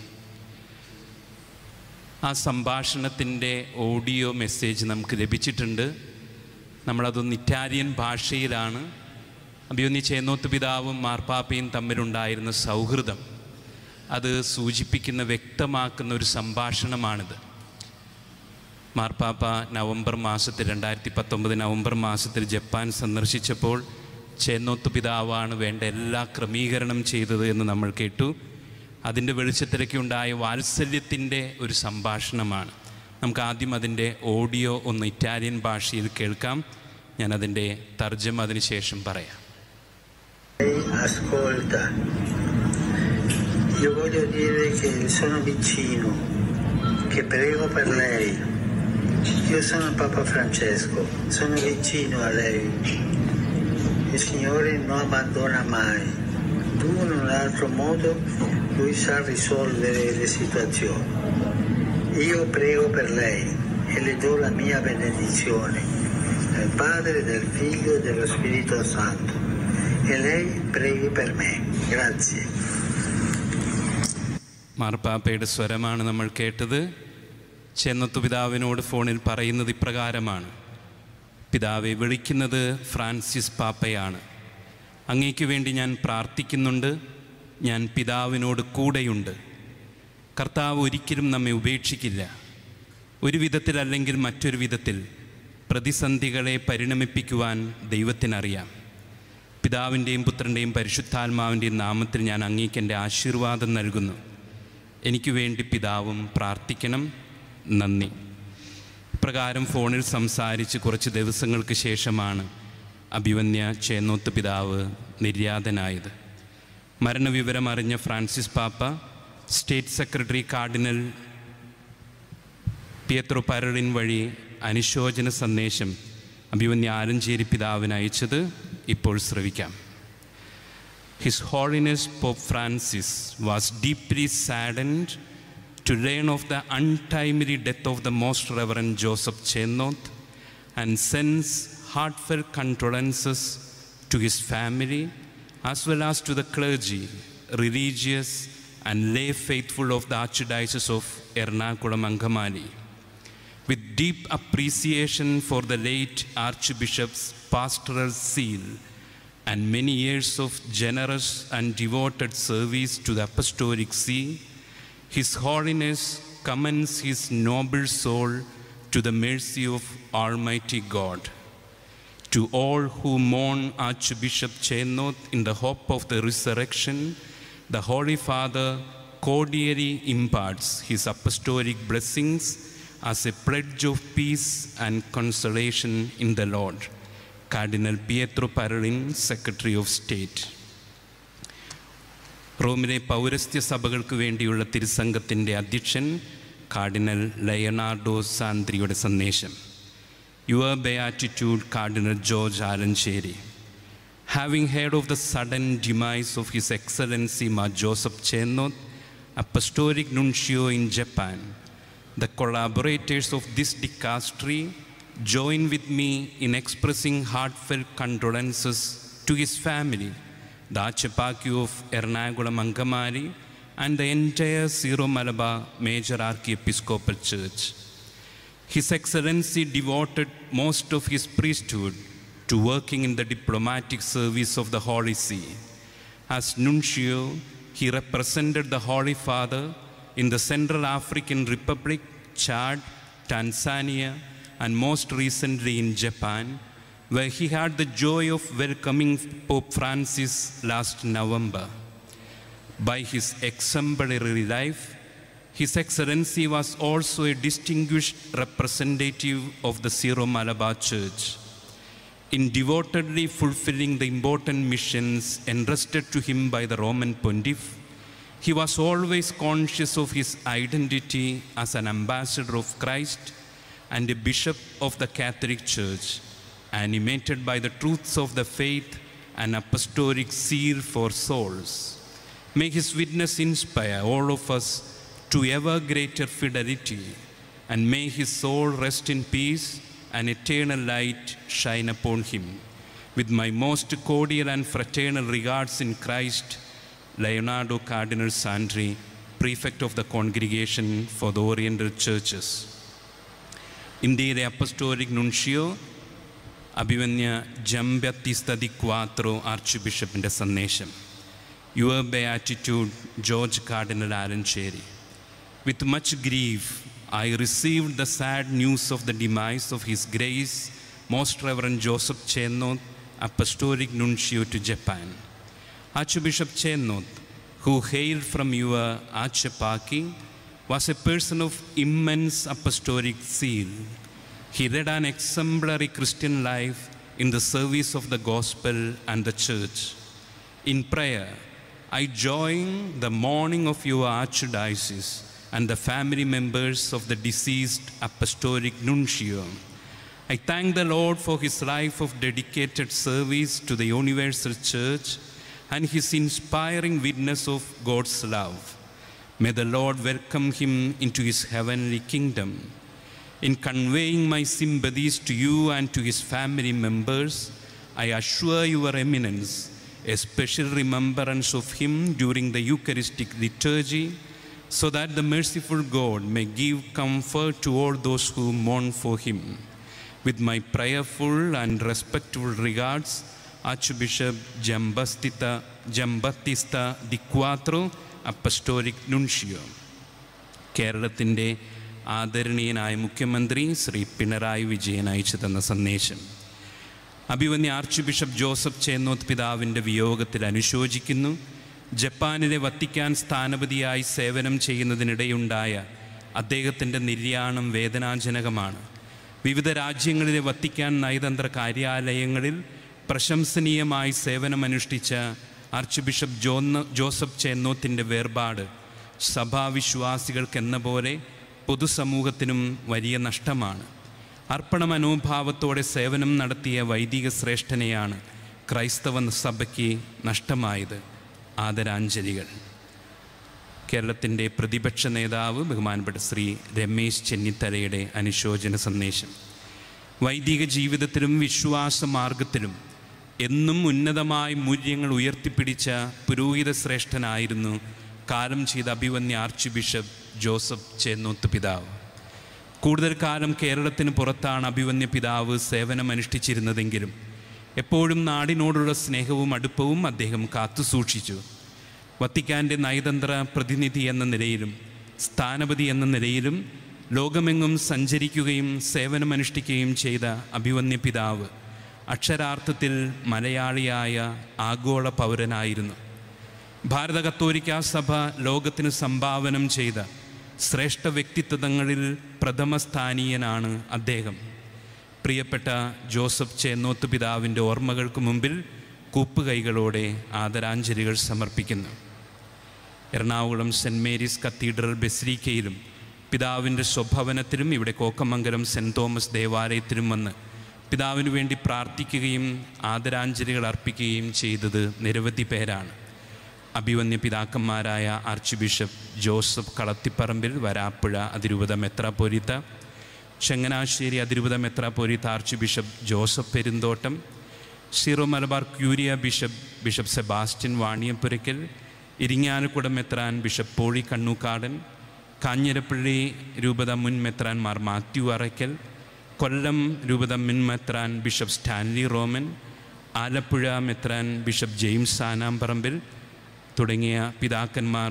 ആ സംഭാഷണത്തിൻ്റെ ഓഡിയോ മെസ്സേജ് നമുക്ക് ലഭിച്ചിട്ടുണ്ട് നമ്മളതൊന്ന് ഇറ്റാലിയൻ ഭാഷയിലാണ് അഭിയൊന്നി ചേന്നോത്ത് പിതാവും മാർപ്പാപ്പയും തമ്മിലുണ്ടായിരുന്ന സൗഹൃദം അത് സൂചിപ്പിക്കുന്ന വ്യക്തമാക്കുന്ന ഒരു സംഭാഷണമാണിത് മാർപ്പാപ്പ നവംബർ മാസത്തിൽ രണ്ടായിരത്തി പത്തൊമ്പത് നവംബർ മാസത്തിൽ ജപ്പാൻ സന്ദർശിച്ചപ്പോൾ ചേന്നോത്ത് പിതാവാണ് വേണ്ട എല്ലാ ക്രമീകരണം ചെയ്തത് എന്ന് നമ്മൾ കേട്ടു അതിൻ്റെ വെളിച്ചത്തിലേക്ക് ഉണ്ടായ വാത്സല്യത്തിൻ്റെ ഒരു സംഭാഷണമാണ് നമുക്ക് ആദ്യം അതിൻ്റെ ഓഡിയോ ഒന്ന് ഇറ്റാലിയൻ ഭാഷയിൽ കേൾക്കാം ഞാനതിൻ്റെ തർജ്ജമ അതിന് ശേഷം പറയാം Ascolta, io voglio dire che sono vicino, che prego per lei. Io sono Papa Francesco, sono vicino a lei. Il Signore non abbandona mai. Tu in un altro modo Lui sa risolvere le situazioni. Io prego per lei e le do la mia benedizione, del Padre, del Figlio e dello Spirito Santo. E lei preghi per me. Grazie. മാർപ്പാപ്പയുടെ സ്വരമാണ് നമ്മൾ കേട്ടത് ചെന്നത്തു പിതാവിനോട് ഫോണിൽ പറയുന്നത് ഇപ്രകാരമാണ് പിതാവെ വിളിക്കുന്നത് ഫ്രാൻസിസ് പാപ്പയാണ് അങ്ങേക്ക് വേണ്ടി ഞാൻ പ്രാർത്ഥിക്കുന്നുണ്ട് ഞാൻ പിതാവിനോട് കൂടെയുണ്ട് കർത്താവ് ഒരിക്കലും നമ്മെ ഉപേക്ഷിക്കില്ല ഒരു വിധത്തിലല്ലെങ്കിൽ മറ്റൊരു വിധത്തിൽ പ്രതിസന്ധികളെ പരിണമിപ്പിക്കുവാൻ ദൈവത്തിനറിയാം പിതാവിൻ്റെയും പുത്രൻ്റെയും പരിശുദ്ധാത്മാവിൻ്റെയും നാമത്തിൽ ഞാൻ അങ്ങേക്ക് എൻ്റെ ആശീർവാദം നൽകുന്നു എനിക്ക് വേണ്ടി പിതാവും പ്രാർത്ഥിക്കണം നന്ദി ഇപ്രകാരം ഫോണിൽ സംസാരിച്ച് കുറച്ച് ദിവസങ്ങൾക്ക് ശേഷമാണ് അഭിവന്യ ചേന്നോത്ത് പിതാവ് നിര്യാതനായത് മരണവിവരം അറിഞ്ഞ ഫ്രാൻസിസ് പാപ്പ state secretary cardinal Pietro Parolin വഴി അനുശോചന സന്ദേശം അഭിവന്യ ആലഞ്ചേരി പിതാവിന് അയച്ചത് ഇപ്പോൾ ശ്രവിക്കാം His Holiness Pope Francis was deeply saddened to learn of the untimely death of the Most Reverend Joseph Chennoth and sends heartfelt condolences to his family as well as to the clergy, religious, and lay faithful of the Archdiocese of Ernakulam Angamali. With deep appreciation for the late Archbishop's pastoral zeal and many years of generous and devoted service to the Apostolic See, His Holiness commends his noble soul to the mercy of Almighty God. To all who mourn Archbishop Chennoth in the hope of the resurrection, the Holy Father cordially imparts his apostolic blessings as a pledge of peace and consolation in the Lord. Cardinal Pietro Parolin, Secretary of State. റോമിലെ പൗരസ്ത്യ സഭകൾക്ക് വേണ്ടിയുള്ള തിരുസംഘത്തിൻ്റെ അധ്യക്ഷൻ കാർഡിനൽ ലയനാർഡോ സാന്ദ്രിയുടെ സന്ദേശം your beatitude cardinal George Alencherry Having heard of the sudden demise of His Excellency Ma Joseph Chennoth, Apostolic Nuncio in Japan, the collaborators of this dicastery join with me in expressing heartfelt condolences to his family, the Archipaki of Ernakulam Angamari, and the entire Syro Malabar Major Archiepiscopal Church. His Excellency devoted most of his priesthood to working in the diplomatic service of the Holy See. As nuncio, he represented the Holy Father in the Central African Republic, Chad, Tanzania, and most recently in Japan, where he had the joy of welcoming Pope Francis last November. By his exemplary life, His Excellency was also a distinguished representative of the Syro Malabar Church. In devotedly fulfilling the important missions entrusted to him by the Roman Pontiff, he was always conscious of his identity as an ambassador of Christ and a bishop of the Catholic Church, animated by the truths of the faith and apostolic zeal for souls. May his witness inspire all of us to ever greater fidelity, and may his soul rest in peace and eternal light shine upon him. With my most cordial and fraternal regards in Christ, Leonardo Cardinal Sandri, Prefect of the Congregation for the Oriental Churches. ഇന്ത്യയിലെ അപ്പസ്റ്റോലിക് നുൻഷിയോ അഭിമന്യ ജംബ്യത്തിസ്തതി ക്വാത്രോ ആർച്ച് ബിഷപ്പിൻ്റെ സന്ദേശം your beatitude George cardinal Alencherry With much grief, I received the sad news of the demise of His Grace, Most Reverend Joseph Chennoth, Apostolic Nuncio to Japan. Archbishop Chennoth, who hailed from your Archipaki, was a person of immense apostolic zeal. He led an exemplary Christian life in the service of the gospel and the church. In prayer, I join the mourning of your archdiocese and the family members of the deceased apostolic nuncio. I thank the Lord for his life of dedicated service to the universal church and his inspiring witness of God's love. May the Lord welcome him into his heavenly kingdom. In conveying my sympathies to you and to his family members, I assure your eminence a special remembrance of him during the Eucharistic liturgy so that the merciful God may give comfort to all those who mourn for him. With my prayerful and respectful regards, Archbishop Jambastita, Jambattista Di Quattro, Apostolic Nuncio. കേരളത്തിൻ്റെ ആദരണീയനായ മുഖ്യമന്ത്രി ശ്രീ പിണറായി വിജയൻ അയച്ചു തന്ന സന്ദേശം അഭിവന്യ ആർച്ച് ബിഷപ്പ് ജോസഫ് ചേന്നോത്ത് പിതാവിൻ്റെ വിയോഗത്തിൽ അനുശോചിക്കുന്നു ജപ്പാനിലെ വത്തിക്കാൻ സ്ഥാനപതിയായി സേവനം ചെയ്യുന്നതിനിടെയുണ്ടായ അദ്ദേഹത്തിൻ്റെ നിര്യാണം വേദനാജനകമാണ് വിവിധ രാജ്യങ്ങളിലെ വത്തിക്കാൻ നയതന്ത്ര കാര്യാലയങ്ങളിൽ പ്രശംസനീയമായി സേവനമനുഷ്ഠിച്ച ആർച്ച് ബിഷപ്പ് ജോന്ന് ജോസഫ് ചേന്നോത്തിൻ്റെ വേർപാട് സഭാവിശ്വാസികൾക്കെന്ന പോലെ പൊതുസമൂഹത്തിനും വലിയ നഷ്ടമാണ് അർപ്പണ മനോഭാവത്തോടെ സേവനം നടത്തിയ വൈദിക ശ്രേഷ്ഠനെയാണ് ക്രൈസ്തവ സഭയ്ക്ക് നഷ്ടമായത് ആദരാഞ്ജലികൾ കേരളത്തിൻ്റെ പ്രതിപക്ഷ നേതാവ് ബഹുമാനപ്പെട്ട ശ്രീ രമേശ് ചെന്നിത്തലയുടെ അനുശോചന സന്ദേശം വൈദിക ജീവിതത്തിലും വിശ്വാസ മാർഗത്തിലും എന്നും ഉന്നതമായ മൂല്യങ്ങൾ ഉയർത്തിപ്പിടിച്ച പുരോഹിത ശ്രേഷ്ഠനായിരുന്നു കാലം ചെയ്ത അഭിവന്യ ആർച്ച് ബിഷപ്പ് ജോസഫ് ചേന്നോത്ത് പിതാവ് കൂടുതൽ കാലം കേരളത്തിന് പുറത്താണ് അഭിവന്യ പിതാവ് സേവനമനുഷ്ഠിച്ചിരുന്നതെങ്കിലും എപ്പോഴും നാടിനോടുള്ള സ്നേഹവും അടുപ്പവും അദ്ദേഹം കാത്തുസൂക്ഷിച്ചു വത്തിക്കാൻ്റെ നയതന്ത്ര പ്രതിനിധി എന്ന നിലയിലും സ്ഥാനപതി എന്ന നിലയിലും ലോകമെങ്ങും സഞ്ചരിക്കുകയും സേവനമനുഷ്ഠിക്കുകയും ചെയ്ത അഭിവന്യ പിതാവ് അക്ഷരാർത്ഥത്തിൽ മലയാളിയായ ആഗോള പൗരനായിരുന്നു ഭാരത കത്തോലിക്ക സഭ ലോകത്തിന് സംഭാവനം ചെയ്ത ശ്രേഷ്ഠ വ്യക്തിത്വങ്ങളിൽ പ്രഥമസ്ഥാനീയനാണ് അദ്ദേഹം പ്രിയപ്പെട്ട ജോസഫ് ചേന്നോത്ത് പിതാവിൻ്റെ ഓർമ്മകൾക്ക് മുമ്പിൽ കൂപ്പുകൈകളോടെ ആദരാഞ്ജലികൾ സമർപ്പിക്കുന്നു എറണാകുളം സെൻറ് മേരീസ് കത്തീഡ്രൽ ബെസ്രീക്കയിലും പിതാവിൻ്റെ സ്വഭവനത്തിലും ഇവിടെ കോക്കമംഗലം സെൻറ് തോമസ് ദേവാലയത്തിലും വന്ന് പിതാവിനു വേണ്ടി പ്രാർത്ഥിക്കുകയും ആദരാഞ്ജലികൾ അർപ്പിക്കുകയും ചെയ്തത് നിരവധി പേരാണ് അഭിവന്യ പിതാക്കന്മാരായ archbishop Joseph Kalathiparambil Varapuzha അതിരൂപത മെത്രാപ്പൊരിത്ത ചങ്ങനാശ്ശേരി അതിരൂപത മെത്രാപ്പൊരിത്ത archbishop Joseph Perumthottam Syro Malabar Curia bishop bishop Sebastian Vaniyapurackal Irinjalakuda മെത്രാൻ ബിഷപ്പ് പോളി കണ്ണൂക്കാടൻ കാഞ്ഞിരപ്പള്ളി രൂപത മുൻ മെത്രാൻ മാർ മാത്യു അറയ്ക്കൽ കൊല്ലം രൂപത മുൻ മെത്രാൻ ബിഷപ്പ് സ്റ്റാൻലി റോമൻ ആലപ്പുഴ മെത്രാൻ ബിഷപ്പ് ജെയിംസ് സാനാമ്പറമ്പിൽ തുടങ്ങിയ പിതാക്കന്മാർ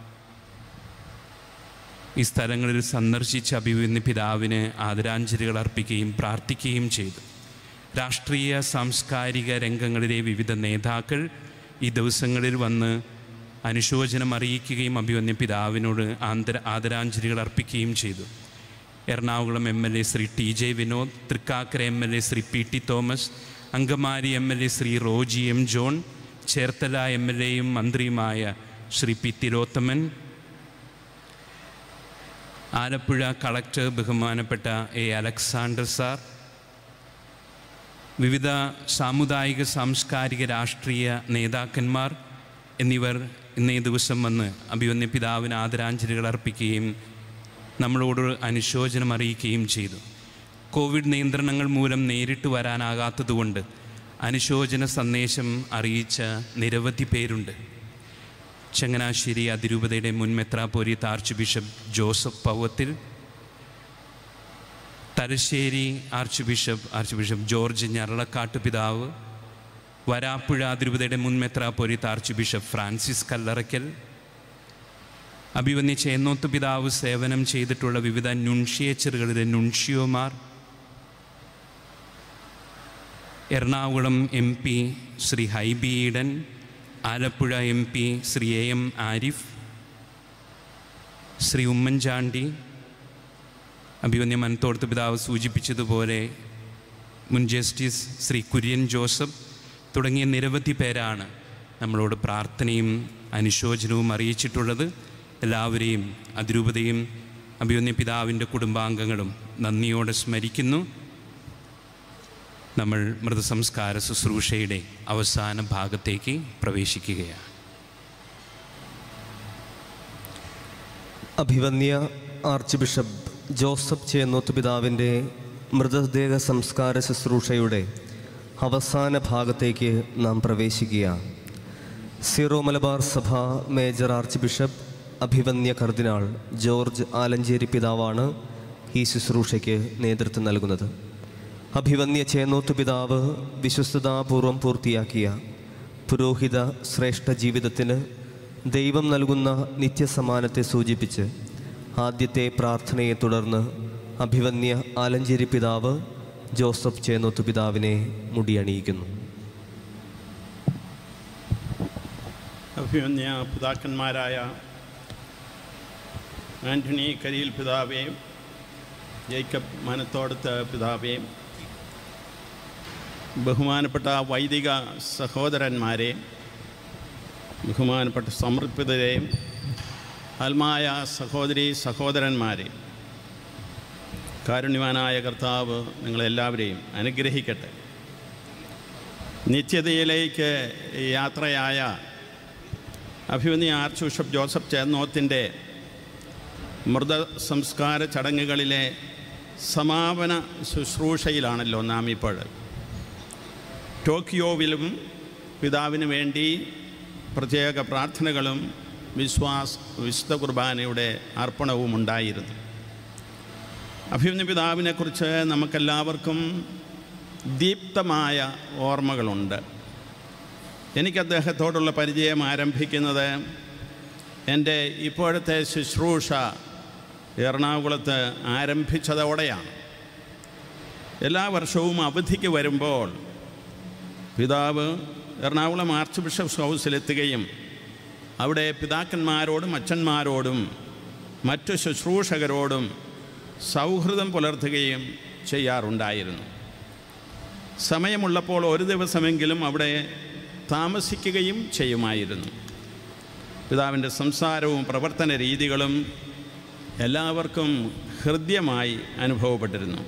ഈ സ്ഥലങ്ങളിൽ സന്ദർശിച്ച അഭിവന്യ പിതാവിന് ആദരാഞ്ജലികൾ അർപ്പിക്കുകയും പ്രാർത്ഥിക്കുകയും ചെയ്തു രാഷ്ട്രീയ സാംസ്കാരിക രംഗങ്ങളിലെ വിവിധ നേതാക്കൾ ഈ ദിവസങ്ങളിൽ വന്ന് അനുശോചനം അറിയിക്കുകയും അഭിവന്യ പിതാവിനോട് ആന്തര ആദരാഞ്ജലികൾ അർപ്പിക്കുകയും ചെയ്തു Ernakulam M L A Shri T J Vinod Thrikkakara M L A Shri P T Thomas Angamaly M L A Shri Roji M John Cherthala M L എയും മന്ത്രിയുമായ ശ്രീ പി തിലോത്തമൻ ആലപ്പുഴ കളക്ടർ ബഹുമാനപ്പെട്ട എ അലക്സാണ്ടർ സാർ വിവിധ സാമുദായിക സാംസ്കാരിക രാഷ്ട്രീയ നേതാക്കന്മാർ എന്നിവർ ഇന്നേ ദിവസം വന്ന് അഭിവന്യ പിതാവിന് ആദരാഞ്ജലികൾ അർപ്പിക്കുകയും നമ്മളോട് അനുശോചനം അറിയിക്കുകയും ചെയ്തു കോവിഡ് നിയന്ത്രണങ്ങൾ മൂലം നേരിട്ട് വരാനാകാത്തതുകൊണ്ട് അനുശോചന സന്ദേശം അറിയിച്ച നിരവധി പേരുണ്ട് ചങ്ങനാശ്ശേരി അതിരൂപതയുടെ മുൻ മെത്രാപോരിയത്ത് archbishop Joseph Powathil Thalassery archbishop archbishop George Njaralakatt പിതാവ് വരാപ്പുഴ അതിരൂപതയുടെ മുൻ മെത്രാപോരിയത്ത് ആർച്ച് ബിഷപ്പ് ഫ്രാൻസിസ് കല്ലറയ്ക്കൽ അഭിവന്യ ചേന്നോത്ത് പിതാവ് സേവനം ചെയ്തിട്ടുള്ള വിവിധ നുൺഷിയേച്ചറുകളിലെ നുൺഷിയോമാർ Ernakulam M P Shri Hibi Eden Alappuzha M P Shri A M Arif Shri Oommen Chandy അഭിവന്യ മനത്തോടത്ത് പിതാവ് സൂചിപ്പിച്ചതുപോലെ മുൻ ജസ്റ്റിസ് ശ്രീ കുര്യൻ ജോസഫ് തുടങ്ങിയ നിരവധി പേരാണ് നമ്മളോട് പ്രാർത്ഥനയും അനുശോചനവും അറിയിച്ചിട്ടുള്ളത് എല്ലാവരെയും അതിരൂപതയും അഭിവന്യ പിതാവിൻ്റെ കുടുംബാംഗങ്ങളും നന്ദിയോടെ സ്മരിക്കുന്നു നമ്മൾ മൃതസംസ്കാര ശുശ്രൂഷയുടെ അവസാന ഭാഗത്തേക്ക് പ്രവേശിക്കുകയാണ് അഭിവന്യ ആർച്ച് ബിഷപ്പ് ജോസഫ് ചേന്നോത്ത് പിതാവിൻ്റെ മൃതദേഹ സംസ്കാര ശുശ്രൂഷയുടെ അവസാന ഭാഗത്തേക്ക് നാം പ്രവേശിക്കുക സീറോ മലബാർ സഭ മേജർ ആർച്ച് ബിഷപ്പ് അഭിവന്യ കർദിനാൾ ജോർജ് ആലഞ്ചേരി പിതാവാണ് ഈ ശുശ്രൂഷയ്ക്ക് നേതൃത്വം നൽകുന്നത് അഭിവന്യ ചേന്നോത്ത് പിതാവ് വിശ്വസ്തതാപൂർവം പൂർത്തിയാക്കിയ പുരോഹിത ശ്രേഷ്ഠ ജീവിതത്തിന് ദൈവം നൽകുന്ന നിത്യസമാനത്തെ സൂചിപ്പിച്ച് ആദ്യത്തെ പ്രാർത്ഥനയെ തുടർന്ന് അഭിവന്യ ആലഞ്ചേരി പിതാവ് ജോസഫ് ചേന്നോത്ത് പിതാവിനെ മുടിയണിയിക്കുന്നു അഭിമന്യ പിതാക്കന്മാരായ ആൻ്റണി കരിയിൽ പിതാവേയും ജേക്കബ് മനത്തോടത്ത് പിതാവേയും ബഹുമാനപ്പെട്ട വൈദിക സഹോദരന്മാരെ ബഹുമാനപ്പെട്ട സമർപ്പിതരെയും ആത്മായ സഹോദരി സഹോദരന്മാരെ കാരുണ്യവാനായ കർത്താവ് നിങ്ങളെല്ലാവരെയും അനുഗ്രഹിക്കട്ടെ നിത്യതയിലേക്ക് യാത്രയായ അഭിമന്യ ആർച്ച് ബിഷപ്പ് ജോസഫ് ചേന്നോത്തിൻ്റെ മൃത സംസ്കാര ചടങ്ങുകളിലെ സമാപന ശുശ്രൂഷയിലാണല്ലോ നാം ഇപ്പോൾ ടോക്കിയോവിലും പിതാവിന് വേണ്ടി പ്രത്യേക പ്രാർത്ഥനകളും വിശ്വാസ് വിശുദ്ധ കുർബാനയുടെ അർപ്പണവും ഉണ്ടായിരുന്നു അഭിമന്യ പിതാവിനെക്കുറിച്ച് നമുക്കെല്ലാവർക്കും ദീപ്തമായ ഓർമ്മകളുണ്ട് എനിക്ക് അദ്ദേഹത്തോടുള്ള പരിചയം ആരംഭിക്കുന്നത് എൻ്റെ ഇപ്പോഴത്തെ ശുശ്രൂഷ എറണാകുളത്ത് ആരംഭിച്ചതോടെയാണ് എല്ലാ വർഷവും അവധിക്ക് വരുമ്പോൾ പിതാവ് എറണാകുളം ആർച്ച് ബിഷപ്സ് ഹൗസിലെത്തുകയും അവിടെ പിതാക്കന്മാരോടും അച്ഛന്മാരോടും മറ്റു ശുശ്രൂഷകരോടും സൗഹൃദം പുലർത്തുകയും ചെയ്യാറുണ്ടായിരുന്നു സമയമുള്ളപ്പോൾ ഒരു ദിവസമെങ്കിലും അവിടെ താമസിക്കുകയും ചെയ്യുമായിരുന്നു പിതാവിൻ്റെ സംസാരവും പ്രവർത്തന രീതികളും എല്ലാവർക്കും ഹൃദ്യമായി അനുഭവപ്പെട്ടിരുന്നു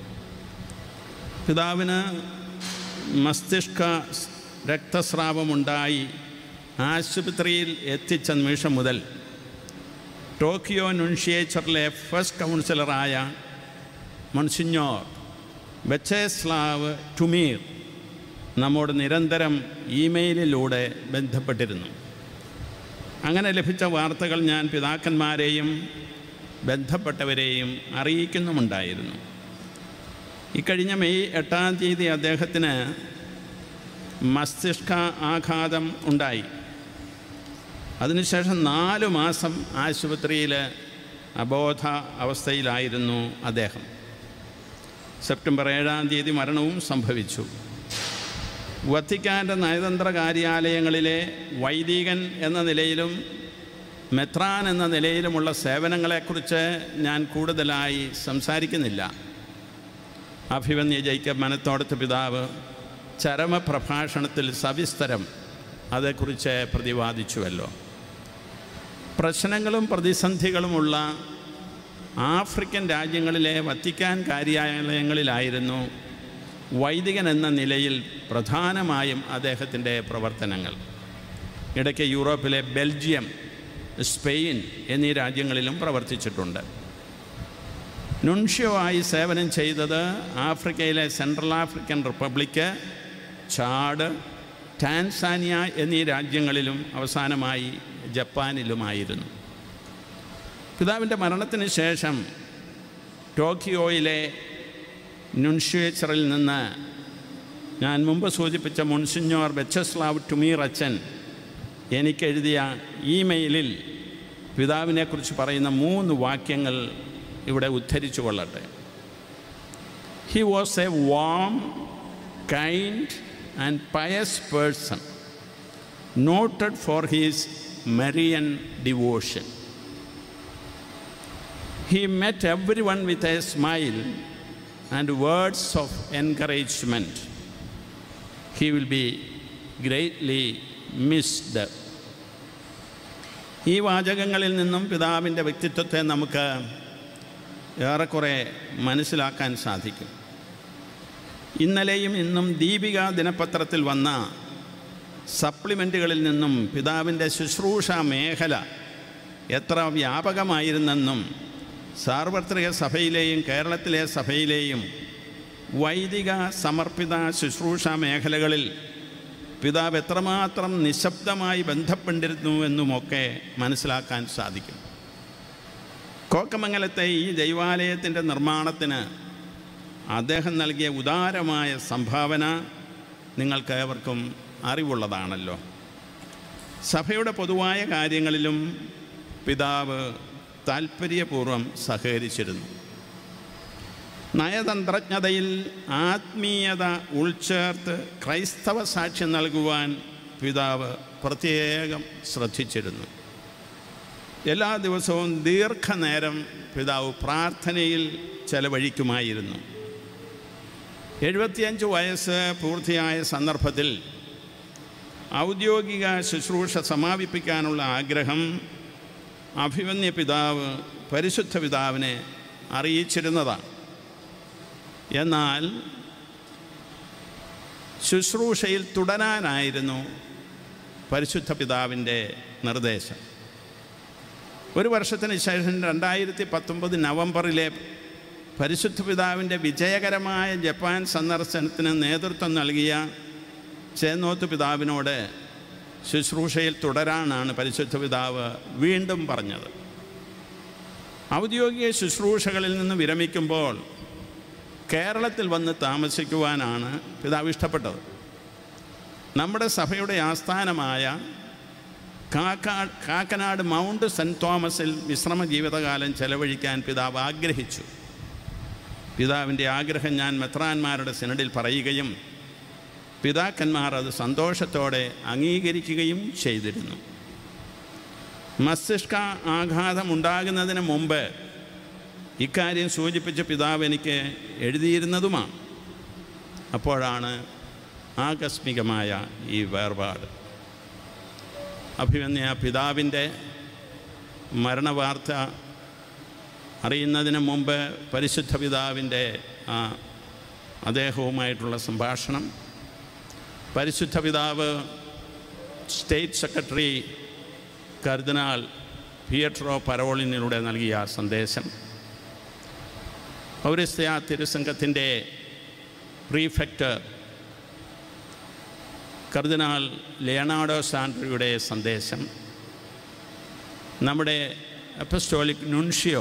പിതാവിന് മസ്തിഷ്ക രക്തസ്രാവമുണ്ടായി ആശുപത്രിയിൽ എത്തിച്ച നിമിഷം മുതൽ ടോക്കിയോ നുൻഷിയേച്ചറിലെ ഫസ്റ്റ് കൗൺസിലറായ മൺസിഞ്ഞോർ ബച്ചേസ്ലാവ് ടുമീർ നമ്മോട് നിരന്തരം ഇമെയിലിലൂടെ ബന്ധപ്പെട്ടിരുന്നു അങ്ങനെ ലഭിച്ച വാർത്തകൾ ഞാൻ പിതാക്കന്മാരെയും ബന്ധപ്പെട്ടവരെയും അറിയിക്കുന്നുമുണ്ടായിരുന്നു ഇക്കഴിഞ്ഞ മെയ് എട്ടാം തീയതി അദ്ദേഹത്തിന് മസ്തിഷ്ക ആഘാതം ഉണ്ടായി അതിനുശേഷം നാല് മാസം ആശുപത്രിയിൽ അബോധ അവസ്ഥയിലായിരുന്നു അദ്ദേഹം സെപ്റ്റംബർ ഏഴാം തീയതി മരണവും സംഭവിച്ചു വത്തിക്കാൻ്റെ നയതന്ത്ര കാര്യാലയങ്ങളിലെ വൈദികൻ എന്ന നിലയിലും മെത്രാൻ എന്ന നിലയിലുമുള്ള സേവനങ്ങളെക്കുറിച്ച് ഞാൻ കൂടുതലായി സംസാരിക്കുന്നില്ല അഭിവന്യ ജയിക്കബ് മനത്തോടത്ത് പിതാവ് ചരമപ്രഭാഷണത്തിൽ സവിസ്തരം അതേക്കുറിച്ച് പ്രതിപാദിച്ചുവല്ലോ പ്രശ്നങ്ങളും പ്രതിസന്ധികളുമുള്ള ആഫ്രിക്കൻ രാജ്യങ്ങളിലെ വത്തിക്കാൻ കാര്യാലയങ്ങളിലായിരുന്നു വൈദികൻ എന്ന നിലയിൽ പ്രധാനമായും അദ്ദേഹത്തിൻ്റെ പ്രവർത്തനങ്ങൾ ഇടയ്ക്ക് യൂറോപ്പിലെ ബെൽജിയം സ്പെയിൻ എന്നീ രാജ്യങ്ങളിലും പ്രവർത്തിച്ചിട്ടുണ്ട് നുൻഷ്യോ ആയി സേവനം ചെയ്തത് ആഫ്രിക്കയിലെ Central African Republic Chad Tanzania എന്നീ രാജ്യങ്ങളിലും അവസാനമായി ജപ്പാനിലുമായിരുന്നു പിതാവിൻ്റെ മരണത്തിന് ശേഷം ടോക്കിയോയിലെ നുൻഷ്യേച്ചറിൽ നിന്ന് ഞാൻ മുമ്പ് സൂചിപ്പിച്ച മുൻസിഞ്ഞോർ ബെച്ചസ്ലാവ് ടുമീർ അച്ഛൻ എനിക്കെഴുതിയ ഇമെയിലിൽ പിതാവിനെക്കുറിച്ച് പറയുന്ന മൂന്ന് വാക്യങ്ങൾ ഇവിടെ ഉദ്ധരിച്ചു കൊള്ളട്ടെ he was a warm kind and pious person noted for his Marian devotion He met everyone with a smile and words of encouragement. He will be greatly missed. ഈ വാചകങ്ങളിൽ നിന്നും പിതാവിൻ്റെ വ്യക്തിത്വത്തെ നമുക്ക് ഏറെക്കുറെ മനസ്സിലാക്കാൻ സാധിക്കും ഇന്നലെയും ഇന്നും ദീപിക ദിനപത്രത്തിൽ വന്ന സപ്ലിമെൻറ്റുകളിൽ നിന്നും പിതാവിൻ്റെ ശുശ്രൂഷ മേഖല എത്ര വ്യാപകമായിരുന്നെന്നും സാർവത്രിക സഭയിലെയും കേരളത്തിലെ സഭയിലെയും വൈദിക സമർപ്പിത ശുശ്രൂഷ മേഖലകളിൽ പിതാവ് എത്രമാത്രം നിശബ്ദമായി ബന്ധപ്പെട്ടിരുന്നുവെന്നുമൊക്കെ മനസ്സിലാക്കാൻ സാധിക്കും കോക്കമംഗലത്തെ ഈ ദൈവാലയത്തിൻ്റെ നിർമ്മാണത്തിന് അദ്ദേഹം നൽകിയ ഉദാരമായ സംഭാവന നിങ്ങൾക്ക് ഏവർക്കും അറിവുള്ളതാണല്ലോ സഭയുടെ പൊതുവായ കാര്യങ്ങളിലും പിതാവ് താൽപ്പര്യപൂർവ്വം സഹകരിച്ചിരുന്നു നയതന്ത്രജ്ഞതയിൽ ആത്മീയത ഉൾച്ചേർത്ത് ക്രൈസ്തവ സാക്ഷ്യം നൽകുവാൻ പിതാവ് പ്രത്യേകം ശ്രദ്ധിച്ചിരുന്നു എല്ലാ ദിവസവും ദീർഘനേരം പിതാവ് പ്രാർത്ഥനയിൽ ചെലവഴിക്കുമായിരുന്നു എഴുപത്തിയഞ്ച് വയസ്സ് പൂർത്തിയായ സന്ദർഭത്തിൽ ഔദ്യോഗിക ശുശ്രൂഷ സമാപിപ്പിക്കാനുള്ള ആഗ്രഹം അഭിമന്യ പിതാവ് പരിശുദ്ധ പിതാവിനെ അറിയിച്ചിരുന്നതാണ് എന്നാൽ ശുശ്രൂഷയിൽ തുടരാനായിരുന്നു പരിശുദ്ധ പിതാവിൻ്റെ നിർദ്ദേശം ഒരു വർഷത്തിന് ശേഷം രണ്ടായിരത്തി പത്തൊമ്പത് നവംബറിലെ പരിശുദ്ധ പിതാവിൻ്റെ വിജയകരമായ ജപ്പാൻ സന്ദർശനത്തിന് നേതൃത്വം നൽകിയ ചേന്നോത്ത് പിതാവിനോട് ശുശ്രൂഷയിൽ തുടരാനാണ് പരിശുദ്ധ പിതാവ് വീണ്ടും പറഞ്ഞത് ഔദ്യോഗിക ശുശ്രൂഷകളിൽ നിന്ന് വിരമിക്കുമ്പോൾ കേരളത്തിൽ വന്ന് താമസിക്കുവാനാണ് പിതാവ് ഇഷ്ടപ്പെട്ടത് നമ്മുടെ സഭയുടെ ആസ്ഥാനമായ കാക്കാ കാക്കനാട് മൗണ്ട് സെൻറ്റ് തോമസിൽ വിശ്രമ ജീവിതകാലം ചെലവഴിക്കാൻ പിതാവ് ആഗ്രഹിച്ചു പിതാവിൻ്റെ ആഗ്രഹം ഞാൻ മെത്രാന്മാരുടെ സിനഡിൽ പറയുകയും പിതാക്കന്മാർ അത് സന്തോഷത്തോടെ അംഗീകരിക്കുകയും ചെയ്തിരുന്നു മസ്തിഷ്ക ആഘാതം ഉണ്ടാകുന്നതിന് മുമ്പ് ഇക്കാര്യം സൂചിപ്പിച്ച പിതാവ് എനിക്ക് എഴുതിയിരുന്നതുമാണ് അപ്പോഴാണ് ആകസ്മികമായ ഈ വേർപാട് അഭിമന്യ പിതാവിൻ്റെ മരണവാർത്ത അറിയുന്നതിന് മുമ്പ് പരിശുദ്ധ പിതാവിൻ്റെ ആ അദ്ദേഹവുമായിട്ടുള്ള സംഭാഷണം പരിശുദ്ധ പിതാവ് സ്റ്റേറ്റ് സെക്രട്ടറി കർദിനാൾ പിയട്രോ പരോളിനിലൂടെ നൽകിയ സന്ദേശം പൗരസ്ത്യ തിരുസംഘത്തിൻ്റെ പ്രീഫെക്റ്റ് കർദിനാൾ ലിയനാർഡോ സാൻഡ്രിയുടെ സന്ദേശം നമ്മുടെ അപ്പസ്റ്റോളിക് നുൻഷിയോ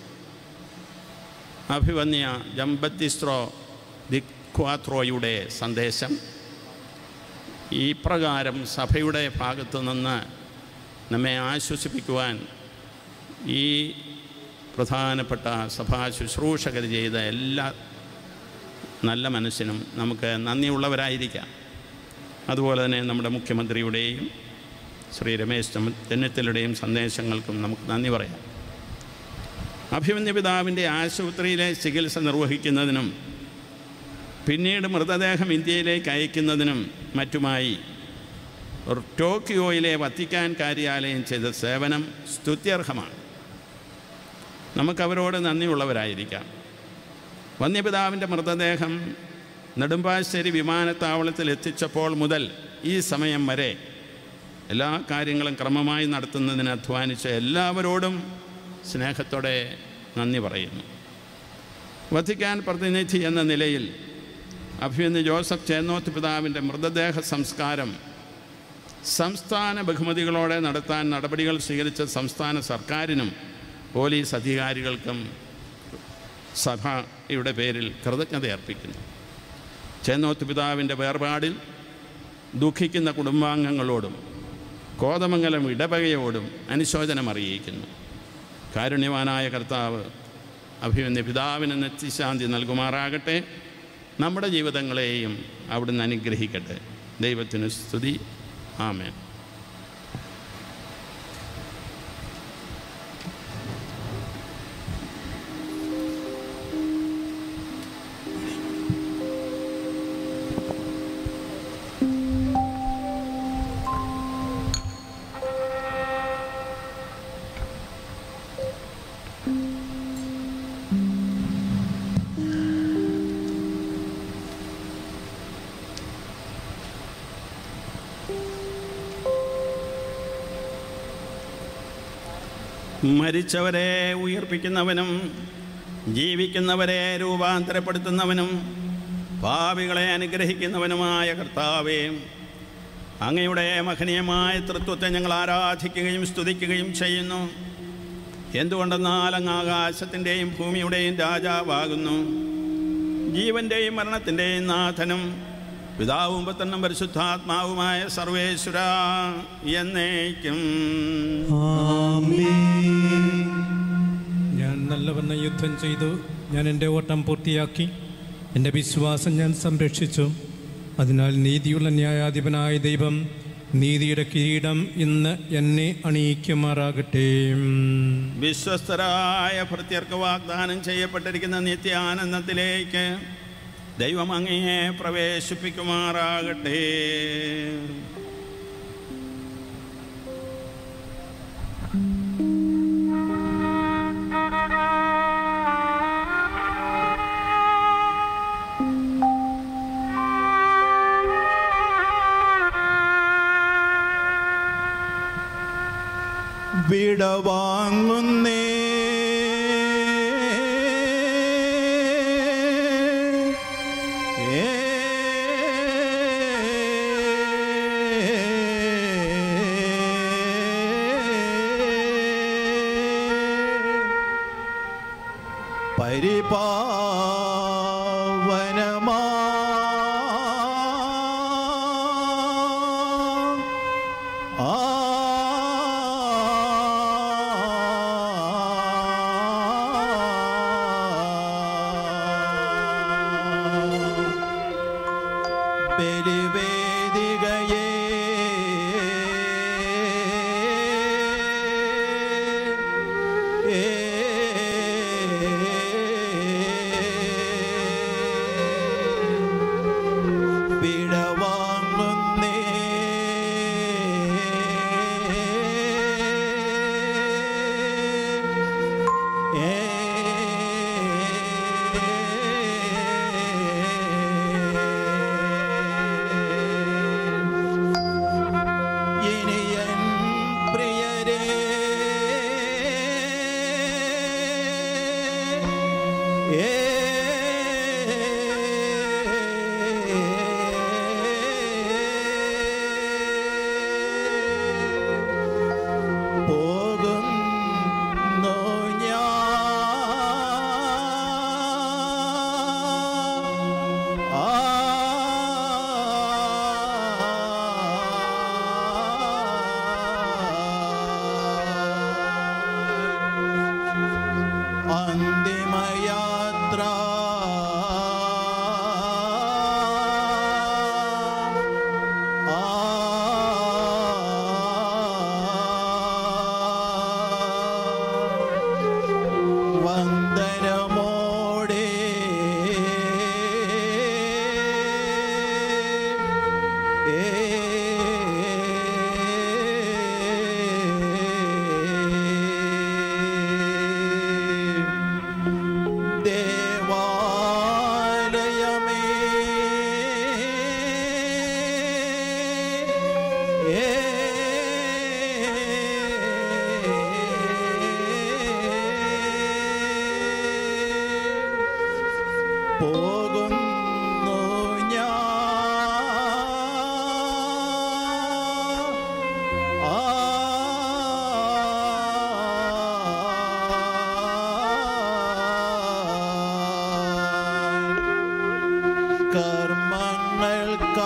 അഭിവന്യ ജമ്പത്തിസ്ത്രോ ദിക്വാത്രോയുടെ സന്ദേശം ഈ പ്രകാരം സഭയുടെ ഭാഗത്തു നിന്ന് നമ്മെ ആശ്വസിപ്പിക്കുവാൻ ഈ പ്രധാനപ്പെട്ട സഭാ ശുശ്രൂഷകർ ചെയ്ത എല്ലാ നല്ല മനസ്സിനും നമുക്ക് നന്ദിയുള്ളവരായിരിക്കാം അതുപോലെ തന്നെ നമ്മുടെ മുഖ്യമന്ത്രിയുടെയും ശ്രീ രമേശ് ചെന്നി- ചെന്നിത്തലയുടെയും സന്ദേശങ്ങൾക്കും നമുക്ക് നന്ദി പറയാം അഭിമന്യ പിതാവിൻ്റെ ആശുപത്രിയിലെ ചികിത്സ നിർവഹിക്കുന്നതിനും പിന്നീട് മൃതദേഹം ഇന്ത്യയിലേക്ക് അയക്കുന്നതിനും മറ്റുമായി ടോക്കിയോയിലെ വത്തിക്കാൻ കാര്യാലയം ചെയ്ത സേവനം സ്തുത്യർഹമാണ് നമുക്കവരോട് നന്ദിയുള്ളവരായിരിക്കാം വന്യപിതാവിൻ്റെ മൃതദേഹം നെടുമ്പാശ്ശേരി വിമാനത്താവളത്തിൽ എത്തിച്ചപ്പോൾ മുതൽ ഈ സമയം വരെ എല്ലാ കാര്യങ്ങളും ക്രമമായി നടത്തുന്നതിന് അധ്വാനിച്ച എല്ലാവരോടും സ്നേഹത്തോടെ നന്ദി പറയുന്നു വത്തിക്കാൻ പ്രതിനിധി എന്ന നിലയിൽ അഭിമന്യ ജോസഫ് ചേന്നോത്ത് പിതാവിൻ്റെ മൃതദേഹ സംസ്കാരം സംസ്ഥാന ബഹുമതികളോടെ നടത്താൻ നടപടികൾ സ്വീകരിച്ച സംസ്ഥാന സർക്കാരിനും പോലീസ് അധികാരികൾക്കും സഭയുടെ പേരിൽ കൃതജ്ഞത അർപ്പിക്കുന്നു ചേന്നോത്ത് പിതാവിൻ്റെ വേർപാടിൽ ദുഃഖിക്കുന്ന കുടുംബാംഗങ്ങളോടും കോതമംഗലം ഇടവകയോടും അനുശോചനം അറിയിക്കുന്നു കാരുണ്യവാനായ കർത്താവ് അഭിമന്യ പിതാവിന് നിത്യശാന്തി നൽകുമാറാകട്ടെ നമ്മുടെ ജീവിതങ്ങളെയും അവിടുന്ന് അനുഗ്രഹിക്കട്ടെ ദൈവത്തിന് സ്തുതി ആമേൻ മരിച്ചവരെ ഉയർപ്പിക്കുന്നവനും ജീവിക്കുന്നവരെ രൂപാന്തരപ്പെടുത്തുന്നവനും പാപികളെ അനുഗ്രഹിക്കുന്നവനുമായ കർത്താവേ അങ്ങയുടെ മഹനീയമായ തൃത്വത്തെ ഞങ്ങൾ ആരാധിക്കുകയും സ്തുതിക്കുകയും ചെയ്യുന്നു എന്തുകൊണ്ടെന്നാൽ അങ്ങ് ആകാശത്തിൻ്റെയും ഭൂമിയുടെയും രാജാവാകുന്നു ജീവൻ്റെയും മരണത്തിൻ്റെയും നാഥനും പിതാവും പുത്രനും പരിശുദ്ധാത്മാവുമായ സർവേശ്വര എന്നേക്കും ഞാൻ നല്ലവണ്ണം യുദ്ധം ചെയ്തു ഞാൻ എൻ്റെ ഓട്ടം പൂർത്തിയാക്കി എൻ്റെ വിശ്വാസം ഞാൻ സംരക്ഷിച്ചു അതിനാൽ നീതിയുള്ള ന്യായാധിപനായ ദൈവം നീതിയുടെ കിരീടം ഇന്ന് എന്നെ അണിയിക്കുമാറാകട്ടെ വിശ്വസ്തരായ ഭൃത്യർക്ക് വാഗ്ദാനം ചെയ്യപ്പെട്ടിരിക്കുന്ന നിത്യാനന്ദത്തിലേക്ക് ദൈവം അങ്ങയെ പ്രവേശിപ്പിക്കുമാറാകട്ടെ വിടവാങ്ങുന്നേ ഏ പരിപാവനമാ ആ ബലിവേദികയേ വിടവാങ്ങുന്നേ വന്ദനമോടെ ദേവാലയമേ പോകുന്നു ഞാൻ ആ കർമ്മങ്ങൾക്കാ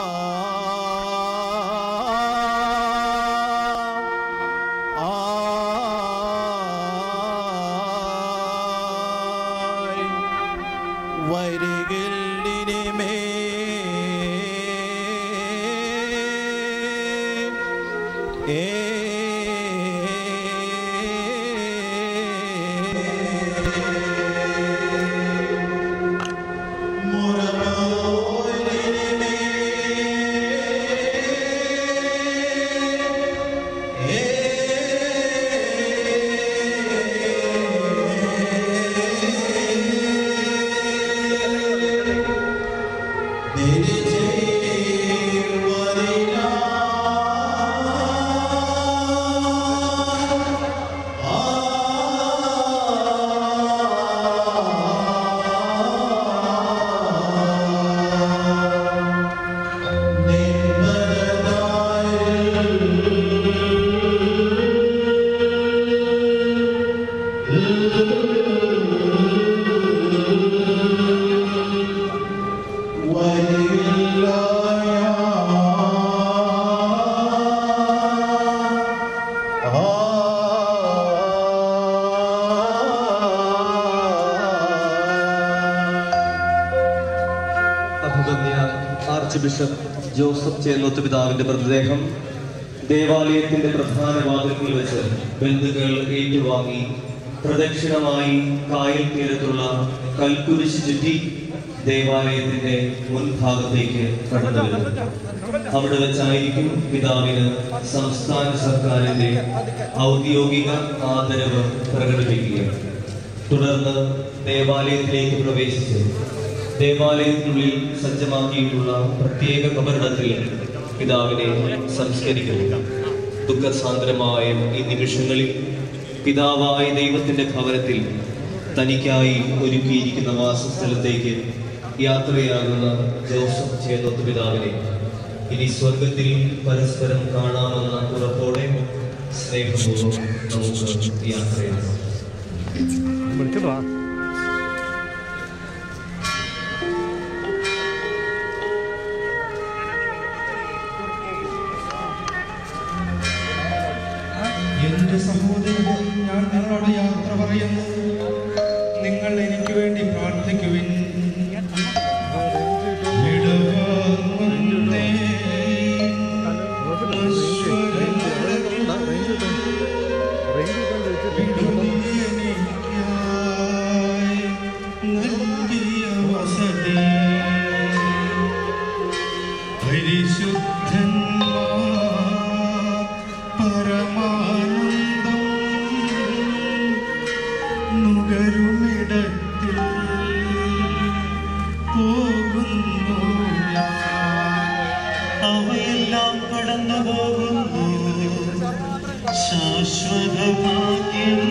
ആയി വരികില്ലിനിമേ അഭിമന്യ ആർച്ച് ബിഷപ്പ് ജോസഫ് ചേന്നോത്ത് പിതാവിന്റെ മൃതദേഹം ദേവാലയത്തിന്റെ പ്രധാന വാതിൽക്കൽ വെച്ച് ബന്ധുക്കൾ ഏറ്റുവാങ്ങി പ്രദക്ഷിണമായി കായൽ തീരത്തുള്ള കൽക്കുരിശ് ചുറ്റി ദേവാലയത്തിന്റെ മുൻഭാഗത്തേക്ക് കടന്നു വരുന്നു അവിടെ വെച്ചായിരിക്കും പിതാവിന് സംസ്ഥാന സർക്കാരിന്റെ ഔദ്യോഗിക ആദരവ് പ്രകടിപ്പിക്കുക തുടർന്ന് ദേവാലയത്തിലേക്ക് പ്രവേശിച്ച് ദേവാലയത്തിനുള്ളിൽ സജ്ജമാക്കിയിട്ടുള്ള പ്രത്യേക കബറിടത്തിൽ പിതാവിനെ സംസ്കരിക്കുന്നു ദുഃഖസാന്ദ്രമായ ഈ നിമിഷങ്ങളിൽ പിതാവായ ദൈവത്തിന്റെ ഭവനത്തിൽ തനിക്കായി ഒരുക്കിയിരിക്കുന്ന വാസസ്ഥലത്തേക്ക് യാത്രയാകുന്ന ജോസഫ് ചേതോത്ത് പിതാവിനെ ഇനി സ്വർഗത്തിൽ പരസ്പരം കാണാമെന്ന ഉറപ്പോടെ സ്നേഹപൂർവ്വം നമുക്ക് യാത്രയാകാം എന്റെ സഹോദരൻ ഞാൻ നിങ്ങളോട് യാത്ര പറയുന്നു നിങ്ങൾ എനിക്ക് വേണ്ടി പ്രാർത്ഥിക്കുവിൻ ഇടവാങ്ങുന്നേ എനിക്കായി നൽകിയ വസതി പരിശുദ്ധന്മാർ പരമാനന്ദം നുകരുമിടത്തിൽ പോകുന്നു അവയെല്ലാം കടന്നു പോകുന്നു ശാശ്വത ഭാഗ്യം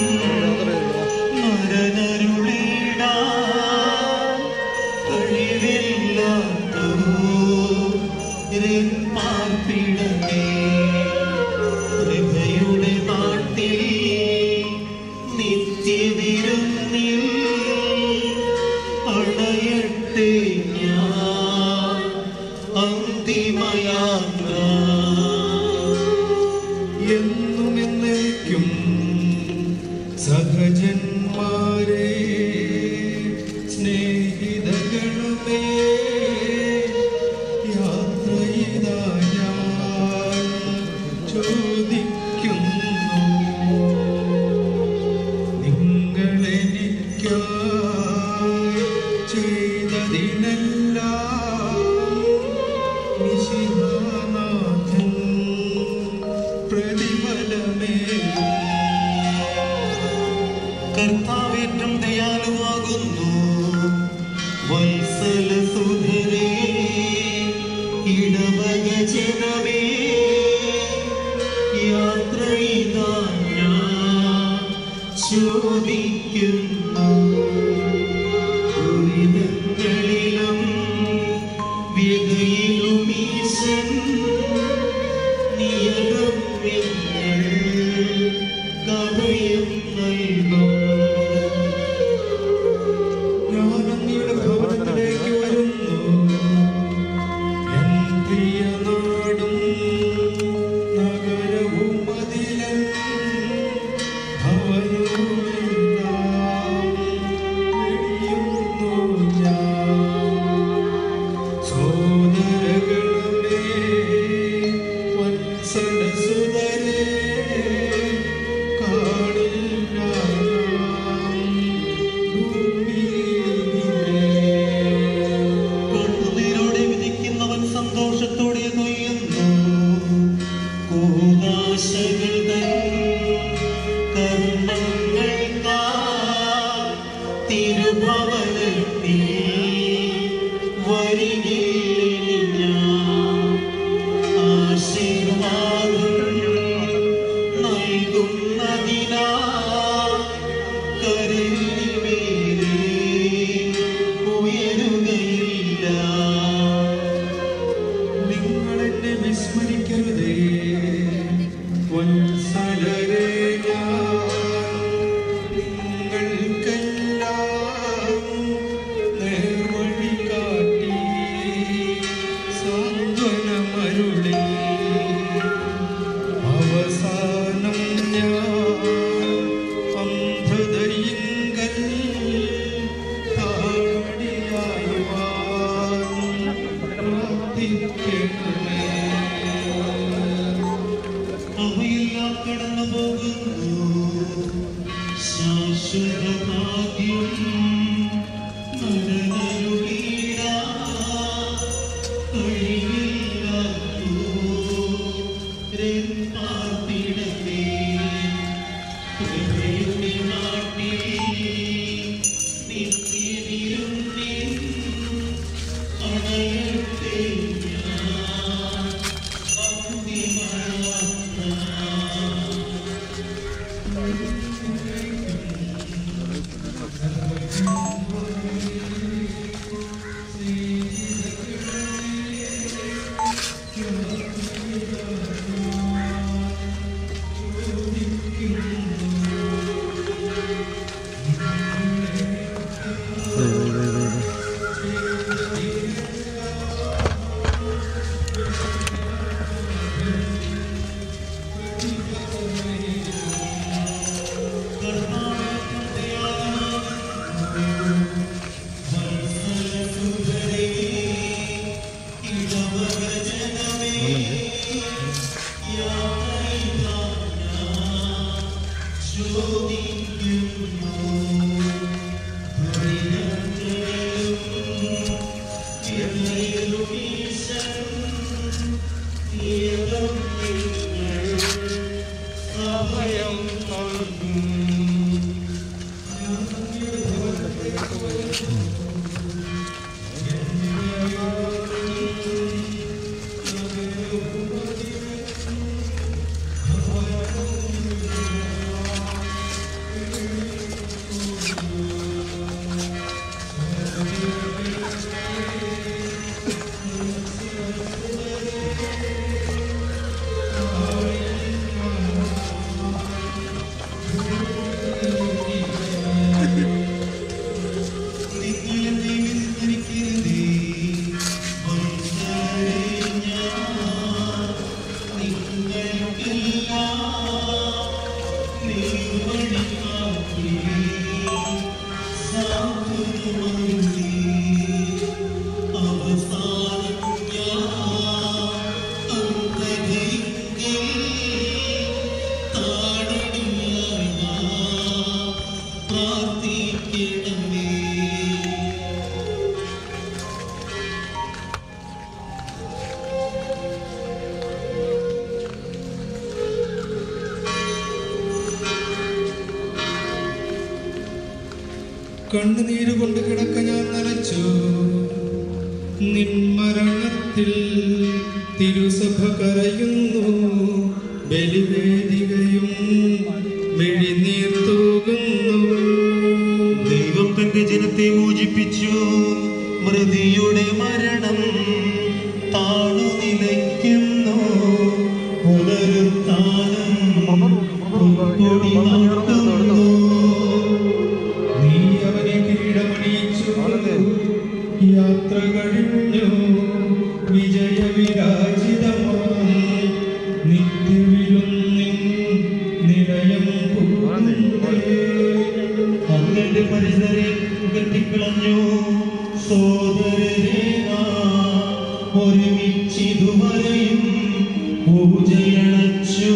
നരനരുളിടാ കഴിവില്ലാത്തോ പാർപ്പിടമേ കൃപയുടെ നാട്ടിൽ നിത്യവിരുന്നിൽ അണയട്ടെ ഞാൻ അന്തിമയാത്ര എന്നും എന്നേക്കും സഹജന്മാരെ സ്നേഹിതകളുമേ യാത്ര ഇതാ ഞാൻ ചോദിക്കുന്നു നിങ്ങളെനിക്ക് കർത്താവേറ്റം ദയാലുവാകുന്നു വത്സല സുധരേ ഇടവക ജനമേ യാത്ര ഇതാ ഞാൻ ചോദിക്കുന്നു ദുരിതങ്ങളിലും വ്യതയിലും ഈശൻ നിയതം ഞങ്ങൾ കഭയം നൽകും ഞാൻ അങ്ങയുടെ ഭവനത്തിലേക്ക് വരുന്നു എൻ പ്രിയ നാടും നഗരവും അതിലും ഭവനവും എല്ലാം വെടിയുന്നു ഞാൻ സോദരഗണമേ വത്സല സുതരേ കാണില്ല കണ്ണുനീരോടെ വിധിക്കുന്നവൻ സന്തോഷത്തോടെ കൊയ്യുന്നു കൂതാശകൾ തൻ കർമ്മങ്ങൾക്കാ തിരുഭവനത്തിൽ വരികില്ലിനി ഞാൻ ആശീർവാദം നൽകുന്നതിനാ കരയിമേലേ ഉയരുകയില്ല നിങ്ങൾ എന്നെ വിസ്മരിക്കരുതേ വത്സലരേ ഞാൻ നിങ്ങൾക്കെല്ലാം നേർവഴി കാട്ടി സാന്ത്വനമരുളി അവസാനം ഞാൻ അന്ധതയിങ്കൽ താഴ്വടിയായി പ്രാർത്ഥിക്കണമേ അവയെല്ലാം കടന്നു പോകുന്നു ശാശ്വത ഭാഗ്യം നരനരുളീടാ കഴിവില്ലാത്തോരൻ പാർത്തിടത്തെ കൃപയുടെ നാട്ടിൽ നിത്യനിരുന്നിൽ അണയട്ടെ ഞാൻ കണ്ണുനീര് കൊണ്ട് കിടക്ക ഞാൻ നനച്ചു നിൻ മരണത്തിൽ തിരുസഭ കരയുന്നു ബലിവേദികയും മെഴിനീർ തൂകുന്നു ദൈവം തന്റെ ജനത്തെ മോചിപ്പിച്ചു മൃതിയുടെ മരണം താണു നിലയ്ക്കുന്നു പുനരുത്ഥാനം പൊൻകൊടി നാട്ടുന്നു. നീ അവനെ കിരീടമണിയിച്ചു യാത്ര കഴിഞ്ഞു വിജയവിരാജിതമായി നിത്യവിലുന്നിൻ നിലയം അങ്ങന്റെ പരിസരെ കെട്ടിക്കളഞ്ഞു സോദരരെ നാം ഒരുമിച്ചിതുവരെയും പൂജയണച്ചു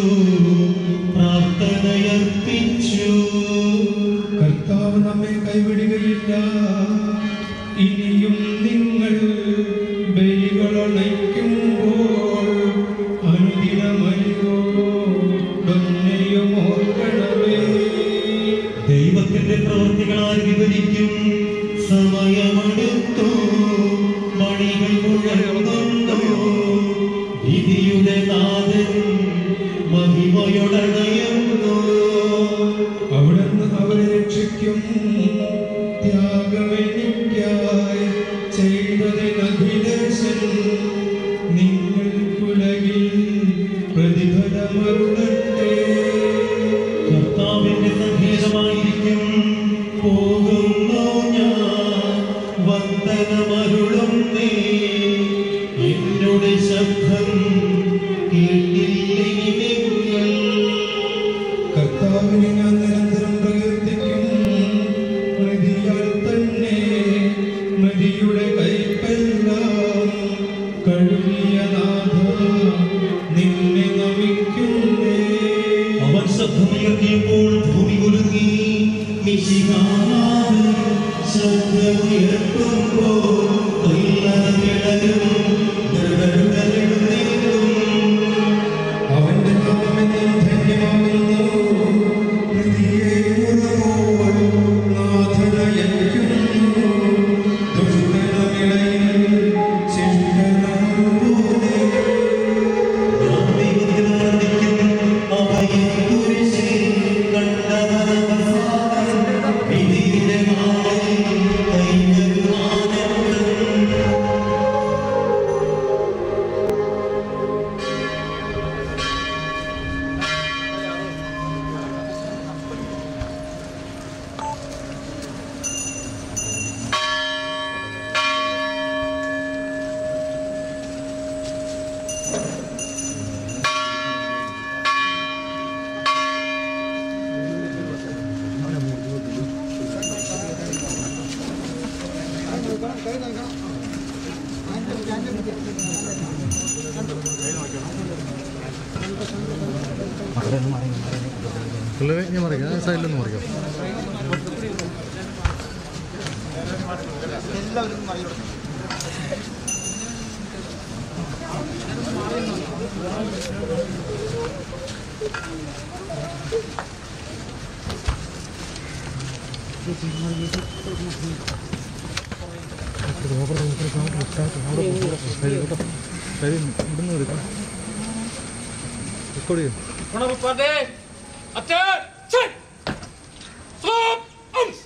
പ്രാർത്ഥനയർപ്പിച്ചു കർത്താവ് നമ്മെ കൈവിടുകയില്ല ഇനിയും നിങ്ങൾ ബലികളണയ്ക്കുമ്പോൾ അനുദിനമരിയോടൊന്നെയും ഓർക്കണമേ ദൈവത്തിന്റെ പ്രവൃത്തികളാൽ വിവരിക്കും സമയമെടുത്തു മണികൾ മുഴങ്ങുന്നു വിധിയുടെ നാഥൻ മഹിമയൊടണയുന്നു അവിടുന്ന് അവരെ രക്ഷിക്കും ത്യാഗമെനിക്കായി ചെയ്തതിനഭിലേഷൻ നിങ്ങൾക്കുലകിൽ പ്രതിഫലമരുളട്ടെ കർത്താവിന്റെ സങ്കേതമായിരിക്കും പോകുന്നു ഞാൻ വന്ദനമരുളും നീ എന്നോട് ശബ്ദം കേട്ടില്ലെങ്കിൽ കർത്താവിനെ ഞാൻ നിരന്തരം പ്രകീർത്തിക്കും മൃതിയാൽ തന്നെ മൃതിയുടെ കൈപ്പെല്ലാം കഴുകിയ നാഥ നിന്നെ നമിക്കുന്നേ അവൻ ശബ്ദമുയർത്തിയപ്പോൾ ഭൂമി കുലുങ്ങി മിശിഹാനാഥൻ ശബ്ദമുയർത്തുമ്പോൾ തൊഴിലറകിടലും ദൃഢരുടലെഴുന്നേൽക്കും അവന്റെ നാമമെന്നും ധന്യമാകുന്നു ഹൃദയെ മുറപോൽ നാഥനയക്കുന്നു ദുഷ്ടനമിടയിൽ ശിഷ്ടനോടെ പിള്ളേരെ ഞാൻ മറിക്കാം സൈഡിലൊന്ന് മറിക്കാം ഇവിടുന്ന് എടുക്കാം റെക്കോർഡ് ചെയ്യും Attention! Stop! Arms!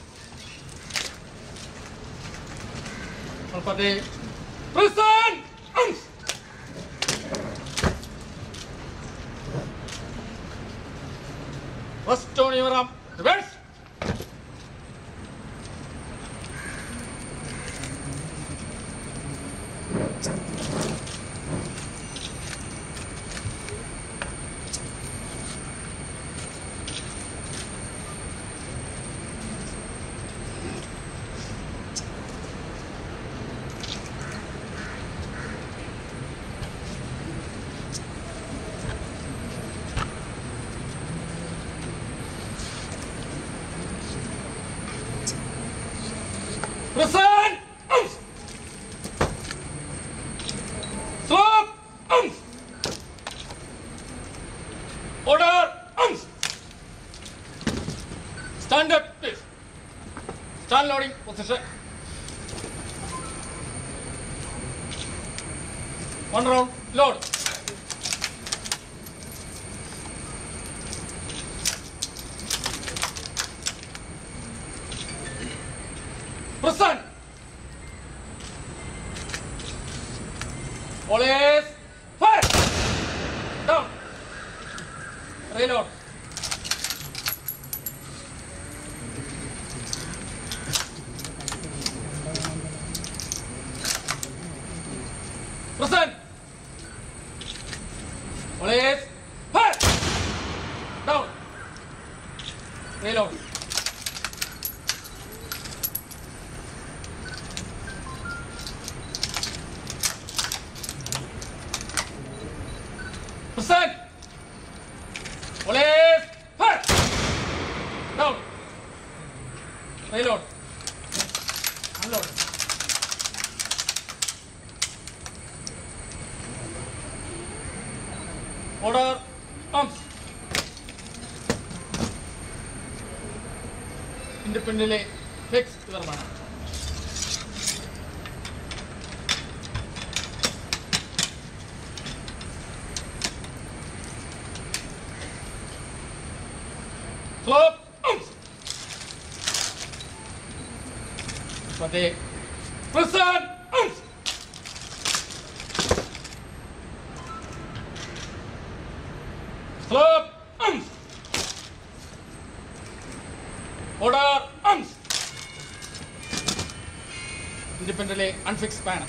Alpade. Prison! Arms! First on your arm. Reverse! Prison! Arms! Stop! Arms! Order! Arms! Stand up, please. Stand Gun loading position. One round, load. Present. Always fire. Down. Reload. Present. Always fire. Down. Reload. Present. Always fire. Down. Reload. Unload. Order arms. Independently fix your man. Flop arms. Pati. Present arms. Flop arms. Order arms. Independently unfixed panel.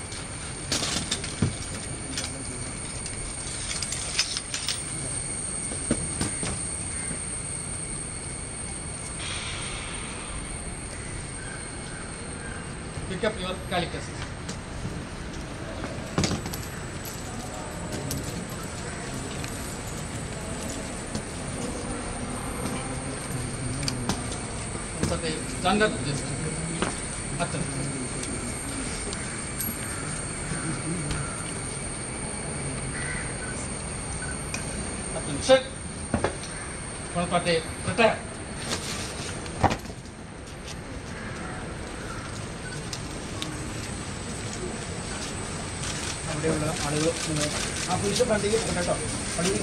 Pick up your calicus. But the standard just attend. Attention. One party retire. അവിടെയുള്ള ആളുകൾ നിങ്ങൾ ആ പുരുഷ പള്ളിയിൽ കേട്ടോ പള്ളിയിൽ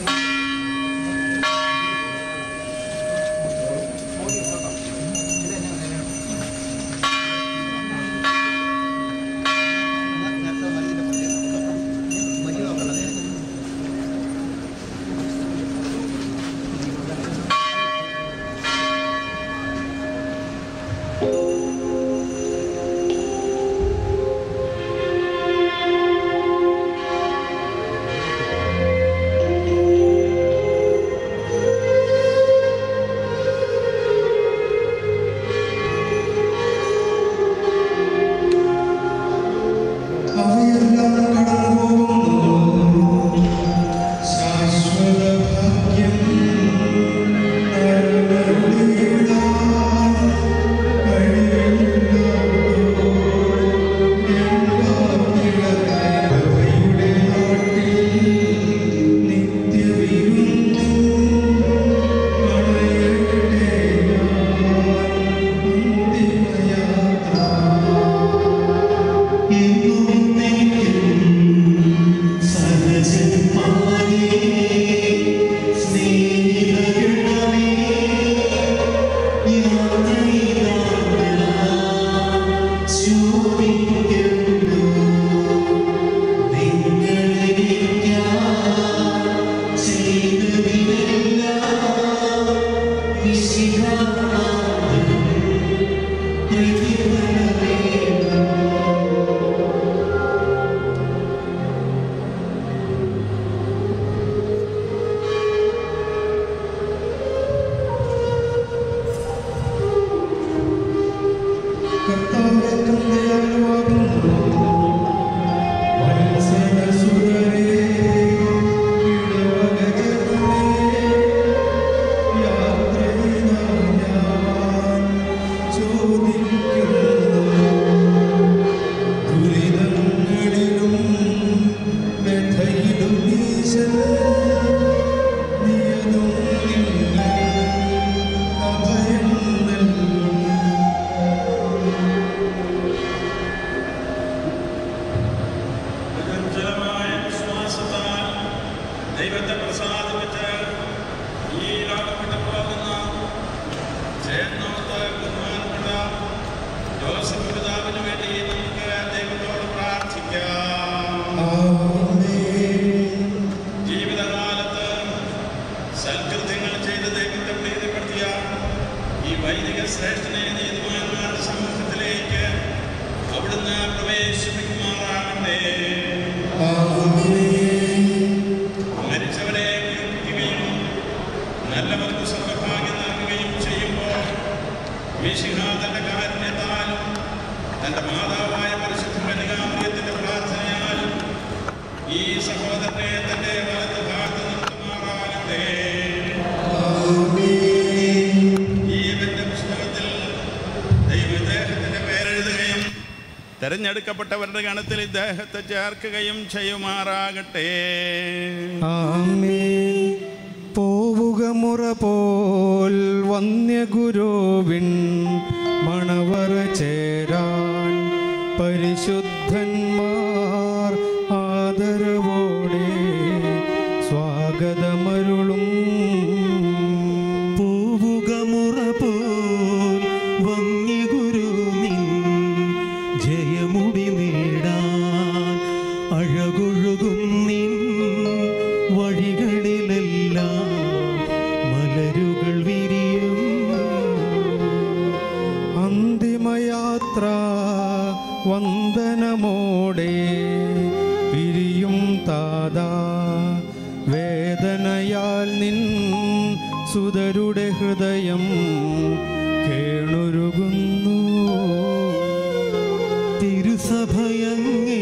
ും ജോസഫ് പിതാവിന് വേണ്ടി നമുക്ക് ദൈവത്തോട് പ്രാർത്ഥിക്കാം ജീവിതകാലത്ത് സൽകൃത്യങ്ങൾ ചെയ്ത് ദൈവത്തെ പ്രീതിപ്പെടുത്തിയ ഈ വൈദിക ശ്രേഷ്ഠനെ നീതിമാന്മാരുടെ സമൂഹത്തിലേക്ക് അവിടുന്ന് പ്രവേശിപ്പിക്കുമാറാകട്ടെ മരിച്ചവരെ ഉയർപ്പിക്കുകയും നല്ലവർക്ക് സ്വർഗഭാഗ്യം നൽകുകയും ചെയ്യുമ്പോൾ മിശിഹ തന്റെ കാരുണ്യത്താലും തന്റെ മാതാവായ പരിശുദ്ധ കന്യകാമറിയത്തിന്റെ പ്രാർത്ഥനയാലും ഈ സഹോദരനെ തന്റെ വലത്ത് ഭാഗത്ത് നിർത്തുമാറാകട്ടെ ജീവന്റെ പുസ്തകത്തിൽ ദൈവദേഹത്തിന്റെ പേരെഴുതുകയും തെരഞ്ഞെടുക്കപ്പെട്ടവരുടെ ഗണത്തിൽ ഇദ്ദേഹത്തെ ചേർക്കുകയും ചെയ്യുമാറാകട്ടെ ആമേൻ പോവുക മുറ പോൽ വന്യഗുരുവിൻ മണവറ ചേരാൻ പരിശുദ്ധന്മാർ ആദരവോടെ സ്വാഗതമരുളും പോവുക മുറ പോൽ വന്യഗുരു നിൻ ജയമുടി നേടാൻ അഴകൊഴുകും നിൻ വഴികളിലെല്ലാം മലരുകൾ വിരിയും അന്തിമയാത്ര വന്ദനമോടെ പിരിയും താതാ വേദനയാൽ നിൻ സുതരുടെ ഹൃദയം കേണുരുകുന്നു തിരുസഭയങ്ങേ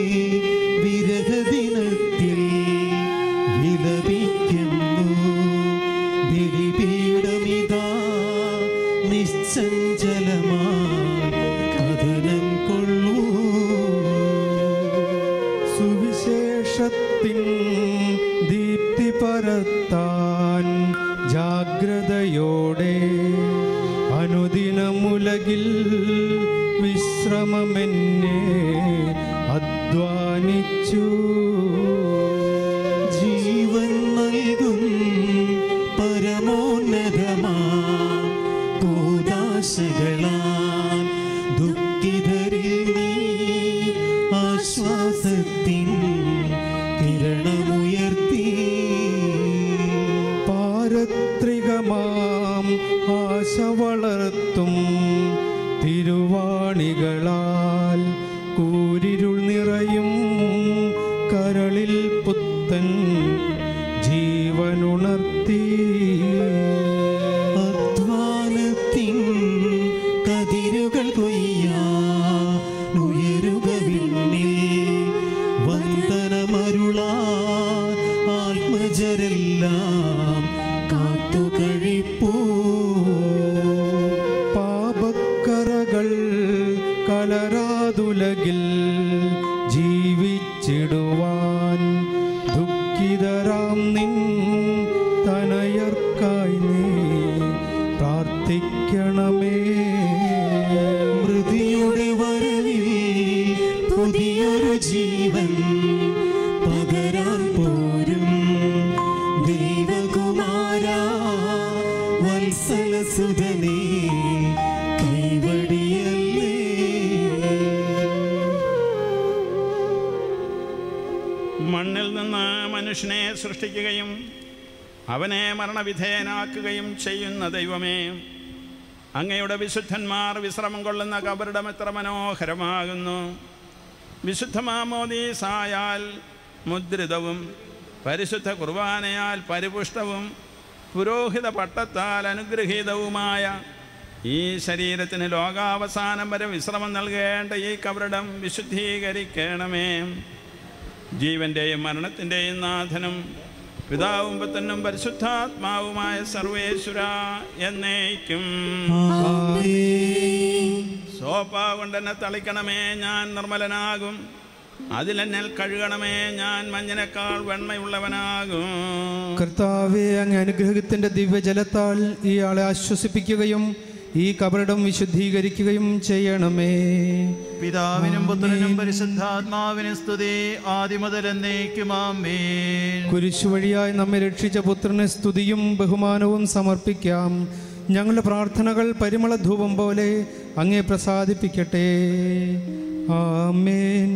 വിരഹദിനത്തിൽ വിലപിക്കുന്നു ബലിപീഠമിതാ നിശ്ചഞ്ചലമായി കഥനം കൊള്ളൂ സുവിശേഷത്തിൻ ദീപ്തി പരത്താൻ ജാഗ്രതയോടെ അനുദിനമുലകിൽ വിശ്രമമെന്നെ അധ്വാനിച്ചു ജീവൻ നൽകും പരമോന്നതമാ കൂതാശകളാൽ ദുഃഖിതരിൽ നീ ആശ്വാസത്തിൻ കിരണമുയർത്തി പാരത്രികമാം ആശ വളർത്തും തിരുവാണികളാൽ കൂരിരുൾ നിറയും കരളിൽ പുത്തൻ ജീവനുണർത്തി അധ്വാനത്തിൻ കതിരുകൾ കൊയ്യാ ഉയരുക വിണ്ണിൽ വന്ദനമരുളാ ആത്മജരെല്ലാം കാത്തു കഴിപ്പൂ പാപക്കറകൾ കലരാതുലകിൽ ജീവിച്ചിടുവാൻ ദുഃഖിതരാം നിൻ തനയർക്കായി നീ പ്രാർത്ഥിക്കണമേ മൃതിയുടെ വരവിൽ പുതിയൊരു ജീവൻ പകരാൻ പോരും ദൈവകുമാര വത്സലസുതനേ കൈവടിയല്ലേ മണ്ണിൽ നിന്ന് മനുഷ്യനെ സൃഷ്ടിക്കുകയും അവനെ മരണവിധേയനാക്കുകയും ചെയ്യുന്ന ദൈവമേ അങ്ങയുടെ വിശുദ്ധന്മാർ വിശ്രമം കൊള്ളുന്ന കബറിടം എത്ര മനോഹരമാകുന്നു വിശുദ്ധ മാമോദീസായാൽ മുദ്രിതവും പരിശുദ്ധ കുർബാനയാൽ പരിപുഷ്ടവും പുരോഹിത പട്ടത്താൽ അനുഗ്രഹീതവുമായ ഈ ശരീരത്തിന് ലോകാവസാനം വരെ വിശ്രമം നൽകേണ്ട ഈ കബറിടം വിശുദ്ധീകരിക്കണമേ ജീവന്റെയും മരണത്തിൻ്റെയും നാഥനും പിതാവും പുത്തനും പരിശുദ്ധാത്മാവുമായ സർവേശ്വര എന്നേക്കും സോപ്പ കൊണ്ടെന്നെ തളിക്കണമേ ഞാൻ നിർമ്മലനാകും അതിലെന്നെ കഴുകണമേ ഞാൻ മഞ്ഞനേക്കാൾ വെണ്ണയുള്ളവനാകും കർത്താവെ അങ്ങ് അനുഗ്രഹത്തിന്റെ ദിവ്യജലത്താൽ ഇയാളെ ആശ്വസിപ്പിക്കുകയും ഈ കബറിടം വിശുദ്ധീകരിക്കുകയും ചെയ്യണമേ പിതാവിനും പുത്രനും പരിശുദ്ധാത്മാവിനും സ്തുതി ആദിമുതൽ എന്നേക്കുമാമേൻ കുരിശു വഴിയായി നമ്മെ രക്ഷിച്ച പുത്രന് സ്തുതിയും ബഹുമാനവും സമർപ്പിക്കാം ഞങ്ങളുടെ പ്രാർത്ഥനകൾ പരിമള ധൂപം പോലെ അങ്ങേ പ്രസാദിപ്പിക്കട്ടെ ആമേൻ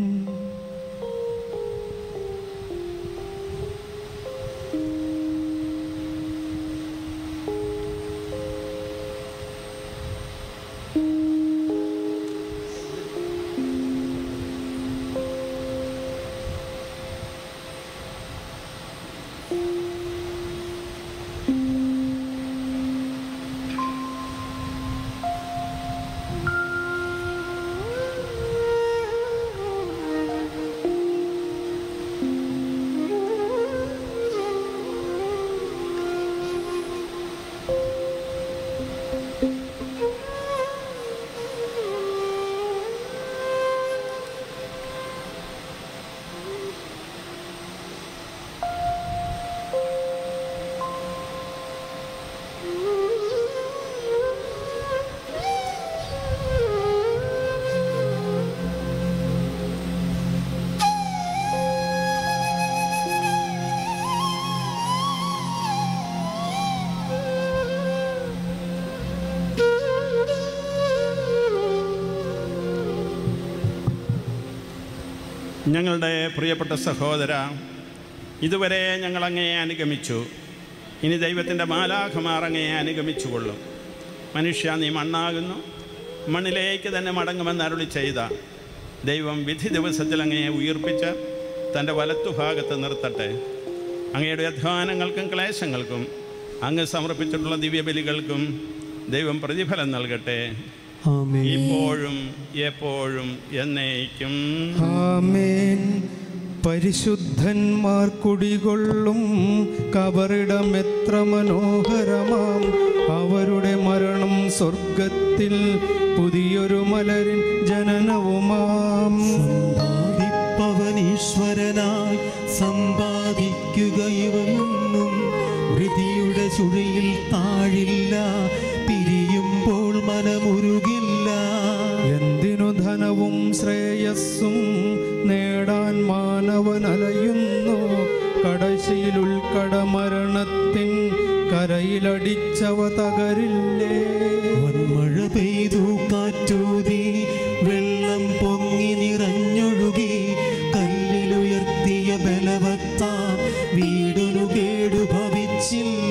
ഞങ്ങളുടെ പ്രിയപ്പെട്ട സഹോദര ഇതുവരെ ഞങ്ങൾ അങ്ങയെ അനുഗമിച്ചു ഇനി ദൈവത്തിൻ്റെ മാലാഖമാർ അങ്ങയെ അനുഗമിച്ചുകൊള്ളും മനുഷ്യ നീ മണ്ണാകുന്നു മണ്ണിലേക്ക് തന്നെ മടങ്ങുമെന്ന് അരുളി ചെയ്ത ദൈവം വിധി ദിവസത്തിൽ അങ്ങയെ ഉയർപ്പിച്ച് തൻ്റെ വലത്തുഭാഗത്ത് നിർത്തട്ടെ അങ്ങയുടെ അധ്വാനങ്ങൾക്കും ക്ലേശങ്ങൾക്കും അങ്ങ് സമർപ്പിച്ചിട്ടുള്ള ദിവ്യബലികൾക്കും ദൈവം പ്രതിഫലം നൽകട്ടെ ഇപ്പോഴും എപ്പോഴും എന്നേക്കും ആമേൻ പരിശുദ്ധന്മാർ കുടികൊള്ളും കബറിടം എത്ര മനോഹരമാം അവരുടെ മരണം സ്വർഗത്തിൽ പുതിയൊരു മലരിൻ ജനനവുമാം പവനീശ്വരനായി സമ്പാദിക്കുക ഇവയൊന്നും വൃതിയുടെ ചുഴിയിൽ താഴില്ല പിരിയുമ്പോൾ മനമുരുകില്ല എന്തിനു ധനവും ശ്രേയസ്സും നേടാൻ മാനവനലയുന്നു കടശിയിൽ ഉൾക്കട മരണത്തിൻ കരയിലടിച്ചവ തകരില്ലേ മഴ പെയ്തു കാറ്റൂതി വെള്ളം പൊങ്ങി നിറഞ്ഞൊഴുകി കല്ലിലുയർത്തിയ ബലവത്ത വീടിനു കേടു ഭവിച്ചില്ല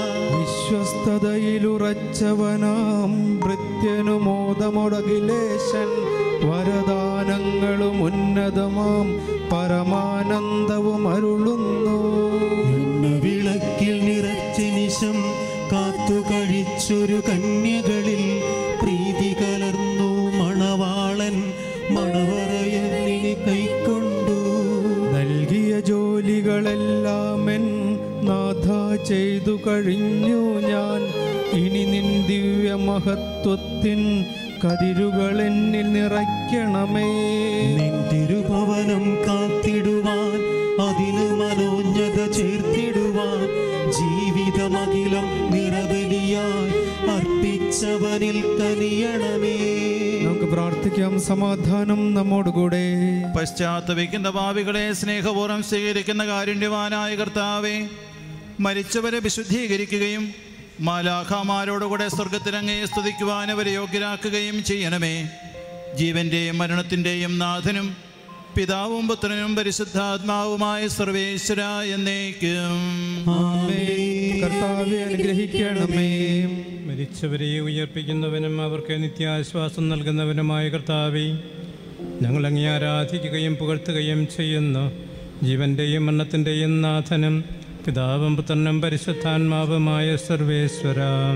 വിശ്വസ്തതയിലുറച്ചവനാം ഭൃത്യനു മോദമൊടകിലേശൻ വരദാനങ്ങളും ഉന്നതമാം പരമാനന്ദവും അരുളുന്നു വിളക്കിൽ നിറച്ച നിശം കാത്തു കഴിച്ചൊരു കന്യകളിൽ പ്രീതി കലർന്നു മണവാളൻ മണവറയന്നിനി കൈക്കൊണ്ടു നൽകിയ ജോലികളെല്ലാമെൻ നാഥ ചെയ്തു കഴിഞ്ഞു ഞാൻ ഇനി നിൻ ദിവ്യ മഹത്വത്തിൻ കതിരുകൾ എന്നിൽ നിറയ്ക്കണമേ നിൻ തിരുഭവനം കാത്തിടുവാൻ അതിന് മനോജ്ഞത ചേർത്തിടുവാൻ ജീവിതമകിലം നിറബലിയായി അർപ്പിച്ചവനിൽ കനിയണമേ നമുക്ക് പ്രാർത്ഥിക്കാം സമാധാനം നമ്മോടുകൂടെ പശ്ചാത്തപിക്കുന്ന ഭാവികളെ സ്നേഹപൂർവ്വം സ്വീകരിക്കുന്ന കാരുണ്യവാനായ കർത്താവെ മരിച്ചവരെ വിശുദ്ധീകരിക്കുകയും മാലാഖമാരോടുകൂടെ സ്വർഗത്തിലങ്ങേ സ്തുതിക്കുവാൻ അവരെ യോഗ്യരാക്കുകയും ചെയ്യണമേ ജീവന്റെയും മരണത്തിൻ്റെയും നാഥനും പിതാവും പുത്രനും പരിശുദ്ധാത്മാവുമായ സർവേശ്വര എന്നേക്കും കർത്താവെ അനുഗ്രഹിക്കണമേ മരിച്ചവരെ ഉയർപ്പിക്കുന്നവനും അവർക്ക് നിത്യാശ്വാസം നൽകുന്നവനുമായ കർത്താവെ ഞങ്ങൾ അങ്ങേ ആരാധിക്കുകയും പുകഴ്ത്തുകയും ചെയ്യുന്നു ജീവന്റെയും മരണത്തിൻ്റെയും നാഥനും പിതാവും പുത്രനും പരിശുദ്ധാത്മാവുമായ സർവേശ്വരം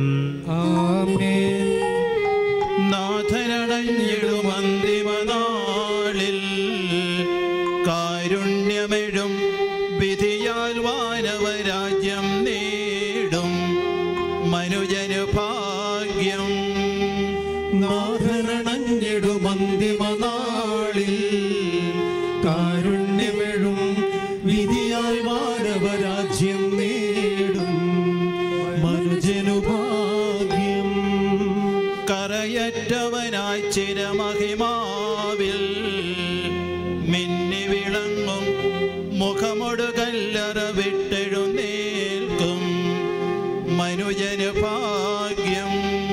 നാഥനടഞ്ഞിടും അന്തിമനാളിൽ കാരുണ്യമെഴും വിധിയാൽ വാനവരാജ്യം നേടും മനുജനു ഭാഗ്യം നാഥനണഞ്ഞിടും അന്തിമനാളിൽ കാരുണ്യമെഴും വിധിയാൽ മാനവരാജ്യം നേടും മനുജനു ഭാഗ്യം ചിരമഹിമാവിൽ മിന്നി വിളങ്ങും മുഖമൊടു കല്ലറ വിട്ടെഴുന്നേൽക്കും മനുജന് ഭാഗ്യം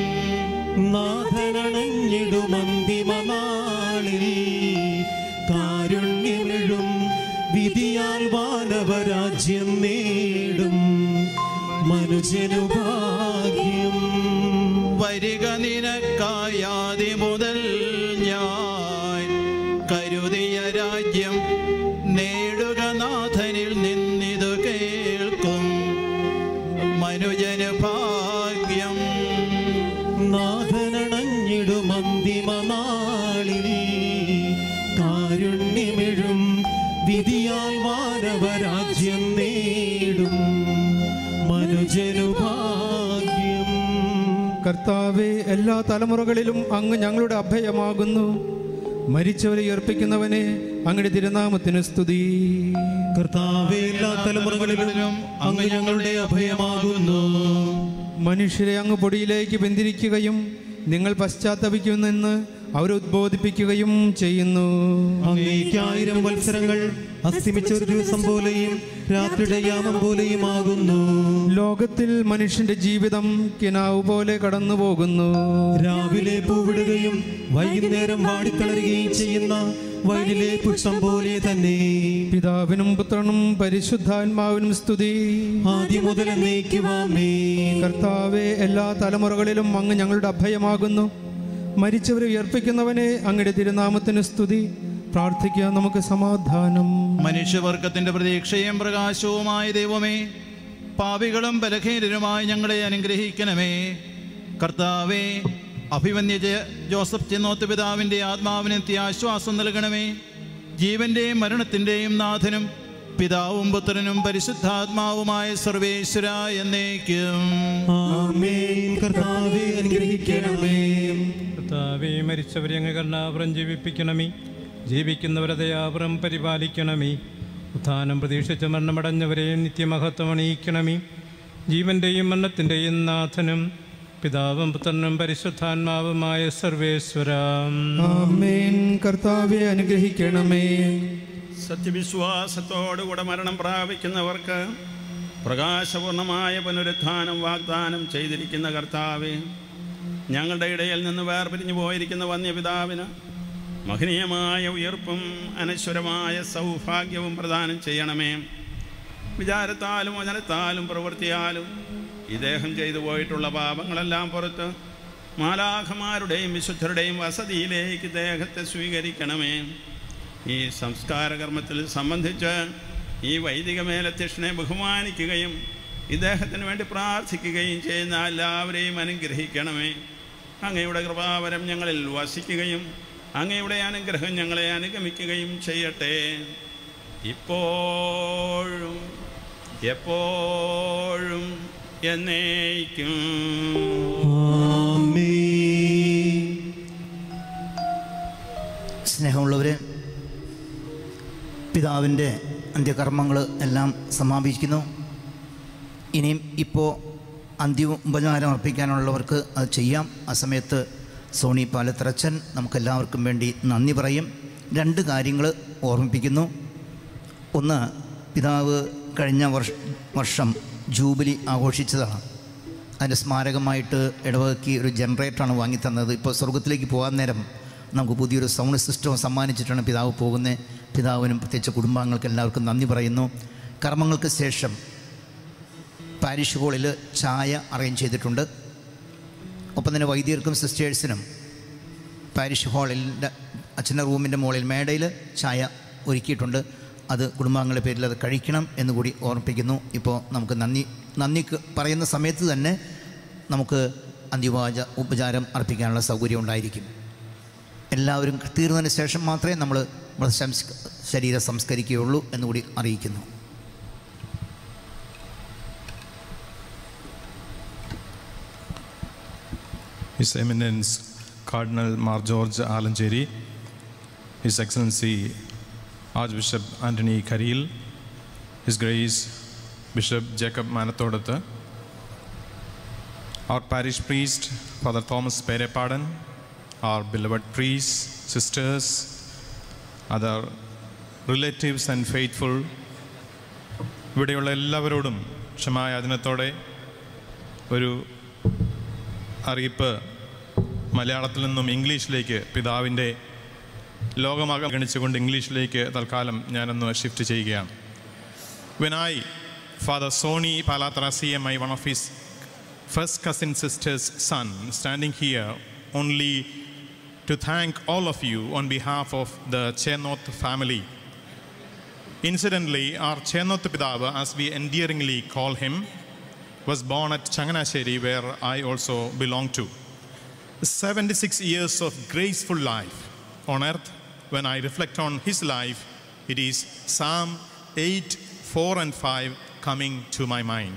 നാഥനണഞ്ഞിടുമന്തിമനാളിൽ കാരുണ്യമിഴും വിധിയാൽ വാനവരാജ്യം നേടും മനുഷ്യനു ഭാഗ്യം വരിക നിനക്കായാതി മുതൽ ഞാൻ കരുതിയ രാജ്യം നേടുക നാഥനിൽ നിന്നിതു കേൾക്കും മനുജന് ഭാഗ്യം നാഥനണഞ്ഞിടുമന്തിമനാളിൽ കാരുണ്യമിഴും വിധിയാൽ വാനവരാജ്യം നേടും മനുജനു ഭാഗ്യം കർത്താവെ എല്ലാ തലമുറകളിലും അങ്ങ് ഞങ്ങളുടെ അഭയമാകുന്നു മരിച്ചവരെ ഉയർപ്പിക്കുന്നവനെ അങ്ങയുടെ തിരുനാമത്തിന് സ്തുതി കർത്താവെ എല്ലാ തലമുറകളിലും അങ്ങ് ഞങ്ങളുടെ അഭയമാകുന്നു മനുഷ്യരെ അങ്ങ് പൊടിയിലേക്ക് ബന്ധിരിക്കുകയും നിങ്ങൾ പശ്ചാത്തപിക്കുമെന്ന് അവരെ ഉദ്ബോധിപ്പിക്കുകയും ചെയ്യുന്നു അങ്ങേക്ക് ആയിരം വത്സരങ്ങൾ അസ്തമിച്ച ഒരു ദിവസം പോലെയും രാത്രിയുടെ യാമം പോലെയും ആകുന്നു ലോകത്തിൽ മനുഷ്യന്റെ ജീവിതം കിനാവ് പോലെ കടന്നു പോകുന്നു രാവിലെ പൂവിടുകയും വൈകുന്നേരം വാടിത്തളരുകയും ചെയ്യുന്ന വയലിലെ പുഷ്പം പോലെ തന്നെ പിതാവിനും പുത്രനും പരിശുദ്ധാത്മാവിനും സ്തുതി ആദ്യം മുതൽ എന്നേക്കുവാമേ കർത്താവെ എല്ലാ തലമുറകളിലും അങ്ങ് ഞങ്ങളുടെ അഭയമാകുന്നു മരിച്ചവരെ ഉയർപ്പിക്കുന്നവനെ അങ്ങയുടെ തിരുനാമത്തിന് സ്തുതി പ്രാർത്ഥിക്കുക നമുക്ക് സമാധാനം മനുഷ്യവർഗത്തിന്റെ പ്രതീക്ഷയും പ്രകാശവുമായ ദൈവമേ പാപികളും ബലഹീനരുമായി ഞങ്ങളെ അനുഗ്രഹിക്കണമേ കർത്താവേ അഭിമന്യ ജയ- ജോസഫ് ചെന്നോത്ത് പിതാവിൻ്റെ ആത്മാവിന് നിത്യാശ്വാസം നൽകണമേ ജീവന്റെയും മരണത്തിൻ്റെയും നാഥനും പിതാവും പുത്രനും പരിശുദ്ധാത്മാവുമായ സർവേശ്വര എന്നേക്കും ആമേൻ കർത്താവേ അനുഗ്രഹിക്കണമേ കർത്താവേ മരിച്ചവരെ അങ്ങ് കരുണാപുരം ജീവിപ്പിക്കണമേ ജീവിക്കുന്നവരെ ദയാപുരം പരിപാലിക്കണമേ ഉത്ഥാനം പ്രതീക്ഷിച്ച് മരണമടഞ്ഞവരെ നിത്യമഹത്വം അണിയിക്കണമേ ജീവന്റെയും മരണത്തിൻ്റെയും നാഥനും പിതാവും പുത്രനും പരിശുദ്ധാത്മാവുമായ സർവേശ്വരം ആമേൻ കർത്താവെ അനുഗ്രഹിക്കണമേ സത്യവിശ്വാസത്തോടുകൂടെ മരണം പ്രാപിക്കുന്നവർക്ക് പ്രകാശപൂർണമായ പുനരുത്ഥാനം വാഗ്ദാനം ചെയ്തിരിക്കുന്ന കർത്താവെ ഞങ്ങളുടെ ഇടയിൽ നിന്ന് വേർപിരിഞ്ഞു പോയിരിക്കുന്ന വന്യപിതാവിന് മഹനീയമായ ഉയർപ്പും അനശ്വരമായ സൗഭാഗ്യവും പ്രദാനം ചെയ്യണമേ വിചാരത്താലും വചനത്താലും പ്രവൃത്തിയാലും ഇദ്ദേഹം ചെയ്തു പോയിട്ടുള്ള പാപങ്ങളെല്ലാം പുറത്ത് മാലാഖമാരുടെയും വിശുദ്ധരുടെയും വസതിയിലേക്ക് ഇദ്ദേഹത്തെ സ്വീകരിക്കണമേ ഈ സംസ്കാര കർമ്മത്തിൽ സംബന്ധിച്ച് ഈ വൈദിക മേലധ്യക്ഷനെ ബഹുമാനിക്കുകയും ഇദ്ദേഹത്തിന് വേണ്ടി പ്രാർത്ഥിക്കുകയും ചെയ്യുന്ന എല്ലാവരെയും അനുഗ്രഹിക്കണമേ അങ്ങയുടെ കൃപാവരം ഞങ്ങളിൽ വസിക്കുകയും അങ്ങയുടെ അനുഗ്രഹം ഞങ്ങളെ അനുഗമിക്കുകയും ചെയ്യട്ടെ ഇപ്പോഴും എപ്പോഴും എന്നേക്കും സ്നേഹമുള്ളവർ പിതാവിൻ്റെ അന്ത്യകർമ്മങ്ങൾ എല്ലാം സമാപിക്കുന്നു ഇനിയും ഇപ്പോൾ അന്ത്യോപചാരം അർപ്പിക്കാനുള്ളവർക്ക് അത് ചെയ്യാം ആ സമയത്ത് സോണി പാലത്തറച്ചൻ നമുക്കെല്ലാവർക്കും വേണ്ടി നന്ദി പറയും രണ്ട് കാര്യങ്ങൾ ഓർമ്മിപ്പിക്കുന്നു ഒന്ന് പിതാവ് കഴിഞ്ഞ വർഷ വർഷം ജൂബിലി ആഘോഷിച്ചതാണ് അതിൻ്റെ സ്മാരകമായിട്ട് ഇടവകയ്ക്ക് ഒരു ജനറേറ്ററാണ് വാങ്ങിത്തന്നത് ഇപ്പോൾ സ്വർഗത്തിലേക്ക് പോകാൻ നേരം നമുക്ക് പുതിയൊരു സൗണ്ട് സിസ്റ്റം സമ്മാനിച്ചിട്ടാണ് പിതാവ് പോകുന്നത് പിതാവിനും പ്രത്യേകിച്ച് കുടുംബാംഗങ്ങൾക്ക് എല്ലാവർക്കും നന്ദി പറയുന്നു കർമ്മങ്ങൾക്ക് ശേഷം പാരിഷ് ഹാളിൽ ചായ അറേഞ്ച് ചെയ്തിട്ടുണ്ട് ഒപ്പം തന്നെ വൈദ്യർക്കും സിസ്റ്റേഴ്സിനും പാരിഷ് ഹാളിൻ്റെ അച്ഛൻ്റെ റൂമിൻ്റെ മുകളിൽ മേടയിൽ ചായ ഒരുക്കിയിട്ടുണ്ട് അത് കുടുംബാംഗങ്ങളുടെ പേരിൽ അത് കഴിക്കണം എന്നുകൂടി ഓർമ്മിപ്പിക്കുന്നു ഇപ്പോൾ നമുക്ക് നന്ദി നന്ദി ക- പറയുന്ന സമയത്ത് തന്നെ നമുക്ക് അന്തിവാച ഉപചാരം അർപ്പിക്കാനുള്ള സൗകര്യം ഉണ്ടായിരിക്കും എല്ലാവരും തീർന്നതിന് ശേഷം മാത്രമേ നമ്മൾ നമ്മുടെ സംസ് ശരീരം സംസ്കരിക്കുകയുള്ളൂ എന്നുകൂടി അറിയിക്കുന്നു His Eminence Cardinal Mar George Alanjeri, His Excellency Archbishop Anthony Karil, His Grace Bishop Jacob Manathodata, our parish priest Father Thomas Perepadan, our beloved priests, sisters, other relatives and faithful, ഇവിടെയുള്ള എല്ലാവരോടും ക്ഷമായാചനത്തോടെ ഒരു അറിയിപ്പ് മലയാളത്തിൽ നിന്നും ഇംഗ്ലീഷിലേക്ക് പിതാവിൻ്റെ ലോകമാകെ ഗണിച്ചുകൊണ്ട് ഇംഗ്ലീഷിലേക്ക് തൽക്കാലം ഞാനൊന്ന് ഷിഫ്റ്റ് ചെയ്യുകയാണ് When I, Father Sony Palatrasi, my one of his first cousin sister's son, standing here only to thank all of you on behalf of the Chenoth family. Incidentally, our Chenoth Pidava, as we endearingly call him, was born at Changanasheri, where I also belong to. 76 years of graceful life on earth. When I reflect on his life, it is Psalm 8, 4 and 5 coming to my mind.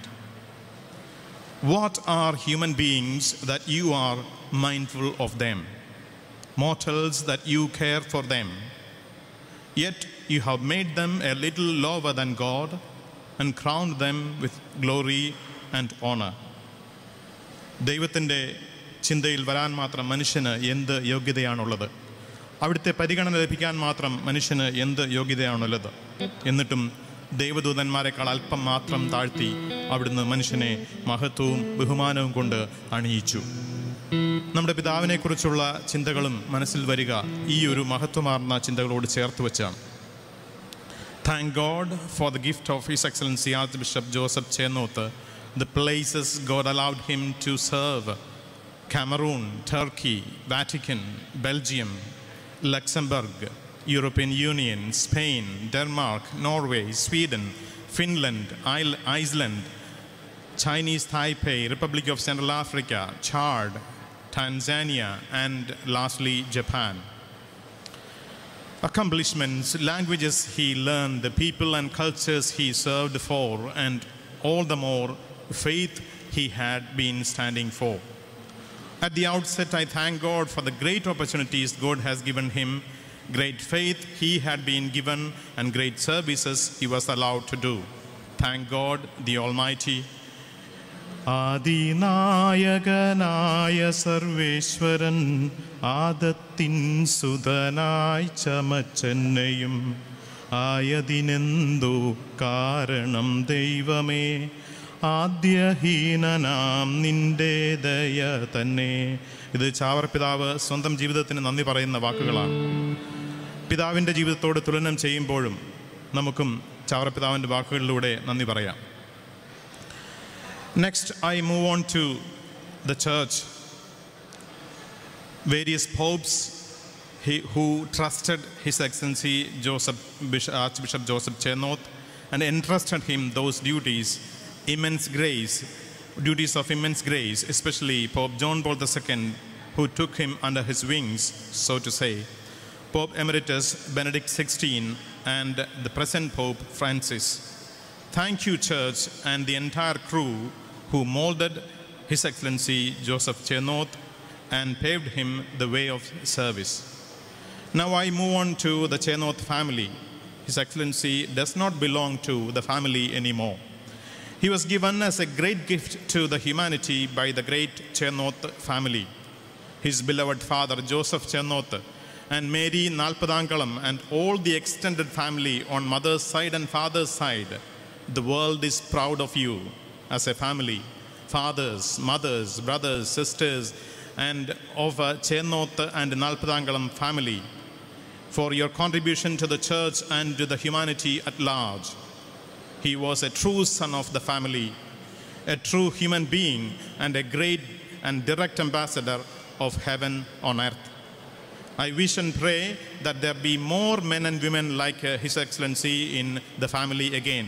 What are human beings that you are mindful of them? Mortals that you care for them. Yet you have made them a little lower than God and crowned them with glory and honor. ദൈവത്തിൻ്റെ ചിന്തയിൽ വരാൻ മാത്രം മനുഷ്യന് എന്ത് യോഗ്യതയാണുള്ളത് അവിടുത്തെ പരിഗണന ലഭിക്കാൻ മാത്രം മനുഷ്യന് എന്ത് യോഗ്യതയാണുള്ളത് എന്നിട്ടും ദൈവദൂതന്മാരെക്കാൾ അല്പം മാത്രം താഴ്ത്തി അവിടുന്ന് മനുഷ്യനെ മഹത്വവും ബഹുമാനവും കൊണ്ട് അണിയിച്ചു നമ്മുടെ പിതാവിനെക്കുറിച്ചുള്ള ചിന്തകളും മനസ്സിൽ വരിക ഈ ഒരു മഹത്വമാർന്ന ചിന്തകളോട് ചേർത്ത് വെച്ചാണ് Thank God for the gift of His Excellency Archbishop Joseph Chenoth, the places God allowed him to serve Cameroon, Turkey, Vatican, Belgium, Luxembourg, European Union, Spain, Denmark, Norway, Sweden, Finland, Isle- Iceland, Chinese Taipei, Republic of Central Africa, Chad, Tanzania, and lastly, Japan. Accomplishments, languages he learned, the people and cultures he served for, and all the more faith he had been standing for. At the outset, I thank God for the great opportunities God has given him, great faith he had been given, and great services he was allowed to do. Thank God, the Almighty. ആദിനായകനായ സർവേശ്വരൻ ആദത്തിൻ സുതനായി ചമച്ചെന്നെയും ആയതിനെന്തോ കാരണം ദൈവമേ ആദ്യഹീനനാം നിന്റെ ദയ തന്നെ ഇത് ചാവർ പിതാവ് സ്വന്തം ജീവിതത്തിന് നന്ദി പറയുന്ന വാക്കുകളാണ് പിതാവിൻ്റെ ജീവിതത്തോട് തുലനം ചെയ്യുമ്പോഴും നമുക്കും ചാവർ പിതാവിൻ്റെ വാക്കുകളിലൂടെ നന്ദി പറയാം Next, I move on to the church. Various popes he, who trusted His Excellency Joseph, Bishop, Archbishop Joseph Chenoth and entrusted him those duties, immense grace, duties of immense grace, especially Pope John Paul II, who took him under his wings, so to say. Pope Emeritus Benedict XVI and the present Pope Francis. Thank you, Church, and the entire crew who molded His Excellency Joseph Chenoth and paved him the way of service. Now I move on to the Chenoth family. His Excellency does not belong to the family anymore. He was given as a great gift to the humanity by the great Chenoth family. His beloved father Joseph Chenoth and Mary Nalpadangalam and all the extended family on mother's side and father's side. The world is proud of you as a family. Fathers, mothers, brothers, sisters, and of a Chenoth and Nalpadangalam family for your contribution to the church and to the humanity at large. He was a true son of the family, a true human being, and a great and direct ambassador of heaven on earth. I wish and pray that there be more men and women like uh, His Excellency in the family again.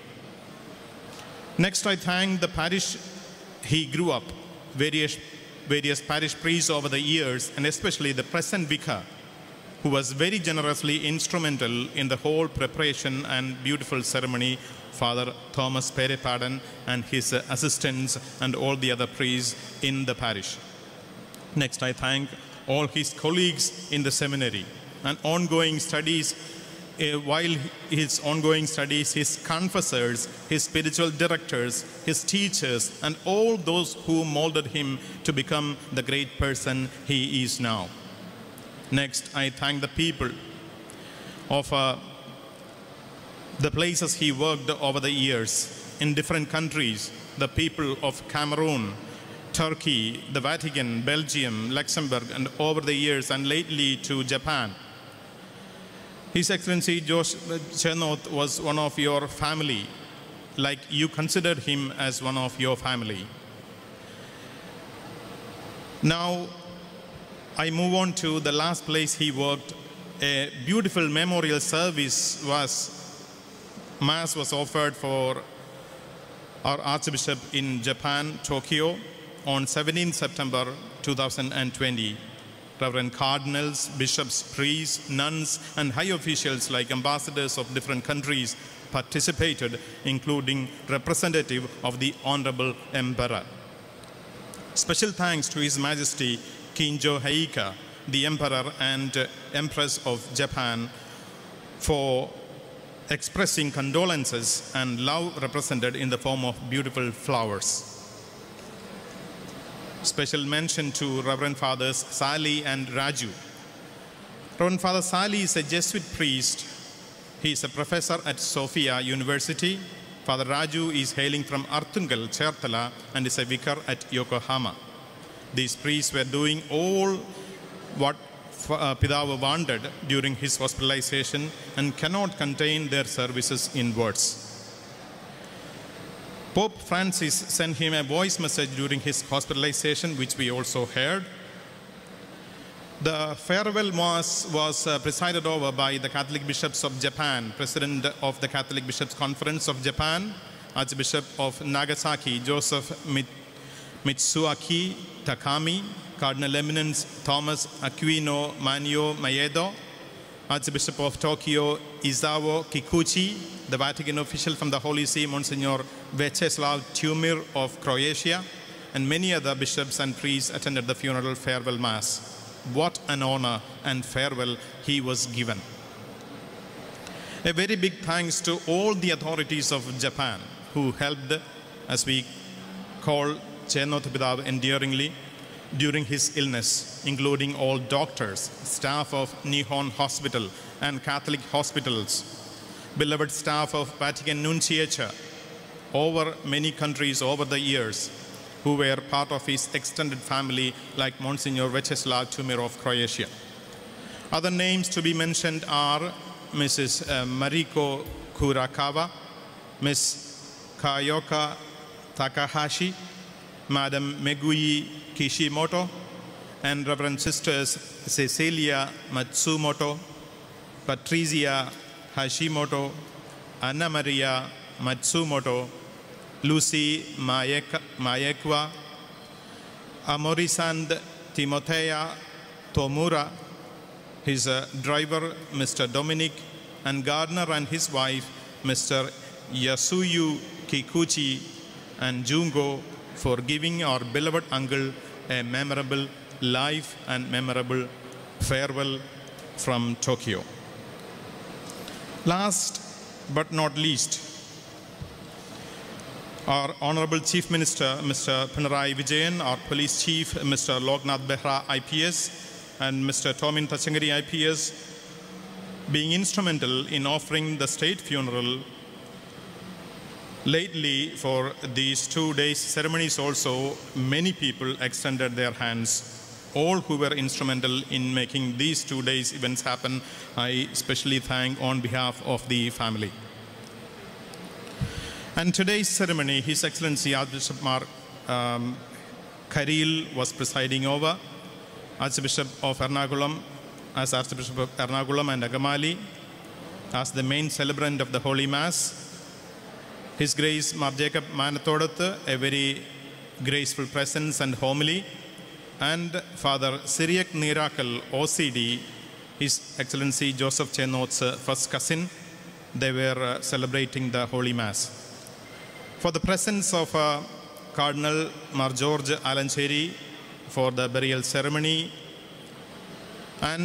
Next, I thank the parish he grew up, various, various parish priests over the years, and especially the present vicar, who was very generously instrumental in the whole preparation and beautiful ceremony, Father Thomas Perepadan and his uh, assistants and all the other priests in the parish. Next, I thank all his colleagues in the seminary and ongoing studies uh, while his ongoing studies, his confessors, his spiritual directors, his teachers, and all those who molded him to become the great person he is now. Next, I thank the people of uh, the places he worked over the years in different countries, the people of Cameroon, Turkey, the Vatican, Belgium, Luxembourg, and over the years, and lately to Japan. His Excellency Josh Chenoth was one of your family, like you considered him as one of your family. Now, I move on to the last place he worked. A beautiful memorial service was, Mass was offered for our Archbishop in Japan, Tokyo, on 17 September 2020. Reverend cardinals, bishops, priests, nuns, and high officials like ambassadors of different countries participated, including representative of the Honorable Emperor. Special thanks to His Majesty Kinjo Heika, the Emperor and Empress of Japan, for expressing condolences and love represented in the form of beautiful flowers. Special mention to Reverend Fathers Sali and Raju. Reverend Father Sali is a Jesuit priest. He is a professor at Sofia University. Father Raju is hailing from Artungal, Chertala, and is a vicar at Yokohama. These priests were doing all what uh, Pidava wanted during his hospitalization and cannot contain their services in words. Pope Francis sent him a voice message during his hospitalization, which we also heard. The farewell mass was uh, presided over by the Catholic bishops of Japan, President of the Catholic Bishops' Conference of Japan, Archbishop of Nagasaki, Joseph Mitsuaki Takami, Cardinal Eminence Thomas Aquino Manio Maiedo, Archbishop of Tokyo Izawo Kikuchi, the Vatican official from the Holy See, Monsignor Vyacheslav Tumir of Croatia, and many other bishops and priests attended the funeral farewell mass. What an honor and farewell he was given. A very big thanks to all the authorities of Japan who helped, as we call Chenoth Pidav endearingly, during his illness, including all doctors, staff of Nihon Hospital and Catholic hospitals, beloved staff of Vatican Nunciature, over many countries over the years, who were part of his extended family, like Monsignor Vyacheslav Tumir of Croatia. Other names to be mentioned are Mrs. uh, Mariko Kurakawa, Ms. Kayoka Takahashi, Madam Megui Kishimoto, and Reverend Sisters Cecilia Matsumoto, Patricia Hashimoto, Anna Maria Matsumoto, Lucy Mayek- Mayekwa, Amorisand Timothea Tomura, his uh, driver, Mr. Dominic, and Gardner and his wife, Mr. Yasuyu Kikuchi, and Jungo for giving our beloved uncle a memorable life and memorable farewell from Tokyo. Last but not least, our Honorable Chief Minister, Mr. Pinarayi Vijayan, our Police Chief, Mr. Loknath Behra, IPS, and Mr. Tomin Tachangari, IPS, being instrumental in offering the state funeral lately for these two days ceremonies also many people extended their hands all who were instrumental in making these two days events happen i especially thank on behalf of the family and today's ceremony his excellency archbishop mark um, karil was presiding over archbishop of ernakulam as archbishop of ernakulam and agamali as the main celebrant of the holy mass his Grace Mar Jacob Manathodath, a very graceful presence and homily, and Father Syriac Miracle, OCD, His Excellency Joseph Chenoth's uh, first cousin. They were uh, celebrating the Holy Mass. For the presence of uh, Cardinal Mar George Alancheri for the burial ceremony, and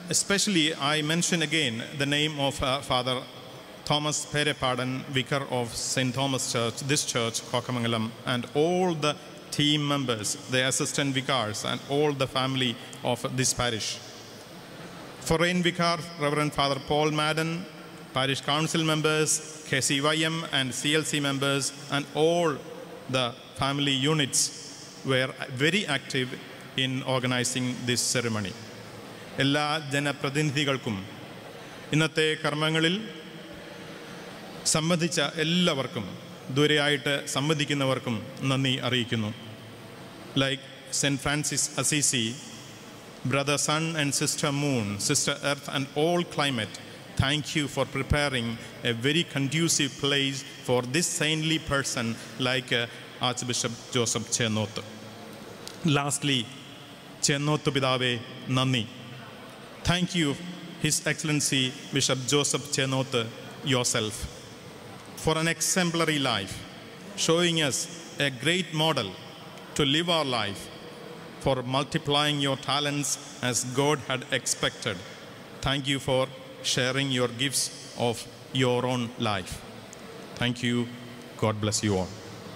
especially, I mention again the name of uh, Father Thomas Perepadan, Vicar of St. Thomas Church, this church, Kokamangalam, and all the team members, the assistant vicars, and all the family of this parish. Foreign Vicar, Reverend Father Paul Madden, parish council members, KCYM and CLC members, and all the family units were very active in organizing this ceremony. എല്ലാ ജനപ്രതിനിധികൾക്കും ഇന്നത്തെ കർമ്മങ്ങളിൽ സംബന്ധിച്ച എല്ലാവർക്കും ദൂരെയായിട്ട് സംബന്ധിക്കുന്നവർക്കും നന്ദി അറിയിക്കുന്നു like saint Francis Assisi brother sun and sister moon, sister earth, and all climate, thank you for preparing a very conducive place for this saintly person like uh, Archbishop Joseph Chenoth. Lastly, Chenoth Pidave Nani. Thank you, His Excellency Bishop Joseph Chenoth, yourself, for an exemplary life, showing us a great model to live our life for multiplying your talents as God had expected. Thank you for sharing your gifts of your own life. Thank you. God bless you all.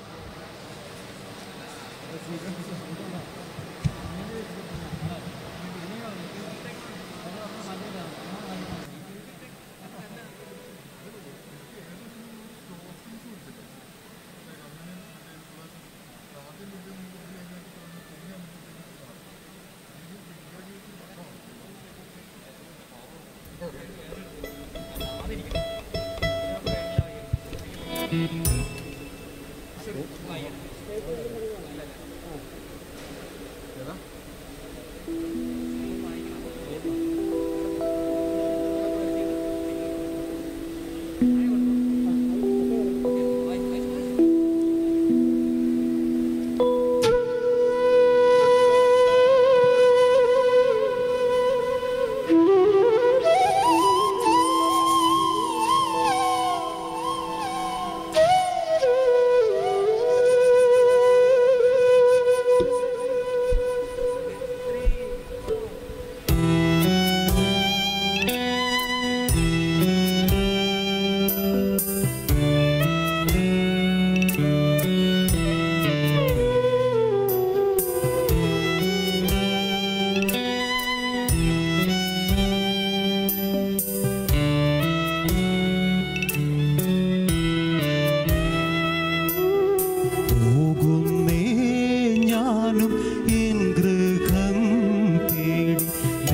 പോകുന്നേ ഞാനും എൻ ഗൃഹം തേടി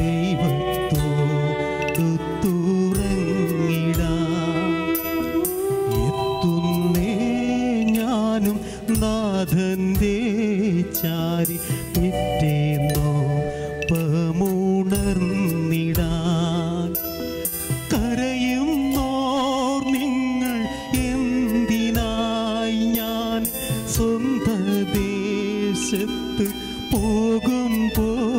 ദൈവത്തോടുത്തുറങ്ങിടാം എത്തുന്നേ ഞാനും നാഥന്റെ ചാരി പിറ്റേന്നോ പമുണർന്നിടാൻ കരയുന്നോർ നിങ്ങൾ എന്തിനായി ഞാൻ സ്വന്ത ദേശത്ത് പോകുമ്പോൾ